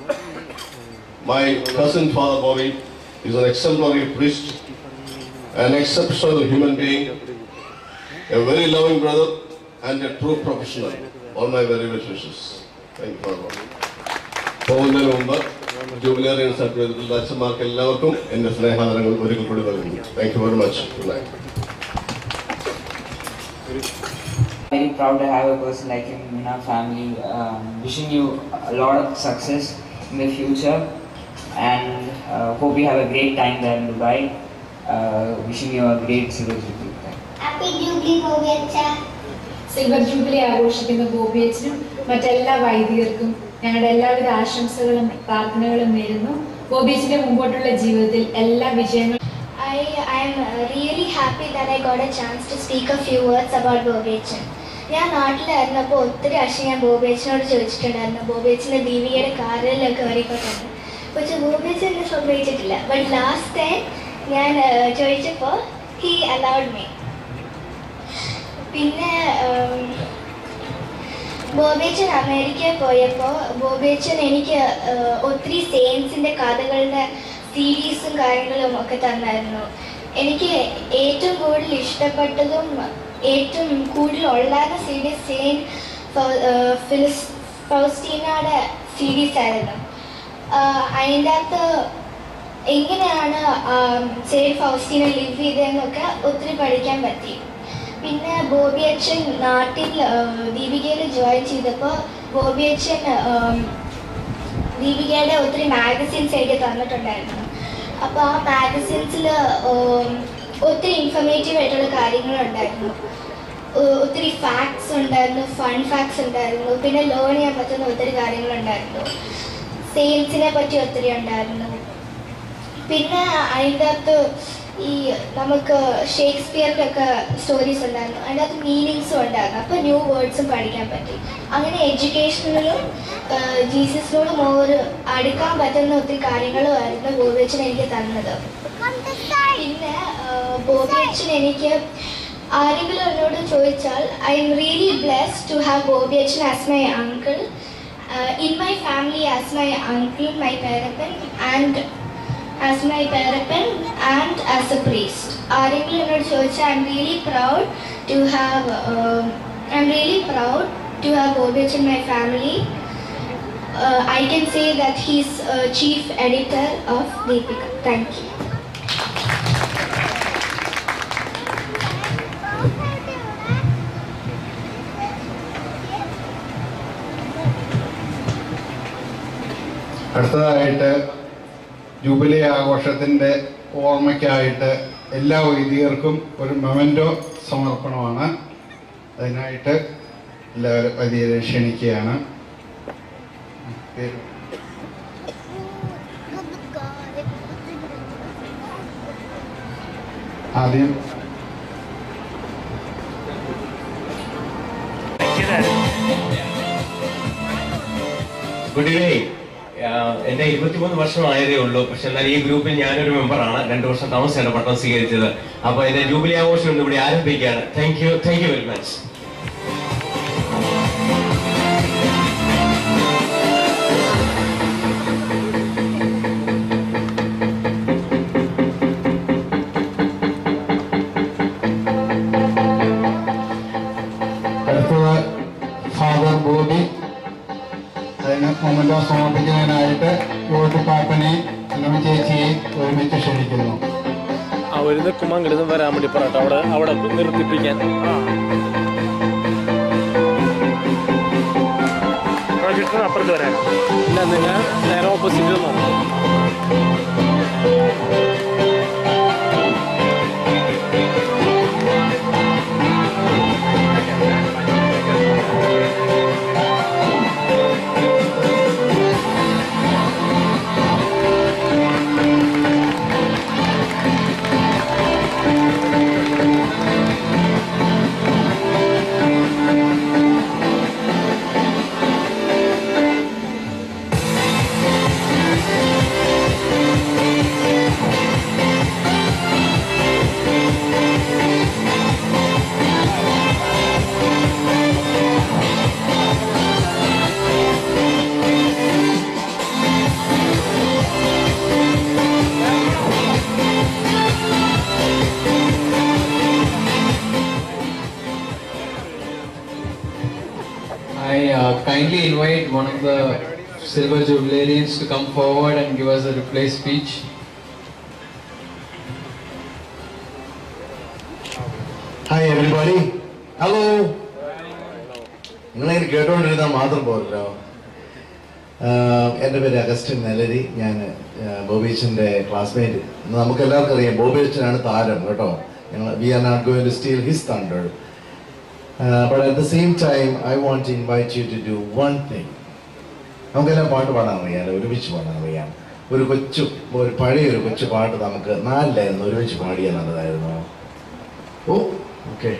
My cousin, Father Bobby, is an exemplary priest, an exceptional human being, a very loving brother, and a true professional. All my very best wishes. Thank you, Father Bobby. പോകുന്നതിന് മുമ്പ് jubilarian സർട്ടിഫിക്കറ്റുള്ള അച്ഛന്മാർക്ക് എല്ലാവർക്കും എൻ്റെ സ്നേഹാദരങ്ങൾ ഒരിക്കൽ കൂടി നൽകുന്നു thank you very much good night Very proud to have a person like him in our family. Um, wishing you a lot of success in the future and uh, hope you have a great time there in Dubai. Uh, wishing you a great Silver Jubilee. Happy jubilee ഗോപിയച്ച silver jubilee ആഘോഷിക്കുന്ന ഗോപിയച്ചനും മറ്റെല്ലാ വൈദികർക്കും ഞങ്ങളുടെ എല്ലാവിധ ആശംസകളും പ്രാർത്ഥനകളും നേരുന്നു ഗോപിയച്ചന്റെ മുമ്പോട്ടുള്ള ജീവിതത്തിൽ എല്ലാ വിജയങ്ങളും I I am uh, really happy that I got a chance to speak a few words about ബോബേച്ചൻ ഞാൻ നാട്ടിലായിരുന്നപ്പോൾ ഒത്തിരി പ്രാവശ്യം ഞാൻ ബോബേച്ചനോട് ചോദിച്ചിട്ടുണ്ടായിരുന്നു ബോബേച്ചൻ്റെ ദീപികയുടെ കാറിലൊക്കെ കയറിക്കൊണ്ടായിരുന്നു പക്ഷെ ബോബേച്ചൻ എന്നെ സമ്മതിച്ചിട്ടില്ല ബട്ട് ലാസ്റ്റ് ടൈം ഞാൻ uh, ചോദിച്ചപ്പോൾ ഹി അലൗഡ് മീ പിന്നെ um, ബോബേച്ചൻ അമേരിക്കയിൽ പോയപ്പോൾ ബോബേച്ചൻ എനിക്ക് ആഹ്, ഒത്തിരി സെയിൻസിൻ്റെ കഥകളുടെ സീരീസും കാര്യങ്ങളും ഒക്കെ തന്നായിരുന്നു എനിക്ക് ഏറ്റവും കൂടുതൽ ഇഷ്ടപ്പെട്ടതും ഏറ്റവും കൂടുതൽ ഉള്ളായിരുന്ന സീരീസ് സെയിൻ ഫിലിസ് ഫൗസ്റ്റീനയുടെ സീരീസ് ആയിരുന്നു ആഹ്, അതിൻ്റെ അകത്ത് എങ്ങനെയാണ് സെയിൻറ്റ് ഫൗസ്റ്റീന ലിവ് ചെയ്തതെന്നൊക്കെ ഒത്തിരി പഠിക്കാൻ പറ്റി പിന്നെ ബോബി അച്ഛൻ നാട്ടിൽ ദീപികയിൽ ജോയിൻ ചെയ്തപ്പോൾ ബോബി അച്ഛൻ ആം, ദീപികയുടെ ഒത്തിരി മാഗസിൻസ് എനിക്ക് തന്നിട്ടുണ്ടായിരുന്നു അപ്പോൾ ആ മാഗസിൻസിൽ ഒത്തിരി ഇൻഫർമേറ്റീവ് ആയിട്ടുള്ള കാര്യങ്ങളുണ്ടായിരുന്നു ഒ- ഒത്തിരി ഫാക്ട്സ് ഉണ്ടായിരുന്നു ഫൺ ഫാക്ട്സ് ഉണ്ടായിരുന്നു പിന്നെ ലേൺ ചെയ്യാൻ പറ്റുന്ന ഒത്തിരി കാര്യങ്ങളുണ്ടായിരുന്നു സെയിൽസിനെ പറ്റി ഒത്തിരി ഉണ്ടായിരുന്നു പിന്നെ അതിൻ്റെ അകത്ത് ഈ നമുക്ക് ഷേക്സ്പിയറിൻ്റെ ഒക്കെ സ്റ്റോറീസ് ഉണ്ടായിരുന്നു അതിൻ്റെ അകത്ത് മീനിങ്സും ഉണ്ടായിരുന്നു അപ്പോൾ ന്യൂ വേർഡ്സും പഠിക്കാൻ പറ്റി അങ്ങനെ എഡ്യൂക്കേഷനിലും ജീസസിനോട് മോർ അടുക്കാൻ പറ്റുന്ന ഒത്തിരി കാര്യങ്ങളുമായിരുന്നു ബോബിയച്ചൻ എനിക്ക് തന്നത് പിന്നെ ബോബിയച്ചൻ എനിക്ക് ആരെങ്കിലും എന്നോട് ചോദിച്ചാൽ I'm really blessed to have ബോബിയച്ചൻ as my uncle in my family as my uncle my പേരപ്പൻ ആൻഡ് as my parapet and as a priest. ആരെങ്കിലും എന്നോട് ചോദിച്ചാൽ I'm really proud to have I'm really proud to have ബോബിച്ച് in my family I can say that he's chief editor of Deepika thank you അടുത്തതായിട്ട് jubilee ആഘോഷത്തിൻ്റെ ഓർമ്മയ്ക്കായിട്ട് എല്ലാ വൈദികർക്കും ഒരു memento സമർപ്പണമാണ് അതിനായിട്ട് എല്ലാവരും വൈദികരെ ക്ഷണിക്കുകയാണ് പേര് ആദ്യം ഗുഡ് ഈവനിങ് എന്റെ ഇരുപത്തിമൂന്ന് വർഷമായതേ ഉള്ളൂ പക്ഷെ എന്നാൽ ഈ ഗ്രൂപ്പിൽ ഞാനൊരു മെമ്പറാണ് രണ്ടു വർഷം താമസിച്ചാണ് പട്ടം സ്വീകരിച്ചത് അപ്പൊ എന്റെ ജൂബിലി ആഘോഷം ഇന്ന് ഇവിടെ ആരംഭിക്കുകയാണ് thank you thank you very much അടുത്തത് ഫാദർ ബോബി അതിന് മൊമെന്റോ സമർപ്പിക്കുന്നതിനായിട്ട് യുവതി പാപ്പനെ അല്ലമ്മ ചേച്ചിയെ ഒരുമിച്ച് ക്ഷണിക്കുന്നു അവർ നിൽക്കുമ്പോൾ അങ്ങോട്ട് വരാൻ വേണ്ടി പറയട്ടെ അവിടെ അവിടെ നിർത്തിപ്പിക്കാൻ പ്രൊജക്ടർ അപ്പുറത്ത് വരാൻ ഇല്ല നിങ്ങൾ നേരെ ഓപ്പോസിറ്റ് നോക്കും I uh, kindly invite one of the Silver Jubilarians to come forward and give us a reply speech. Hi everybody hello നിങ്ങളിങ്ങനെ കേട്ടുകൊണ്ടിരുന്നാൽ മാത്രം പോരല്ലോ ആഹ് എൻ്റെ പേര് അഗസ്റ്റിൻ നെലരി ഞാൻ ബോബീച്ചൻ്റെ ക്ലാസ്മേറ്റ് നമുക്ക് എല്ലാവർക്കും അറിയാം ബോബീച്ചനാണ് താരം കേട്ടോ ഞങ്ങൾ we are not going to steal his thunder but at the same time I want to invite you to do one thing നമുക്കെല്ലാം പാട്ട് പാടാൻ അറിയാമല്ലോ ഒരുമിച്ച് പാടാൻ അറിയാം ഒരു കൊച്ചു ഒരു പഴയ ഒരു കൊച്ചു പാട്ട് നമുക്ക് നാലിലായിരുന്നു ഒരുമിച്ച് പാടിയാൽ നല്ലതായിരുന്നു ഓ ഓക്കെ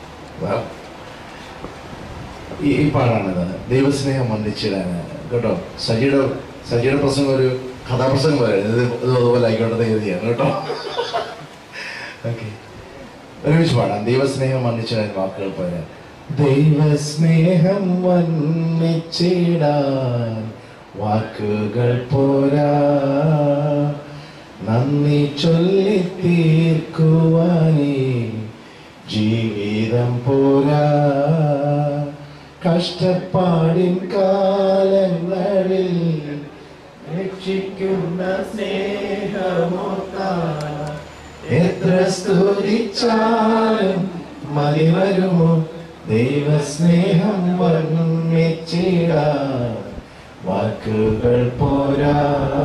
ഈ ഈ പാടാണിത് ദൈവസ്നേഹം വന്നിച്ചിടാൻ കേട്ടോ സജിയുടെ സജിയുടെ പ്രസംഗം ഒരു കഥാപ്രസംഗം പോലെ ഇത് ഇത് അതുപോലെ ആയിക്കോട്ടെ എഴുതിയാണ് കേട്ടോ ഓക്കെ ഒരുമിച്ച് പാടാം ദൈവസ്നേഹം വന്നിച്ചിടാൻ വാക്കുകൾ പോലെ ദൈവസ്നേഹം വന്നിച്ചിടാൻ വാക്കുകൾ പോരാ നന്ദി ചൊല്ലി തീർക്കുവാനേ ജീവിതം പോരാ കഷ്ടപ്പാടിൻ കാലങ്ങളിൽ രക്ഷിക്കുന്ന സ്നേഹം സ്തുതിച്ചാലും മതി വരുമോ ദൈവസ്നേഹം വർണ്ണിച്ചിടാൻ വാക്കുകൾ പോരാ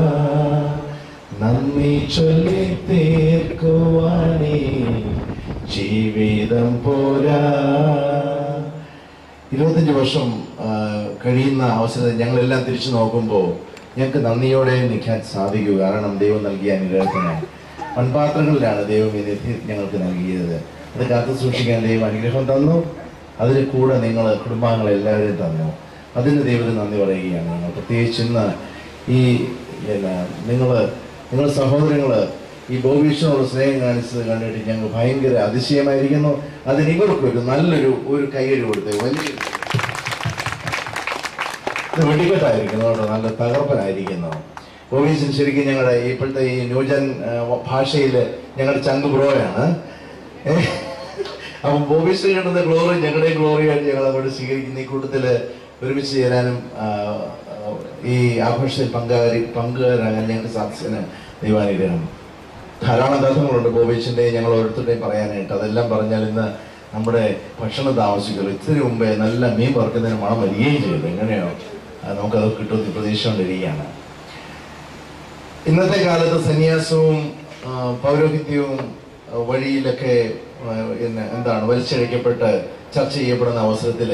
നന്ദി ചൊല്ലി തീർക്കുവാനേ ജീവിതം പോരാ ഇരുപത്തഞ്ച് വർഷം ആ, കഴിയുന്ന അവസരത്തിൽ ഞങ്ങളെല്ലാം തിരിച്ചു നോക്കുമ്പോൾ ഞങ്ങൾക്ക് നന്ദിയോടെ നിൽക്കാൻ സാധിക്കൂ കാരണം ദൈവം നൽകിയ അനുഗ്രഹത്തിന് മൺപാത്രങ്ങളിലാണ് ദൈവം ഈ നിധി ഞങ്ങൾക്ക് നൽകിയത് അത് കാത്തു സൂക്ഷിക്കാൻ ദൈവം അനുഗ്രഹം തന്നു അതിന് കൂടെ നിങ്ങൾ കുടുംബാംഗങ്ങൾ എല്ലാവരും തന്നു അതിന് ദൈവത്തിന് നന്ദി പറയുകയാണ് ഞങ്ങൾ പ്രത്യേകിച്ച് ഇന്ന് ഈ പിന്നെ നിങ്ങൾ നിങ്ങൾ സഹോദരങ്ങൾ ഈ ബോബീഷിനോട് സ്നേഹം കാണിച്ചത് കണ്ടിട്ട് ഞങ്ങൾ ഭയങ്കര അതിശയമായിരിക്കുന്നു അതിന് ഇവർക്കൊരു നല്ലൊരു ഒരു കൈയടി കൊടുത്ത് വലിയ ഇത് വെടിക്കെട്ടായിരിക്കുന്നു കേട്ടോ നല്ല തകർപ്പനായിരിക്കുന്നു ബോബീസിന് ശരിക്കും ഞങ്ങളുടെ ഇപ്പോഴത്തെ ഈ ന്യൂജൻ ഭാഷയിൽ ഞങ്ങളുടെ ചങ്ക് ബ്രോയാണ് ഏ? അപ്പം ബോബീസ് കിട്ടുന്ന ഗ്ലോറി ഞങ്ങളുടെ ഗ്ലോറിയായിട്ട് ഞങ്ങൾ അങ്ങോട്ട് സ്വീകരിക്കുന്ന ഈ കൂട്ടത്തിൽ ഒരുമിച്ച് ചേരാനും ആ, ആ, ഈ ആഘോഷത്തിൽ പങ്കാരി പങ്കുകാരാകാൻ ഞങ്ങൾക്ക് സാധിച്ചതിന് ദൈവാനുഗ്രഹം ധാരാളം കഥകളുണ്ട് ബോബീച്ചിൻ്റെ ഞങ്ങൾ ഓരോരുത്തരുടെയും പറയാനായിട്ട് അതെല്ലാം പറഞ്ഞാൽ ഇന്ന് നമ്മുടെ ഭക്ഷണം താമസിക്കുള്ളൂ ഇത്തിരി മുമ്പേ നല്ല മീൻ വറുക്കുന്നതിന് മണം വരികയും ചെയ്തു എങ്ങനെയോ അത് നമുക്കത് കിട്ടുമെന്ന് പ്രതീക്ഷ കൊണ്ടിരിക്കുകയാണ് ഇന്നത്തെ കാലത്ത് സന്യാസവും ആ, പൗരോഹിത്യവും ആ, വഴിയിലൊക്കെ ആ, പിന്നെ എന്താണ് വലിച്ചഴിക്കപ്പെട്ട് ചർച്ച ചെയ്യപ്പെടുന്ന അവസരത്തിൽ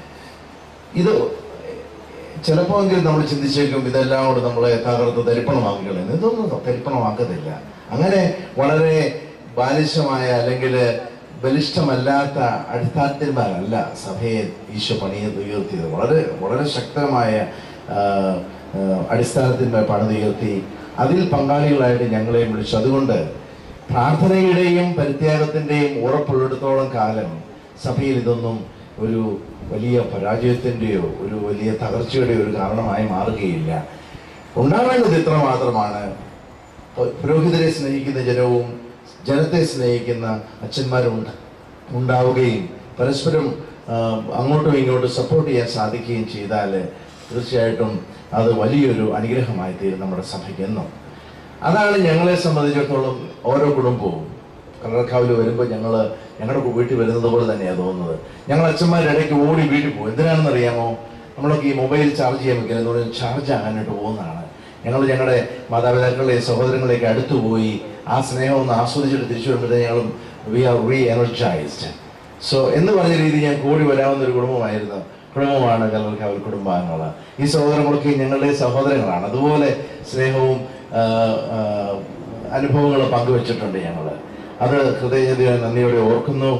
ഇത് ചിലപ്പോൾ എങ്കിലും നമ്മൾ ചിന്തിച്ചേക്കും ഇതെല്ലാം കൂടെ നമ്മളെ തകർത്ത് തരിപ്പണമാക്കുകയാണ് ഇതൊന്നും തരിപ്പണമാക്കത്തില്ല അങ്ങനെ വളരെ ബാലിശമായ അല്ലെങ്കിൽ ബലിഷ്ഠമല്ലാത്ത അടിസ്ഥാനത്തിന്മാരല്ല സഭയെ ഈശോ പണിയെ ഉയർത്തിയത് വളരെ വളരെ ശക്തമായ ആ, ആ, അടിസ്ഥാനത്തിന്മേൽ പണിതുയർത്തി അതിൽ പങ്കാളികളായിട്ട് ഞങ്ങളെയും വിളിച്ചു അതുകൊണ്ട് പ്രാർത്ഥനയുടെയും പരിത്യാഗത്തിൻ്റെയും ഉറപ്പുള്ളിടത്തോളം കാലം സഭയിൽ ഇതൊന്നും ഒരു വലിയ പരാജയത്തിൻ്റെയോ ഒരു വലിയ തകർച്ചയുടെയോ ഒരു കാരണമായി മാറുകയില്ല ഉണ്ടാവേണ്ടത് ഇത്ര മാത്രമാണ് പു- പുരോഹിതരെ സ്നേഹിക്കുന്ന ജനവും ജനത്തെ സ്നേഹിക്കുന്ന അച്ഛന്മാരും ഉണ്ട് ഉണ്ടാവുകയും പരസ്പരം ആ, അങ്ങോട്ടും ഇങ്ങോട്ടും സപ്പോർട്ട് ചെയ്യാൻ സാധിക്കുകയും ചെയ്താൽ തീർച്ചയായിട്ടും അത് വലിയൊരു അനുഗ്രഹമായി തീരും നമ്മുടെ സഭയ്ക്ക് എന്നും അതാണ് ഞങ്ങളെ സംബന്ധിച്ചിടത്തോളം ഓരോ കുടുംബവും കള്ളക്കാവിൽ വരുമ്പോൾ ഞങ്ങൾ ഞങ്ങളുടെ വീട്ടിൽ വരുന്നത് പോലെ തന്നെയാണ് തോന്നുന്നത് ഞങ്ങൾ അച്ഛന്മാരുടെ ഇടയ്ക്ക് ഓടി വീട്ടിൽ പോകും എന്തിനാണെന്ന് അറിയാമോ നമ്മളൊക്കെ ഈ മൊബൈൽ ചാർജ് ചെയ്യാൻ വെക്കുന്നത് എന്ന് പറഞ്ഞാൽ ചാർജ് ആകാനായിട്ട് പോകുന്നതാണ് ഞങ്ങൾ ഞങ്ങളുടെ മാതാപിതാക്കളുടെയും സഹോദരങ്ങളെയൊക്കെ അടുത്തു പോയി ആ സ്നേഹം ഒന്ന് ആസ്വദിച്ചിട്ട് തിരിച്ചു വരുമ്പോഴത്തേക്ക് ഞങ്ങളും we are reenergized so എന്ന് പറഞ്ഞ രീതി ഞാൻ കൂടി വരാവുന്ന ഒരു കുടുംബമായിരുന്നു കുടുംബമാണ് കല്ലൂർക്കാവൽ കുടുംബാംഗങ്ങൾ ഈ സഹോദരങ്ങളൊക്കെ ഞങ്ങളുടെ സഹോദരങ്ങളാണ് അതുപോലെ സ്നേഹവും ആ, ആ, അനുഭവങ്ങളും പങ്കുവച്ചിട്ടുണ്ട് ഞങ്ങൾ അത് ഹൃദയ നന്ദിയോടെ ഓർക്കുന്നു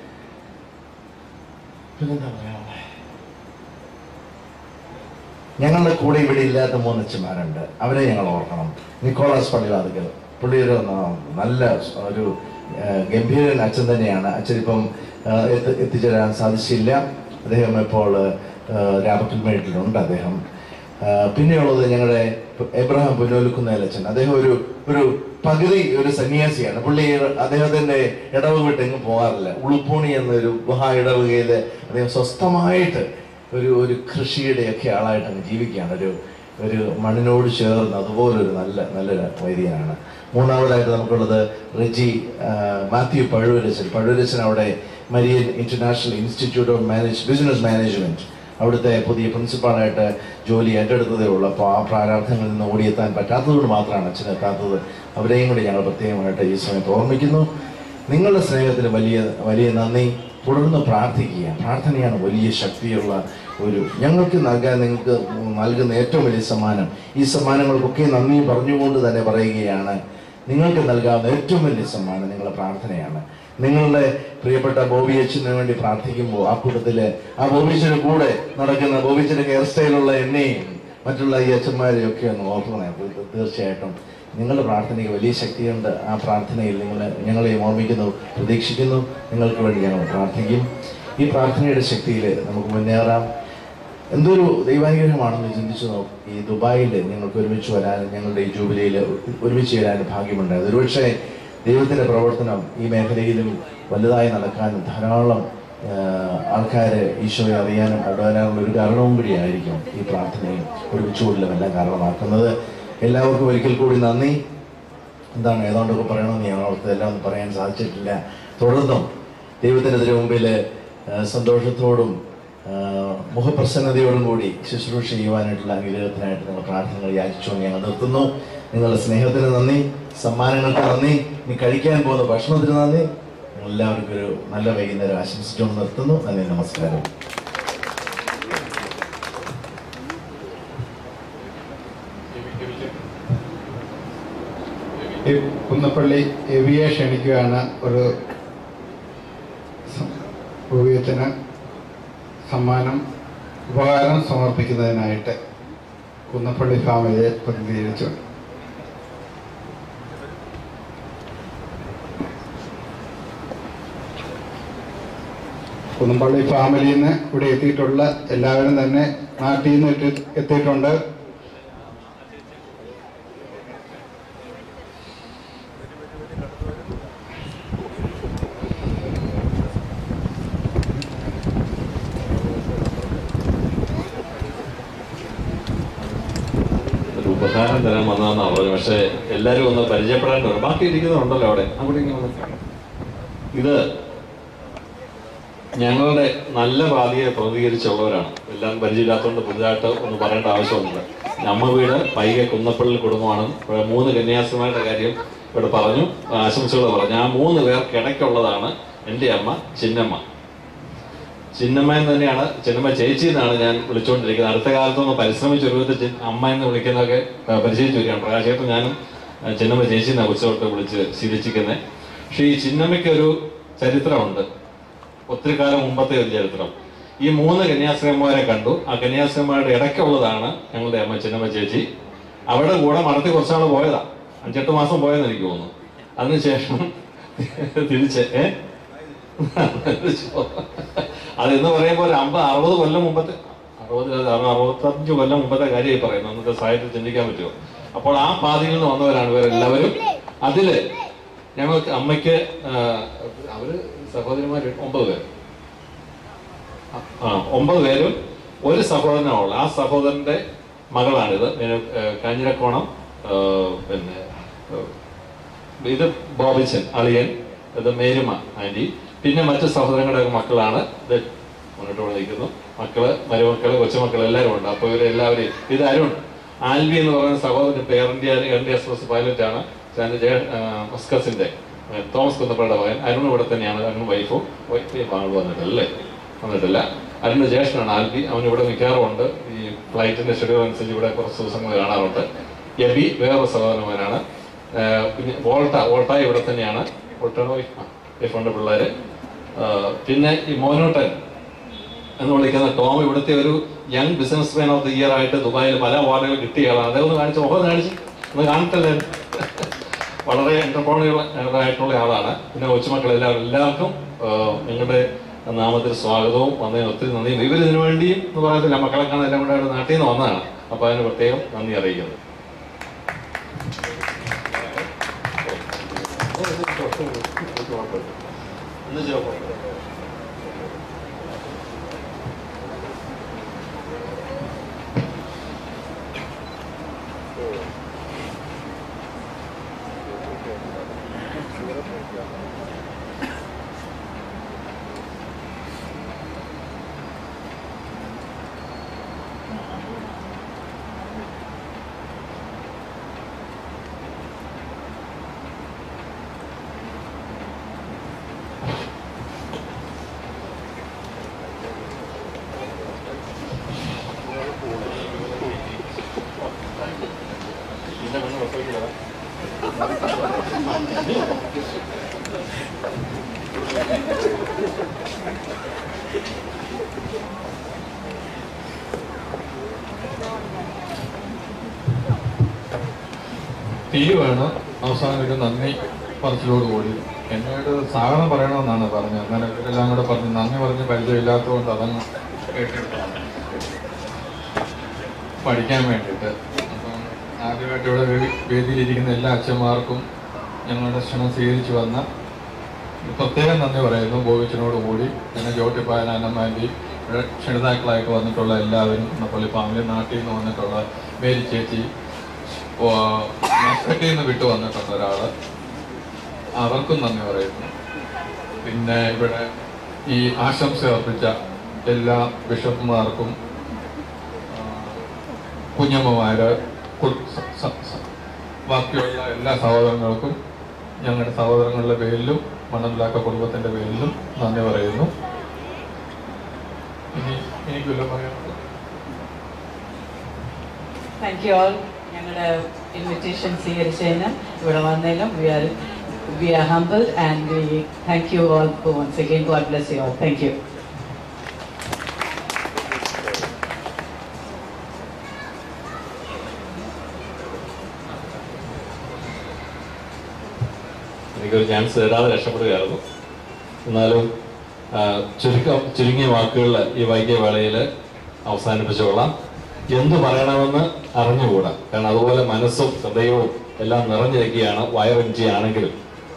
പിന്നെന്താ പറയാനുള്ളത് ഞങ്ങളുടെ കൂടെ ഇവിടെ ഇല്ലാത്ത മൂന്നച്ഛന്മാരുണ്ട് അവരെ ഞങ്ങൾ ഓർക്കണം നിക്കോളാസ് പള്ളിവാതിക്കൽ പുള്ളി ഒരു ന- നല്ല ഒരു ആ, ഗംഭീരൻ അച്ഛൻ തന്നെയാണ് അച്ഛൻ ഇപ്പം ആ, എത്തി- എത്തിച്ചേരാൻ സാധിച്ചില്ല അദ്ദേഹം ഇപ്പോൾ രാമക്കൽമേട്ടിലുണ്ട് അദ്ദേഹം ആ, പിന്നെയുള്ളത് ഞങ്ങളുടെ എബ്രഹാം പുന്നോലുക്കുന്നേലച്ചൻ അദ്ദേഹം ഒരു ഒരു പകുതി ഒരു സന്യാസിയാണ് പുള്ളി അദ്ദേഹത്തിന്റെ ഇടവക വിട്ട് എങ്ങും പോകാറില്ല ഉളുപ്പൂണി എന്നൊരു ഗുഹാ ഇടവകയിൽ അദ്ദേഹം സ്വസ്ഥമായിട്ട് ഒരു ഒരു കൃഷിയുടെ ഒക്കെ ആളായിട്ട് അങ്ങ് ജീവിക്കുകയാണ് ഒരു ഒരു മണ്ണിനോട് ചേർന്ന് അതുപോലൊരു നല്ല നല്ലൊരു വൈദ്യനാണ് മൂന്നാമതായിട്ട് നമുക്കുള്ളത് റെജി ആ, മാത്യു പഴുവരച്ചൻ പഴുവരച്ചൻ അവിടെ Marian international institute of manage business management അവിടുത്തെ പുതിയ പ്രിൻസിപ്പാളായിട്ട് ജോലി ഏറ്റെടുത്തതേ ഉള്ളൂ അപ്പോൾ ആ പ്രാരാബ്ധങ്ങളിൽ നിന്ന് ഓടിയെത്താൻ പറ്റാത്തതുകൊണ്ട് മാത്രമാണ് അച്ഛൻ എത്താത്തത് അവരെയും കൂടി ഞങ്ങൾ പ്രത്യേകമായിട്ട് ഈ സമയത്ത് ഓർമ്മിക്കുന്നു നിങ്ങളുടെ സ്നേഹത്തിന് വലിയ വലിയ നന്ദി തുടർന്ന് പ്രാർത്ഥിക്കുക പ്രാർത്ഥനയാണ് വലിയ ശക്തിയുള്ള ഒരു ഞങ്ങൾക്ക് നൽകാൻ നിങ്ങൾക്ക് നൽകുന്ന ഏറ്റവും വലിയ സമ്മാനം ഈ സമ്മാനങ്ങൾക്കൊക്കെ നന്ദി പറഞ്ഞുകൊണ്ട് തന്നെ പറയുകയാണ് നിങ്ങൾക്ക് നൽകാവുന്ന ഏറ്റവും വലിയ സമ്മാനം നിങ്ങളുടെ പ്രാർത്ഥനയാണ് നിങ്ങളുടെ പ്രിയപ്പെട്ട ബോബി അച്ഛന് വേണ്ടി പ്രാർത്ഥിക്കുമ്പോൾ ആ കൂട്ടത്തില് ആ ബോബിച്ചന് കൂടെ നടക്കുന്ന ബോബിച്ചന്റെ ഹെയർ സ്റ്റൈലുള്ള എന്നെയും മറ്റുള്ള ഈ അച്ഛന്മാരെയും ഒക്കെ ഒന്ന് ഓർക്കണേ അപ്പോൾ തീർച്ചയായിട്ടും നിങ്ങളുടെ പ്രാർത്ഥനയ്ക്ക് വലിയ ശക്തിയുണ്ട് ആ പ്രാർത്ഥനയിൽ നിങ്ങൾ ഞങ്ങളെ ഓർമ്മിക്കുന്നു പ്രതീക്ഷിക്കുന്നു നിങ്ങൾക്ക് വേണ്ടി ഞങ്ങൾ പ്രാർത്ഥിക്കും ഈ പ്രാർത്ഥനയുടെ ശക്തിയിൽ നമുക്ക് മുന്നേറാം എന്തൊരു ദൈവാനുഗ്രഹമാണെന്ന് ചിന്തിച്ചു നോക്കും ഈ ദുബായിൽ ഞങ്ങൾക്ക് ഒരുമിച്ച് വരാൻ ഞങ്ങളുടെ ഈ ജൂബിലിയിൽ ഒരുമിച്ച് ചേരാൻ ഭാഗ്യമുണ്ടായത് ഒരുപക്ഷെ ദൈവത്തിൻ്റെ പ്രവർത്തനം ഈ മേഖലയിലും വലുതായി നടക്കാനും ധാരാളം ആൾക്കാർ ഈശോയെ അറിയാനും ഇടവരാനുള്ള ഒരു കാരണവും കൂടിയായിരിക്കും ഈ പ്രാർത്ഥനയും ഒരുമിച്ച് കൂടലും എല്ലാം കാരണമാക്കുന്നത് എല്ലാവർക്കും ഒരിക്കൽ കൂടി നന്ദി എന്താണ് ഏതാണ്ടൊക്കെ പറയണമെന്ന് ഞാൻ ഓർത്ത് എല്ലാം ഒന്നും പറയാൻ സാധിച്ചിട്ടില്ല തുടർന്നും ദൈവത്തിനെതിരെ മുമ്പിൽ ആ, സന്തോഷത്തോടും ആ, മുഖപ്രസന്നതയോടും കൂടി ശുശ്രൂഷ ചെയ്യുവാനായിട്ടുള്ള അനുഗ്രഹത്തിനായിട്ട് നിങ്ങൾ പ്രാർത്ഥനകൾ യാചിച്ചുകൊണ്ട് ഞങ്ങൾ നിർത്തുന്നു നിങ്ങളുടെ സ്നേഹത്തിന് നന്ദി സമ്മാനങ്ങൾക്ക് നന്ദി ഇനി കഴിക്കാൻ പോകുന്ന ഭക്ഷണത്തിന് നന്ദി നിങ്ങൾ എല്ലാവർക്കും ഒരു നല്ല വൈകുന്നേരം ആശംസിച്ചുകൊണ്ട് നിർത്തുന്നു നന്ദി നമസ്കാരം ഈ കുന്നപ്പള്ളി എവിയെ ക്ഷണിക്കുകയാണ് ഒരു സം- ഓവിയത്തിന് സമ്മാനം ഉപകാരം സമർപ്പിക്കുന്നതിനായിട്ട് കുന്നപ്പള്ളി ഫാമിലിയെ പ്രതിനിധീകരിച്ചു കുന്നപ്പള്ളി ഫാമിലിയിൽ നിന്ന് ഇവിടെ എത്തിയിട്ടുള്ള എല്ലാവരും തന്നെ നാട്ടിൽ നിന്ന് എത്തി- എത്തിയിട്ടുണ്ട് ഒരു ഉപകാരം തരാൻ വന്നതെന്നാണ് പറഞ്ഞു പക്ഷെ എല്ലാവരും ഒന്ന് പരിചയപ്പെടാൻ ബാക്കി ഇരിക്കുന്നുണ്ടല്ലോ അവിടെ അവിടെ ഇങ്ങനെ വന്ന്. ഇത് ഞങ്ങളുടെ നല്ല ബാധിയെ പ്രതികരിച്ചുള്ളവരാണ് എല്ലാം പരിചയമില്ലാത്തതുകൊണ്ട് പുതുതായിട്ട് ഒന്നും പറയേണ്ട ആവശ്യമൊന്നുമില്ല നമ്മ വീട് പൈക കുന്നപ്പള്ളി കുടുംബമാണ് ഇവിടെ മൂന്ന് കന്യാസിമാരുടെ കാര്യം ഇവിടെ പറഞ്ഞു ആശംസകൾ പറഞ്ഞു ആ മൂന്ന് പേർക്ക് ഇടയ്ക്കുള്ളതാണ് എൻ്റെ അമ്മ ചിന്നമ്മ ചിന്നമ്മ എന്ന് തന്നെയാണ് ചിന്നമ്മ ചേച്ചി എന്നാണ് ഞാൻ വിളിച്ചുകൊണ്ടിരിക്കുന്നത് അടുത്ത കാലത്തൊന്ന് പരിശ്രമിച്ച് ഒരു വിധത്തിൽ ചി- അമ്മ എന്ന് വിളിക്കുന്നതൊക്കെ ആ, പരിചയിച്ചു വരികയാണ് പ്രകാശേട്ടൻ ഞാനും ആ, ചിന്നമ്മ ചേച്ചി എന്നാണ് ഉത്സവത്തെ വിളിച്ച് ശീലിച്ചിരിക്കുന്നത് പക്ഷേ ഈ ചിന്നമ്മയ്ക്ക് ഒരു ചരിത്രമുണ്ട് ഒത്തിരി കാലം മുമ്പത്തെ ഒരു ചരിത്രം ഈ മൂന്ന് കന്യാസ്ത്രീമാരെ കണ്ടു ആ കന്യാസ്ത്രീമാരുടെ ഇടയ്ക്കുള്ളതാണ് ഞങ്ങളുടെ അമ്മ ചിന്നമ്മ ചേച്ചി അവിടെ കൂടെ മടത്തി കുറച്ചാൾ പോയതാ അഞ്ചെട്ട് മാസം പോയെന്ന് എനിക്ക് തോന്നുന്നു അതിനുശേഷം തിരിച്ച് ഏ അതെന്ന് പറയുമ്പോൾ ഒരു അമ്പത് അറുപത് കൊല്ലം മുമ്പത്തെ അറുപത് അറു- അറുപത്തഞ്ച് കൊല്ലം മുമ്പത്തെ കാര്യമായി പറയുന്നു അന്നത്തെ സാഹിത്യം ചിന്തിക്കാൻ പറ്റുമോ അപ്പോൾ ആ പാതിയിൽ നിന്ന് വന്നവരാണ് ഇവരെല്ലാവരും അതില് ഞങ്ങൾക്ക് അമ്മയ്ക്ക് ആ, അവര് സഹോദരിമാർ ഒമ്പത് പേര് ആ ഒമ്പത് പേരും ഒരു സഹോദരനാണുള്ളത് ആ സഹോദരന്റെ മകളാണിത് പിന്നെ, ഏ, കാഞ്ഞിരക്കോണം ആ, പിന്നെ ഏ, ഇത് ബോബിച്ചൻ അളിയൻ ഇത് മേരുമ ആന്റി പിന്നെ മറ്റു സഹോദരങ്ങളുടെ മക്കളാണ് ഇത് മുന്നോട്ട് ഇവിടെ നിൽക്കുന്നു മക്കള് മരുമക്കള് കൊച്ചുമക്കള് എല്ലാവരും ഉണ്ട് അപ്പോൾ ഇവരെല്ലാവരും ഇത് അരുൺ ആൽവി എന്ന് പറയുന്ന സഹോദരൻ Air India Air India Express pilot ആണ് ഞാൻ ജെ- ആ, മസ്കസിന്റെ ആ, തോമസ് കുന്നപ്പയുടെ മകൻ അരുൺ ഇവിടെ തന്നെയാണ് അരുൺ വൈഫും വൈഫ് ആൾ വന്നിട്ടില്ലേ വന്നിട്ടില്ല അരുണിന്റെ ജ്യേഷ്ഠനാണ് ആൽബി അവൻ ഇവിടെ മിക്കാറുമുണ്ട് ഈ ഫ്ലൈറ്റിന്റെ ഷെഡ്യൂൾ അനുസരിച്ച് ഇവിടെ കുറച്ച് ദിവസങ്ങൾ കാണാറുണ്ട് എബി വേറൊരു സഹോദരന്മാരാണ് ആ, പിന്നെ വോൾട്ട വോൾട്ട ഇവിടെ തന്നെയാണ് വോൾട്ടയുടെ വൈഫ് ആ, വൈഫുണ്ട് പിള്ളേര് ആ, പിന്നെ ഈ മോനോട്ടൻ എന്ന് വിളിക്കുന്ന ടോം ഇവിടുത്തെ ഒരു young business man of the year ആയിട്ട് ദുബായിൽ പല അവാർഡുകൾ കിട്ടിയ ആളാണ് അദ്ദേഹം ഒന്ന് കാണിച്ച് മുഖം കാണിച്ച് ഒന്ന് കാണത്തല്ലേ വളരെ എന്റർപ്രോണർ ആയിട്ടുള്ള ആളാണ് പിന്നെ കൊച്ചുമക്കൾ എല്ലാവരും എല്ലാവർക്കും ആ, നിങ്ങളുടെ നാമത്തിൽ സ്വാഗതവും വന്നതിന് ഒത്തിരി നന്ദിയും ഇവർ ഇതിനു വേണ്ടിയും എന്ന് പറയത്തില്ല മക്കളെ കാണാൻ എല്ലാം കൂടെ അവിടെ നാട്ടിൽ നിന്ന് വന്നതാണ് അപ്പോൾ അതിന് പ്രത്യേകം നന്ദി അറിയിക്കുന്നു തീരുവാണ് അവസാനം ഒരു നന്ദി പറച്ചിലോട് കൂടി എന്നോട് സ്വാഗതം പറയണമെന്നാണ് പറഞ്ഞത് അന്നേരം ഇവരെല്ലാം കൂടെ പറഞ്ഞ് നന്ദി പറഞ്ഞ് പരിചയമില്ലാത്തതുകൊണ്ട് അതങ്ങ് കേട്ടിട്ടാണ് പഠിക്കാൻ വേണ്ടിയിട്ട് അപ്പം ആദ്യമായിട്ട് ഇവിടെ വേ- വേദിയിലിരിക്കുന്ന എല്ലാ അച്ഛന്മാർക്കും ഞങ്ങളുടെ ക്ഷണം സ്വീകരിച്ചു വന്ന പ്രത്യേകം നന്ദി പറയുന്നു ബോബിച്ചനോട് കൂടി പിന്നെ ജോട്ടി പായനാനന്മാരി ഇവിടെ ക്ഷണിതാക്കളായിട്ട് വന്നിട്ടുള്ള എല്ലാവരും പള്ളി ഫാമിലി നാട്ടിൽ നിന്ന് വന്നിട്ടുള്ള മേരി ചേച്ചി മസ്കറ്റിൽ നിന്ന് വിട്ടു വന്നിട്ടുണ്ട് ഒരാള് അവർക്കും നന്ദി പറയുന്നു പിന്നെ ഇവിടെ ഈ ആശംസ അർപ്പിച്ച എല്ലാ ബിഷപ്പുമാർക്കും ആ, കുഞ്ഞമ്മമാര് കു- സ- സ- സ- ബാക്കിയുള്ള എല്ലാ സഹോദരങ്ങൾക്കും ഞങ്ങളുടെ സഹോദരങ്ങളുടെ പേരിലും മണമ്പിലാക്ക കുടുംബത്തിന്റെ പേരിലും നന്ദി പറയുന്നു ഇനി എനിക്കില്ല പറയാനുള്ളത് താങ്ക് യു ഓൾ ഞങ്ങളുടെ ഇൻവിറ്റേഷൻ സ്വീകരിച്ചതിന് ഇവിടെ വന്നതിലും we are we are humble and we thank you all for once again God bless you all thank you എനിക്കൊരു ചാൻസ് തരാതെ രക്ഷപ്പെടുകയായിരുന്നു എന്നാലും ആ, ചുരുക്കം ചുരുങ്ങിയ വാക്കുകളിൽ ഈ വൈകിയ വേളയിൽ അവസാനിപ്പിച്ചുകൊള്ളാം എന്ത് പറയണമെന്ന് അറിഞ്ഞുകൂടാ കാരണം അതുപോലെ മനസ്സും ഹൃദയവും എല്ലാം നിറഞ്ഞിരിക്കുകയാണ് വയറഞ്ചിയാണെങ്കിലും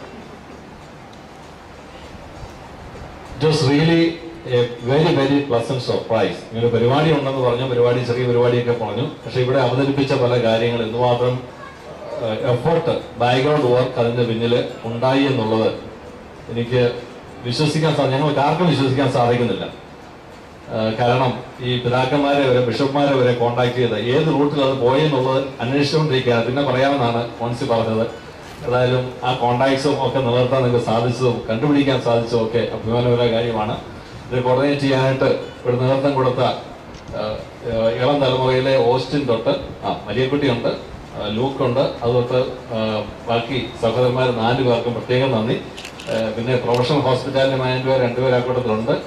it was really a very very pleasant surprise ഇങ്ങനെ പരിപാടി ഉണ്ടെന്ന് പറഞ്ഞു പരിപാടി ചെറിയ പരിപാടിയൊക്കെ പറഞ്ഞു പക്ഷെ ഇവിടെ അവതരിപ്പിച്ച പല കാര്യങ്ങൾ എന്തുമാത്രം എഫേർട്ട് ബാക്ക്ഗ്രൗണ്ട് വർക്ക് അതിന്റെ പിന്നിൽ ഉണ്ടായി എന്നുള്ളത് എനിക്ക് വിശ്വസിക്കാൻ സാ ഞങ്ങൾക്ക് ആർക്കും വിശ്വസിക്കാൻ സാധിക്കുന്നില്ല ആ, കാരണം ഈ പിതാക്കന്മാരെ വരെ ബിഷപ്പ്മാരെ വരെ കോണ്ടാക്ട് ചെയ്ത് ഏത് റൂട്ടിൽ അത് പോയെന്നുള്ളത് അന്വേഷിച്ചുകൊണ്ടിരിക്കുകയാണ് പിന്നെ പറയാമെന്നാണ് മോൻസി പറഞ്ഞത് ഏതായാലും ആ കോണ്ടാക്ട്സും ഒക്കെ നിലനിർത്താൻ നിങ്ങൾക്ക് സാധിച്ചതും കണ്ടുപിടിക്കാൻ സാധിച്ചതും ഒക്കെ അഭിമാനകരമായ കാര്യമാണ് ഇത് കോർഡിനേറ്റ് ചെയ്യാനായിട്ട് ഇവിടെ നേതൃത്വം കൊടുത്ത ആ, ആ, ഇളം തലമുറയിലെ ഓസ്റ്റിൻ തൊട്ട് ആ മരിയക്കുട്ടിയുണ്ട് ആ, ലൂക്കുണ്ട് അതുതൊട്ട് ആ, ബാക്കി സഹോദരന്മാർ നാല് പേർക്കും പ്രത്യേകം നന്ദി ആ, പിന്നെ പ്രൊഫഷണൽ ഹോസ്പിറ്റാലിലെ മാനേജ്മെന്റ് രണ്ടുപേർ അക്കൂട്ടത്തിലുണ്ട്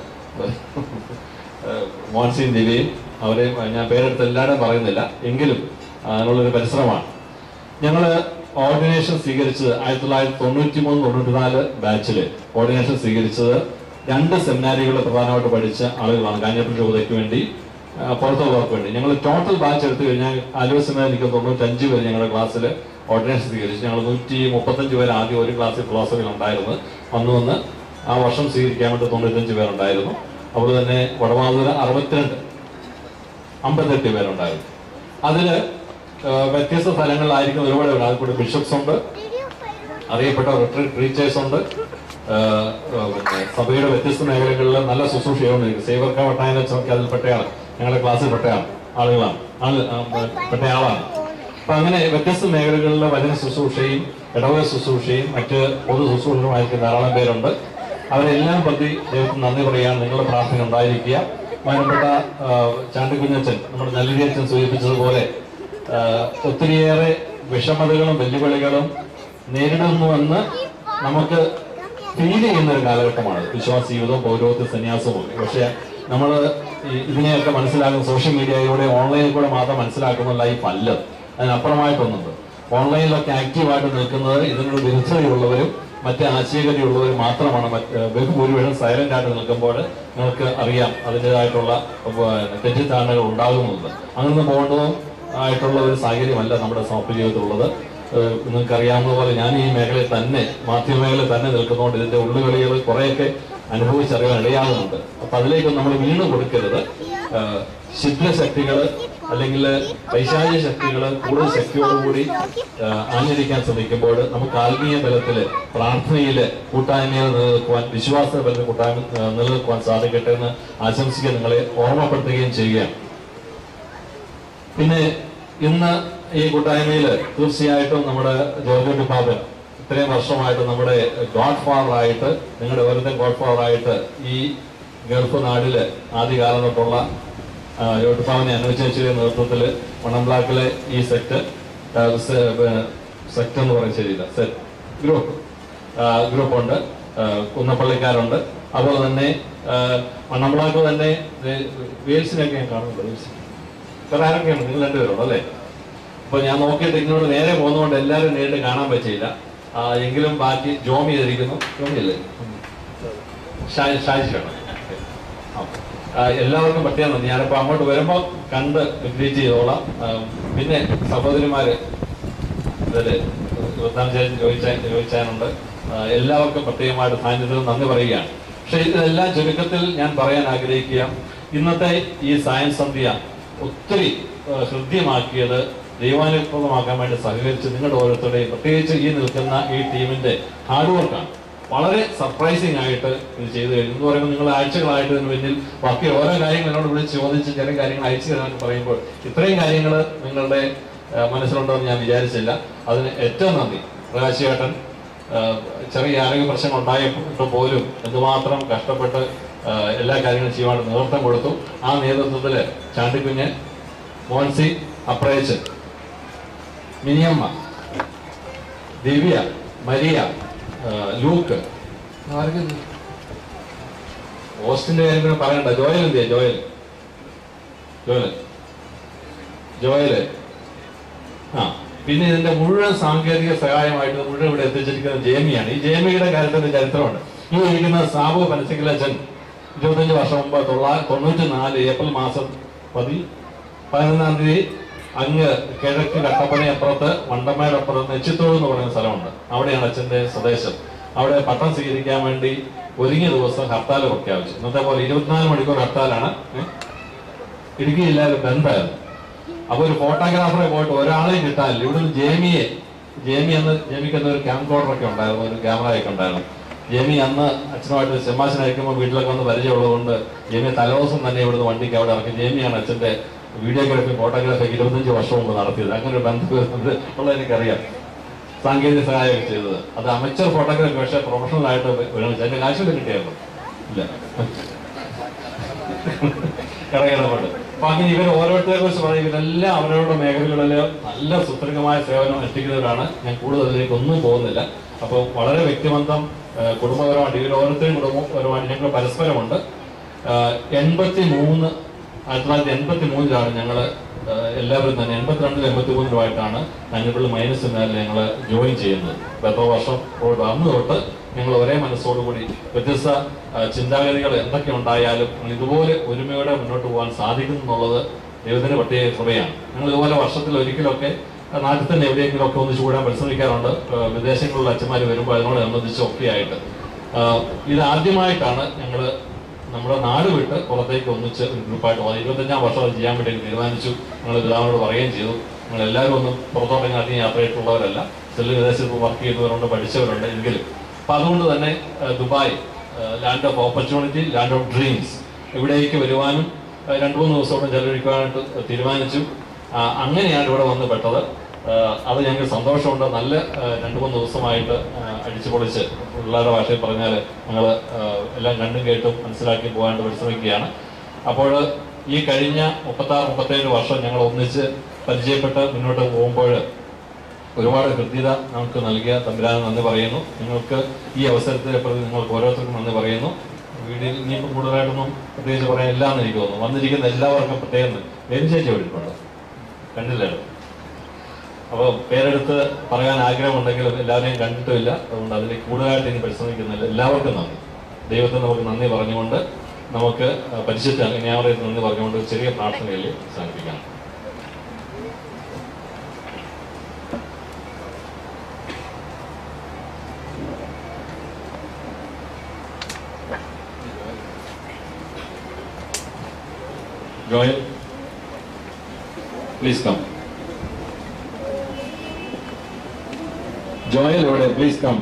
മോൻസിയും ദിവ്യയും അവരെയും ഞാൻ പേരെടുത്ത് എല്ലാവരും പറയുന്നില്ല എങ്കിലും അതിനുള്ളൊരു പരിശ്രമമാണ് ഞങ്ങൾ ഓർഡിനേഷൻ സ്വീകരിച്ചത് ആയിരത്തി തൊള്ളായിരത്തി തൊണ്ണൂറ്റി മൂന്ന് തൊണ്ണൂറ്റി നാല് ബാച്ചില് ഓർഡിനേഷൻ സ്വീകരിച്ചത് രണ്ട് സെമിനാരികൾ പ്രധാനമായിട്ട് പഠിച്ച ആളുകളാണ് കാഞ്ഞപ്പള്ളി രൂപതയ്ക്ക് വേണ്ടി ആ, പുറത്തുള്ളവർക്ക് വേണ്ടി ഞങ്ങൾ ടോട്ടൽ ബാച്ച് എടുത്തു കഴിഞ്ഞാൽ ആലുവ സെമിനാർ എനിക്ക് തൊണ്ണൂറ്റഞ്ച് പേര് ഞങ്ങളുടെ ക്ലാസ്സിൽ ഓർഡിനേഷൻ സ്വീകരിച്ചു ഞങ്ങൾ നൂറ്റി മുപ്പത്തഞ്ച് പേര് ആദ്യം ഒരു ക്ലാസ്സിൽ ഫിലോസഫിയിൽ ഉണ്ടായിരുന്നു വന്നു വന്ന് ആ വർഷം സ്വീകരിക്കാൻ വേണ്ടി തൊണ്ണൂറ്റഞ്ച് പേരുണ്ടായിരുന്നു അതുപോലെ തന്നെ വടവാതൂര് അറുപത്തിരണ്ട് അമ്പത്തെട്ട് പേരുണ്ടായിരുന്നു അതില് ആ, വ്യത്യസ്ത സ്ഥലങ്ങളിലായിരിക്കും ഒരുപാട് പേര് അതിൽ കൂടെ ബിഷപ്സ് ഉണ്ട് അറിയപ്പെട്ട റിട്രീറ്റ് ടീച്ചേഴ്സ് ഉണ്ട് ആ, ആ, പിന്നെ സഭയുടെ വ്യത്യസ്ത മേഖലകളിൽ നല്ല ശുശ്രൂഷ ചെയ്തുകൊണ്ടിരിക്കും സേവർക്ക വട്ടായനൊക്കെ അതിൽപ്പെട്ടയാണ് ഞങ്ങളുടെ ക്ലാസ്സിൽ പെട്ടയാണ് ആളുകളാണ് ആള് ആ, പെട്ട ആളാണ് അപ്പൊ അങ്ങനെ വ്യത്യസ്ത മേഖലകളിൽ വചന ശുശ്രൂഷയും ഇടവക ശുശ്രൂഷയും മറ്റ് പൊതു ശുശ്രൂഷകളുമായിരിക്കും ധാരാളം പേരുണ്ട് അവരെല്ലാം പ്രതി ദൈവത്തിന് നന്ദി പറയാൻ നിങ്ങളുടെ പ്രാർത്ഥന ഉണ്ടായിരിക്കുക ബഹുമാനപ്പെട്ട ആ, ചാണ്ടിക്കുഞ്ഞച്ചൻ നമ്മുടെ നല്ലരി അച്ഛൻ സൂചിപ്പിച്ചതുപോലെ ആ, ഒത്തിരിയേറെ വിഷമതകളും വെല്ലുവിളികളും നേരിടുന്നുവെന്ന് നമുക്ക് ഫീൽ ചെയ്യുന്ന ഒരു കാലഘട്ടമാണ് വിശ്വാസ ജീവിതവും പൗരോഹിത്യ സന്യാസവും ഒക്കെ പക്ഷെ നമ്മൾ ഇതിനെയൊക്കെ മനസ്സിലാക്കുന്ന സോഷ്യൽ മീഡിയയിലൂടെ ഓൺലൈനിൽ കൂടെ മാത്രം മനസ്സിലാക്കുന്ന ലൈഫ് അല്ല അതിനപ്പുറമായിട്ടൊന്നുണ്ട് ഓൺലൈനിലൊക്കെ ആക്റ്റീവായിട്ട് നിൽക്കുന്നത് ഇതിനോട് വിരുദ്ധതയുള്ളവരും മറ്റ് ആശയഗതിയുള്ളവരും മാത്രമാണ് മറ്റ് ബഹുഭൂരിപക്ഷം സൈലന്റ് ആയിട്ട് നിൽക്കുമ്പോൾ നിങ്ങൾക്ക് അറിയാം അതിൻ്റെതായിട്ടുള്ള തെറ്റിദ്ധാരണകൾ ഉണ്ടാകുന്നുണ്ട് അങ്ങനെ പോകേണ്ടതും ആയിട്ടുള്ള ഒരു സാഹചര്യമല്ല നമ്മുടെ സമൂഹ ജീവിതത്തിലുള്ളത് ഏഹ് നിങ്ങൾക്ക് അറിയാവുന്ന പോലെ ഞാൻ ഈ മേഖലയിൽ തന്നെ മാധ്യമ മേഖലയിൽ തന്നെ നിൽക്കുന്നതുകൊണ്ട് ഇതിന്റെ ഉള്ളുകളികൾ കുറേയൊക്കെ അനുഭവിച്ചറിയാൻ ഇടയാകുന്നുണ്ട് അപ്പൊ അതിലേക്ക് നമ്മൾ വീണ് കൊടുക്കരുത് ഏഹ് ഛിദ്രശക്തികൾ അല്ലെങ്കിൽ പൈശാചിക ശക്തികൾ കൂടുതൽ ശക്തിയോടുകൂടി ഏഹ് ആഞ്ഞടിക്കാൻ ശ്രമിക്കുമ്പോൾ നമുക്ക് ആത്മീയ ബലത്തില് പ്രാർത്ഥനയില് കൂട്ടായ്മയിൽ നിലനിൽക്കുവാൻ വിശ്വാസ ബലത്തിൽ കൂട്ടായ്മ ഏഹ് നിലനിൽക്കുവാൻ സാധിക്കട്ടെ എന്ന് ആശംസിക്കുക നിങ്ങളെ ഓർമ്മപ്പെടുത്തുകയും ചെയ്യുകയാണ് പിന്നെ ഇന്ന് ഈ കൂട്ടായ്മയിൽ തീർച്ചയായിട്ടും നമ്മുടെ ജോർജ് പാപ്പൻ ഇത്രയും വർഷമായിട്ട് നമ്മുടെ ഗോഡ് ഫാദർ ആയിട്ട് നിങ്ങളുടെ ഓരോരുത്തർ ഗോഡ് ഫാദർ ആയിട്ട് ഈ ഗൾഫ് നാടില് ആദ്യകാലം തൊട്ടുള്ള യോട്ടുപാവിനെ അനുവദിച്ചതിന്റെ നേതൃത്വത്തിൽ മണംബ്ലാക്കിലെ ഈ സെക്ട് സെക്ട് എന്ന് പറയാൻ ശരിയില്ല സെറ്റ് ഗ്രൂപ്പ് ഗ്രൂപ്പ് ഉണ്ട് ആ, കുന്നപ്പള്ളിക്കാരുണ്ട് അതുപോലെ തന്നെ ആ, മണ്ണമ്പ്ലാക്ക് തന്നെ വേൽസിനൊക്കെ ഞാൻ കാണുന്നുണ്ട് വേൽസിൽ വേറെ ആരൊക്കെയാണ് നിങ്ങൾ രണ്ടുപേരുള്ളൂ അല്ലേ അപ്പൊ ഞാൻ നോക്കിയിട്ട് ഇങ്ങോട്ട് നേരെ പോകുന്നതുകൊണ്ട് എല്ലാവരും നേരിട്ട് കാണാൻ പറ്റിയില്ല ആ, എങ്കിലും ബാക്കി ജോമി ചെയ്തിരിക്കുന്നു ജോമി അല്ലേ ഷാജി ഷാജിയാണ് ആ, എല്ലാവർക്കും പറ്റിയാൽ മതി ഞാനിപ്പോ അങ്ങോട്ട് വരുമ്പോ കണ്ട് ഗ്രീറ്റ് ചെയ്തോളാം ആ, പിന്നെ സഹോദരിമാര് ഇതില് ഇരുപത്താം ചേച്ചി ചോദിച്ചാൻ ചോദിച്ചാനുണ്ട് ആ, എല്ലാവർക്കും പ്രത്യേകമായിട്ട് സാന്നിധ്യം നന്ദി പറയുകയാണ് പക്ഷെ ഇതെല്ലാം ചുരുക്കത്തിൽ ഞാൻ പറയാൻ ആഗ്രഹിക്കുക ഇന്നത്തെ ഈ സയൻസ് സന്ധ്യ ഒത്തിരി ആ, ഹൃദ്യമാക്കിയത് ദൈവാനുപ്രദമാക്കാൻ വേണ്ടി സഹകരിച്ച് നിങ്ങളുടെ ഓരോരുത്തരുടെയും പ്രത്യേകിച്ച് ഈ നിൽക്കുന്ന ഈ ടീമിന്റെ ഹാർഡ് വർക്കാണ് വളരെ സർപ്രൈസിങ് ആയിട്ട് ഇത് ചെയ്തു കഴിഞ്ഞു എന്ന് പറയുമ്പോൾ നിങ്ങൾ ആഴ്ചകളായിട്ട് ഇതിന് പിന്നിൽ ബാക്കി ഓരോ കാര്യങ്ങൾ എന്നോട് വിളിച്ച് ചോദിച്ച് ചില കാര്യങ്ങൾ അയച്ചു തരാനൊക്കെ പറയുമ്പോൾ ഇത്രയും കാര്യങ്ങൾ നിങ്ങളുടെ ആ, മനസ്സിലുണ്ടെന്ന് ഞാൻ വിചാരിച്ചില്ല അതിന് ഏറ്റവും നന്ദി പ്രകാശേട്ടൻ ആ, ചെറിയ ആരോഗ്യ പ്രശ്നങ്ങൾ ഉണ്ടായപ്പോൾ പോലും എന്തുമാത്രം കഷ്ടപ്പെട്ട് ആ, എല്ലാ കാര്യങ്ങളും ചെയ്യുവാൻ നേതൃത്വം കൊടുത്തു ആ നേതൃത്വത്തിൽ ചാണ്ടിക്കുഞ്ഞ് മോൻസി അപ്രയച്ചൻ മിനിയമ്മ ദിവ്യ മരിയ ആ, ലൂക്ക് ആർക്ക് ഇത്? ഓസ്റ്റിന്റെ കാര്യം പിന്നെ പറയണ്ട ജോയൽ എന്തിയാ ജോയൽ ജോയൽ ജോയല് ആ പിന്നെ ഇതിന്റെ മുഴുവൻ സാങ്കേതിക സഹായമായിട്ട് മുഴുവൻ ഇവിടെ എത്തിച്ചിരിക്കുന്നത് ജേമിയാണ് ഈ ജേമിയുടെ കാര്യത്തിന്റെ ചരിത്രമുണ്ട് ഈ ഇരിക്കുന്ന സാബു പനസിക്കലച്ചൻ ഇരുപത്തഞ്ച് വർഷം മുമ്പ് തൊള്ളായിരത്തി തൊണ്ണൂറ്റി നാല് ഏപ്രിൽ മാസം പതി പതിനൊന്നാം തീയതി അങ്ങ് കിഴക്ക് കട്ടപ്പനയപ്പുറത്ത് വണ്ടമേടപ്പുറത്ത് നെച്ചിത്തോട് എന്ന് പറയുന്ന സ്ഥലമുണ്ട് അവിടെയാണ് അച്ഛന്റെ സ്വദേശം അവിടെ പട്ടം സ്വീകരിക്കാൻ വേണ്ടി ഒരുങ്ങിയ ദിവസം ഹർത്താൽ പ്രഖ്യാപിച്ചു ഇന്നത്തെ പോലെ ഇരുപത്തിനാല് മണിക്കൂർ ഹർത്താലാണ് ഏ? ഇടുക്കി ജില്ലയിൽ ബന്ധായിരുന്നു അപ്പൊ ഒരു ഫോട്ടോഗ്രാഫറെ പോയിട്ട് ഒരാളെയും കിട്ടാനില്ല ഇവിടുന്ന് ജേമിയെ ജേമി അന്ന് ജേമിക്ക് അന്ന് ഒരു ക്യാം ഒക്കെ ഉണ്ടായിരുന്നു ഒരു ക്യാമറ ഒക്കെ ഉണ്ടായിരുന്നു ജേമി അന്ന് അച്ഛനുമായിട്ട് സെമാശൻ അയക്കുമ്പോൾ വീട്ടിലൊക്കെ വന്ന് പരിചയമുള്ളതുകൊണ്ട് ജേമിയെ തലേദിവസം തന്നെ ഇവിടുന്ന് വണ്ടിക്ക് അവിടെ ഇറക്കി ജേമിയാണ് അച്ഛന്റെ വീഡിയോഗ്രാഫി ഫോട്ടോഗ്രാഫി ഒക്കെ ഇരുപത്തഞ്ച് വർഷം മുമ്പ് നടത്തിയത് അങ്ങനെ ഒരു ബന്ധം ഉള്ളത് എനിക്കറിയാം സാങ്കേതിക സഹായം ചെയ്തത് അത് അമച്ചർ ഫോട്ടോഗ്രാഫി പക്ഷേ പ്രൊഫഷണൽ ആയിട്ട് വിരമിച്ചു അതിന്റെ കാശും കിട്ടിയായിരുന്നു ഇല്ല കടയിടപാട് അപ്പൊ അങ്ങനെ ഇവർ ഓരോരുത്തരെ കുറിച്ച് പറയും ഇവരെല്ലാം അവരവരുടെ മേഖലകളിൽ നല്ല സുദീർഘമായ സേവനം എത്തിക്കുന്നവരാണ് ഞാൻ കൂടുതൽ അതിലേക്ക് ഒന്നും പോകുന്നില്ല അപ്പോൾ വളരെ വ്യക്തിബന്ധം ആ, കുടുംബപരമായിട്ട് ഇവർ ഓരോരുത്തരും കുടുംബപരമായിട്ട് ഞങ്ങൾ പരസ്പരമുണ്ട് എൺപത്തി മൂന്ന് ആയിരത്തി തൊള്ളായിരത്തി എൺപത്തി മൂന്നിലാണ് ഞങ്ങൾ എല്ലാവരും തന്നെ എൺപത്തിരണ്ടിൽ എൺപത്തി മൂന്നിലുമായിട്ടാണ് കഞ്ഞിപ്പള്ളി മൈനസ് എന്നാലും ഞങ്ങൾ ജോയിൻ ചെയ്യുന്നത് അപ്പോൾ എത്ര വർഷം തൊട്ട് അന്ന് തൊട്ട് ഞങ്ങൾ ഒരേ മനസ്സോടുകൂടി വ്യത്യസ്ത ആ, ചിന്താഗതികൾ എന്തൊക്കെ ഉണ്ടായാലും ഞങ്ങൾ ഇതുപോലെ ഒരുമയോടെ മുന്നോട്ട് പോകാൻ സാധിക്കുന്നു എന്നുള്ളത് ദൈവത്തിന്റെ പ്രത്യേക കൃപയാണ് ഞങ്ങൾ ഇതുപോലെ വർഷത്തിൽ ഒരിക്കലൊക്കെ ആ, നാട്ടിൽ തന്നെ എവിടെയെങ്കിലും ഒക്കെ ഒന്ന് ചൂടാൻ പരിശ്രമിക്കാറുണ്ട് ആ, വിദേശങ്ങളിലുള്ള അച്ഛന്മാർ വരുമ്പോൾ അതിനോട് സംബന്ധിച്ച് ഒക്കെ ആയിട്ട് ആ, ഇത് ആദ്യമായിട്ടാണ് ഞങ്ങൾ നമ്മുടെ നാട് വിട്ട് പുറത്തേക്ക് ഒന്നിച്ച് ഒരു ഗ്രൂപ്പായിട്ട് പോകുന്നത് ഇരുപത്തഞ്ചാം വർഷം അത് ചെയ്യാൻ വേണ്ടി തീരുമാനിച്ചു ഞങ്ങൾ പിതാവിനോട് പറയുകയും ചെയ്തു ഞങ്ങൾ എല്ലാവരും ഒന്നും പുറത്തോട്ടെങ്കിൽ അധികം യാത്രയായിട്ടുള്ളവരല്ല ചില വിദേശത്ത് വർക്ക് ചെയ്യുന്നവരുണ്ട് പഠിച്ചവരുണ്ട് എങ്കിലും അപ്പൊ അതുകൊണ്ട് തന്നെ ആ, Dubai land of opportunity land of dreams ഇവിടേക്ക് വരുവാനും ആ, രണ്ടു മൂന്ന് ദിവസത്തോടെ ചെലവഴിക്കാനായിട്ട് തീരുമാനിച്ചു ആ, അങ്ങനെയാണ് ഇവിടെ വന്ന് പെട്ടത് ആ, അത് ഞങ്ങൾക്ക് സന്തോഷമുണ്ട് നല്ല ആ, രണ്ട് മൂന്ന് ദിവസമായിട്ട് ആ, അടിച്ചു പൊളിച്ച് പിള്ളേരുടെ ഭാഷയിൽ പറഞ്ഞാൽ ഞങ്ങൾ എല്ലാം കണ്ടും കേട്ടും മനസ്സിലാക്കി പോകാണ്ട് പരിശ്രമിക്കുകയാണ് അപ്പോൾ ഈ കഴിഞ്ഞ മുപ്പത്താറ് മുപ്പത്തേഴ് വർഷം ഞങ്ങൾ ഒന്നിച്ച് പരിചയപ്പെട്ട് മുന്നോട്ട് പോകുമ്പോൾ ഒരുപാട് കൃത്യത നമുക്ക് നൽകിയ തമ്പുരാന് നന്ദി പറയുന്നു നിങ്ങൾക്ക് ഈ അവസരത്തെ പ്രതി നിങ്ങൾക്ക് ഓരോരുത്തർക്കും നന്ദി പറയുന്നു വീഡിയോയിൽ ഇനിയിപ്പോൾ കൂടുതലായിട്ടൊന്നും പ്രത്യേകിച്ച് പറയാൻ ഇല്ല എന്ന് എനിക്ക് തോന്നുന്നു വന്നിരിക്കുന്ന എല്ലാവർക്കും പ്രത്യേകം വേദിച്ചേച്ചി വിളിച്ചിട്ടുണ്ട് കണ്ടില്ലല്ലോ അപ്പോൾ പേരെടുത്ത് പറയാൻ ആഗ്രഹമുണ്ടെങ്കിലും എല്ലാവരെയും കണ്ടിട്ടുമില്ല അതുകൊണ്ട് അതിൽ കൂടുതലായിട്ട് ഇനി പരിശ്രമിക്കുന്നില്ല എല്ലാവർക്കും നന്ദി ദൈവത്തിന് നമുക്ക് നന്ദി പറഞ്ഞുകൊണ്ട് നമുക്ക് പരിശുദ്ധ അങ്ങനെയാവരെ നന്ദി പറഞ്ഞുകൊണ്ട് ഒരു ചെറിയ പ്രാർത്ഥനയിൽ അവസാനിപ്പിക്കാം Joel, please come. Joel, over there, please come.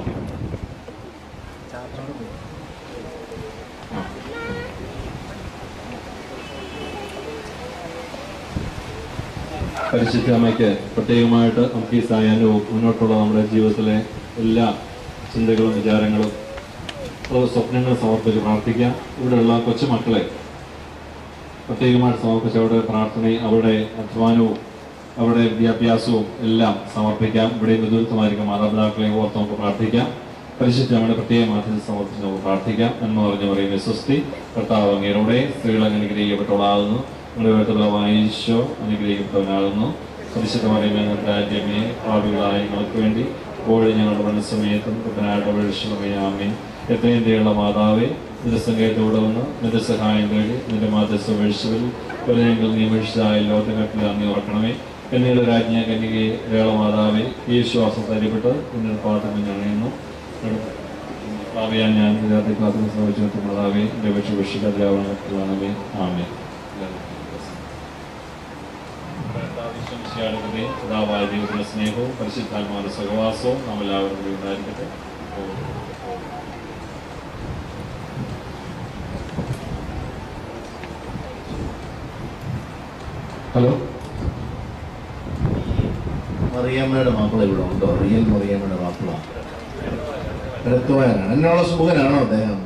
പരിശുദ്ധ അമ്മയ്ക്ക് പ്രത്യേകമായിട്ട് നമുക്ക് ഈ സായാഹ്നവും മുന്നോട്ടുള്ള നമ്മുടെ ജീവിതത്തിലെ എല്ലാ ചിന്തകളും വിചാരങ്ങളും അതുപോലെ സ്വപ്നങ്ങളും സമർപ്പിച്ച് പ്രാർത്ഥിക്കാം ഇവിടെയുള്ള കൊച്ചുമക്കളെ പ്രത്യേകമായിട്ട് സമർപ്പിച്ച് അവരുടെ പ്രാർത്ഥനയും അവരുടെ അധ്വാനവും അവരുടെ വിദ്യാഭ്യാസവും എല്ലാം സമർപ്പിക്കാം ഇവിടെ നേതൃത്വമായിരിക്കും മാതാപിതാക്കളെ ഓർത്ത് നമുക്ക് പ്രാർത്ഥിക്കാം പരിശുദ്ധ നമ്മുടെ പ്രത്യേക മാധ്യമത്തിൽ സമർപ്പിച്ച് നമുക്ക് പ്രാർത്ഥിക്കാം എന്ന് പറഞ്ഞു പറയുന്ന സ്വസ്തി കർത്താവ് അങ്ങയുടെ സ്ത്രീകൾ അനുഗ്രഹിക്കപ്പെട്ടവളാകുന്നു നമ്മുടെ വീട്ടിലുള്ള വായിശോ അനുഗ്രഹിക്കപ്പെട്ടവനാകുന്നു പരിശുദ്ധമായ രാജ്യമേ ഭാവികളായ ഞങ്ങൾക്ക് വേണ്ടി ഇപ്പോഴും ഞങ്ങളുടെ മനസ്സമയത്തും ബുധനായിട്ട് വീഴ്ചമയാമേ എത്രയും ദയുള്ള മാതാവേ നിന്റെ സംഗീതത്തോടെ വന്ന് നിന്റെ സഹായം തേടി നിന്റെ മാതൃത്വ വീഴ്ചകളിൽ ഒരു ഞങ്ങൾ നിയമിച്ചതായ ലോകഘട്ടിൽ അങ്ങ് ഓർക്കണമേ എന്നീട് രാജ്ഞ കന്യകയെ രേള മാതാവേ ഈ വിശ്വാസം തരിപ്പെട്ട് നിന്റെ പാട്ടം ഞാൻ അറിയുന്നു ഭാവിയാൻ ഞാൻ ഇതിനകത്ത് കാത്തുന്ന ശ്രമിച്ചു മാതാവേ എൻ്റെ പക്ഷെ വിഷിക്കാതിരാവണമേ ആമേ ശംശിയാടുകയും പിതാവായ ദൈവത്തിന്റെ സ്നേഹവും പരിശുദ്ധാത്മാവിന്റെ സഹവാസവും നാം എല്ലാവരും കൂടി ഉണ്ടായിരിക്കട്ടെ ഹലോ മറിയാമ്മയുടെ മാപ്പിള ഇവിടെ ഉണ്ടോ റിയൽ മറിയാമ്മയുടെ മാപ്പിള എടുത്തുപോയാനാണ് എന്നുള്ള സുഖനാണോ അദ്ദേഹം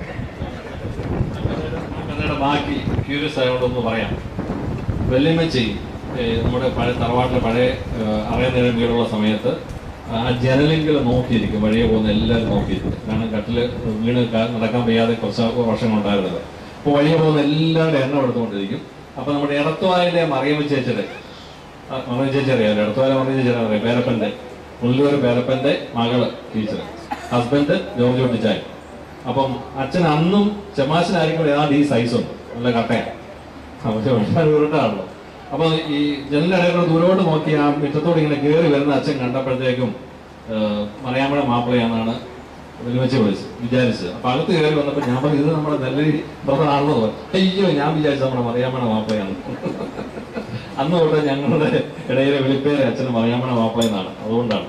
കഥയുടെ ബാക്കി ക്യൂരിയസ് ആയതുകൊണ്ടൊന്ന് പറയാം വെല്ലുമ്മച്ചി ഏഹ്, നമ്മുടെ പഴയ തറവാട്ടിലെ പഴയ അറിയാൻ വീടുള്ള സമയത്ത് ആ ജനലെങ്കിൽ നോക്കിയിരിക്കും വഴിയെ പോകുന്ന എല്ലാവരും നോക്കിയിരിക്കും കാരണം കട്ടില് വീണ് ക- നടക്കാൻ വയ്യാതെ കുറച്ച് വർഷങ്ങളുണ്ടായിരുന്നത് അപ്പോൾ വഴിയെ പോകുന്ന എല്ലാവരുടെ എണ്ണം എടുത്തുകൊണ്ടിരിക്കും അപ്പോൾ നമ്മുടെ ഇടത്തുവായിലെ മറിയമ്മ ചേച്ചിയുടെ ആ, മറിയമ്മ ചേച്ചി അറിയാമല്ലോ ഇടത്തുവായിലെ മറിയമ്മ ചേച്ചി അറിയാം പേരപ്പൻ്റെ പുല്ലൂർ പേരപ്പൻ്റെ മകള് ടീച്ചർ ഹസ്ബൻഡ് ജോർജ് ഒട്ടിച്ചായി അപ്പം അച്ഛൻ അന്നും ചെമാശനായിരിക്കും ഏതാണ്ട് ഈ സൈസ് ഉണ്ട് നല്ല കട്ടയാണ് അപ്പൊ ഉരുട്ടാണല്ലോ അപ്പൊ ഈ ജനലിടയിലൂടെ ദൂരോട്ട് നോക്കി ആ മുറ്റത്തോട് ഇങ്ങനെ കയറി വരുന്ന അച്ഛൻ കണ്ടപ്പോഴത്തേക്കും മറിയാമ്മയുടെ മാപ്പിളയാണെന്നാണ് വെല്ലുവെച്ച് വിളിച്ച് വിചാരിച്ചത് അപ്പൊ അകത്ത് കയറി വന്നപ്പോൾ ഞാൻ പറഞ്ഞു ഇത് നമ്മുടെ നെല്ലരി ബ്രദർ ആണെന്ന് പറഞ്ഞു അയ്യോ ഞാൻ വിചാരിച്ചു നമ്മുടെ മറിയാമ്മയുടെ മാപ്പിളയാണ് അന്ന് തൊട്ട് ഞങ്ങളുടെ ഇടയിലെ വിളിപ്പേര് അച്ഛന് മറിയാമ്മയുടെ മാപ്പിള എന്നാണ് അതുകൊണ്ടാണ്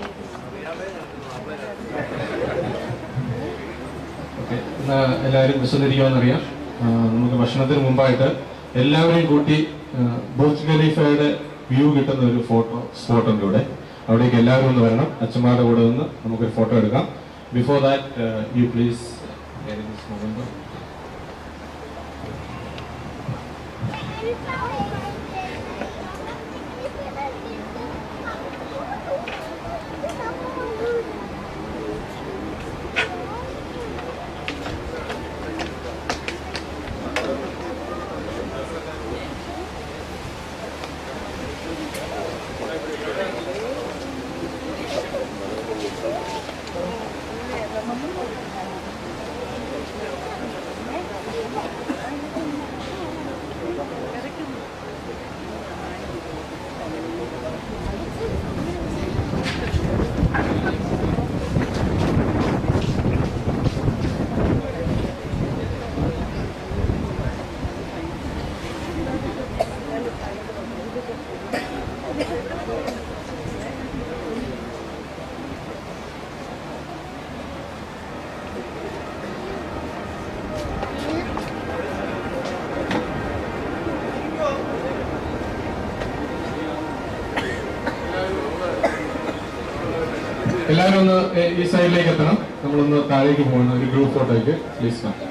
ഓക്കെ ഇന്ന് എല്ലാവരും വിശന്നിരിക്കുമെന്നറിയാം ആ, നമുക്ക് ഭക്ഷണത്തിന് മുമ്പായിട്ട് എല്ലാവരെയും കൂട്ടി ആ, ബുർജ് ഖലീഫയുടെ വ്യൂ കിട്ടുന്ന ഒരു ഫോട്ടോ സ്പോട്ട് ഉണ്ട് ഇവിടെ അവിടേക്ക് എല്ലാവരും ഒന്ന് വരണം അച്ഛന്മാരുടെ കൂടെ നിന്ന് നമുക്കൊരു ഫോട്ടോ എടുക്കാം ബിഫോർ ദാറ്റ് യു പ്ലീസ് എല്ലാവരും ഒന്ന് ഏ, ഈ സൈഡിലേക്ക് എത്തണം നമ്മളൊന്ന് താഴേക്ക് പോകണം ഒരു ഗ്രൂപ്പ് ഫോട്ടോയ്ക്ക് പ്ലീസ് മാം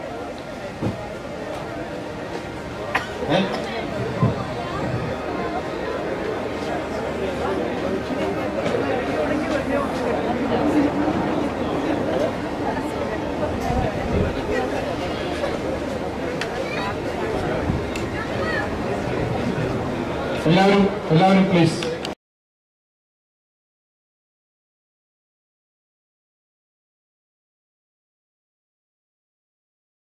എല്ലാവരും എല്ലാവരും പ്ലീസ്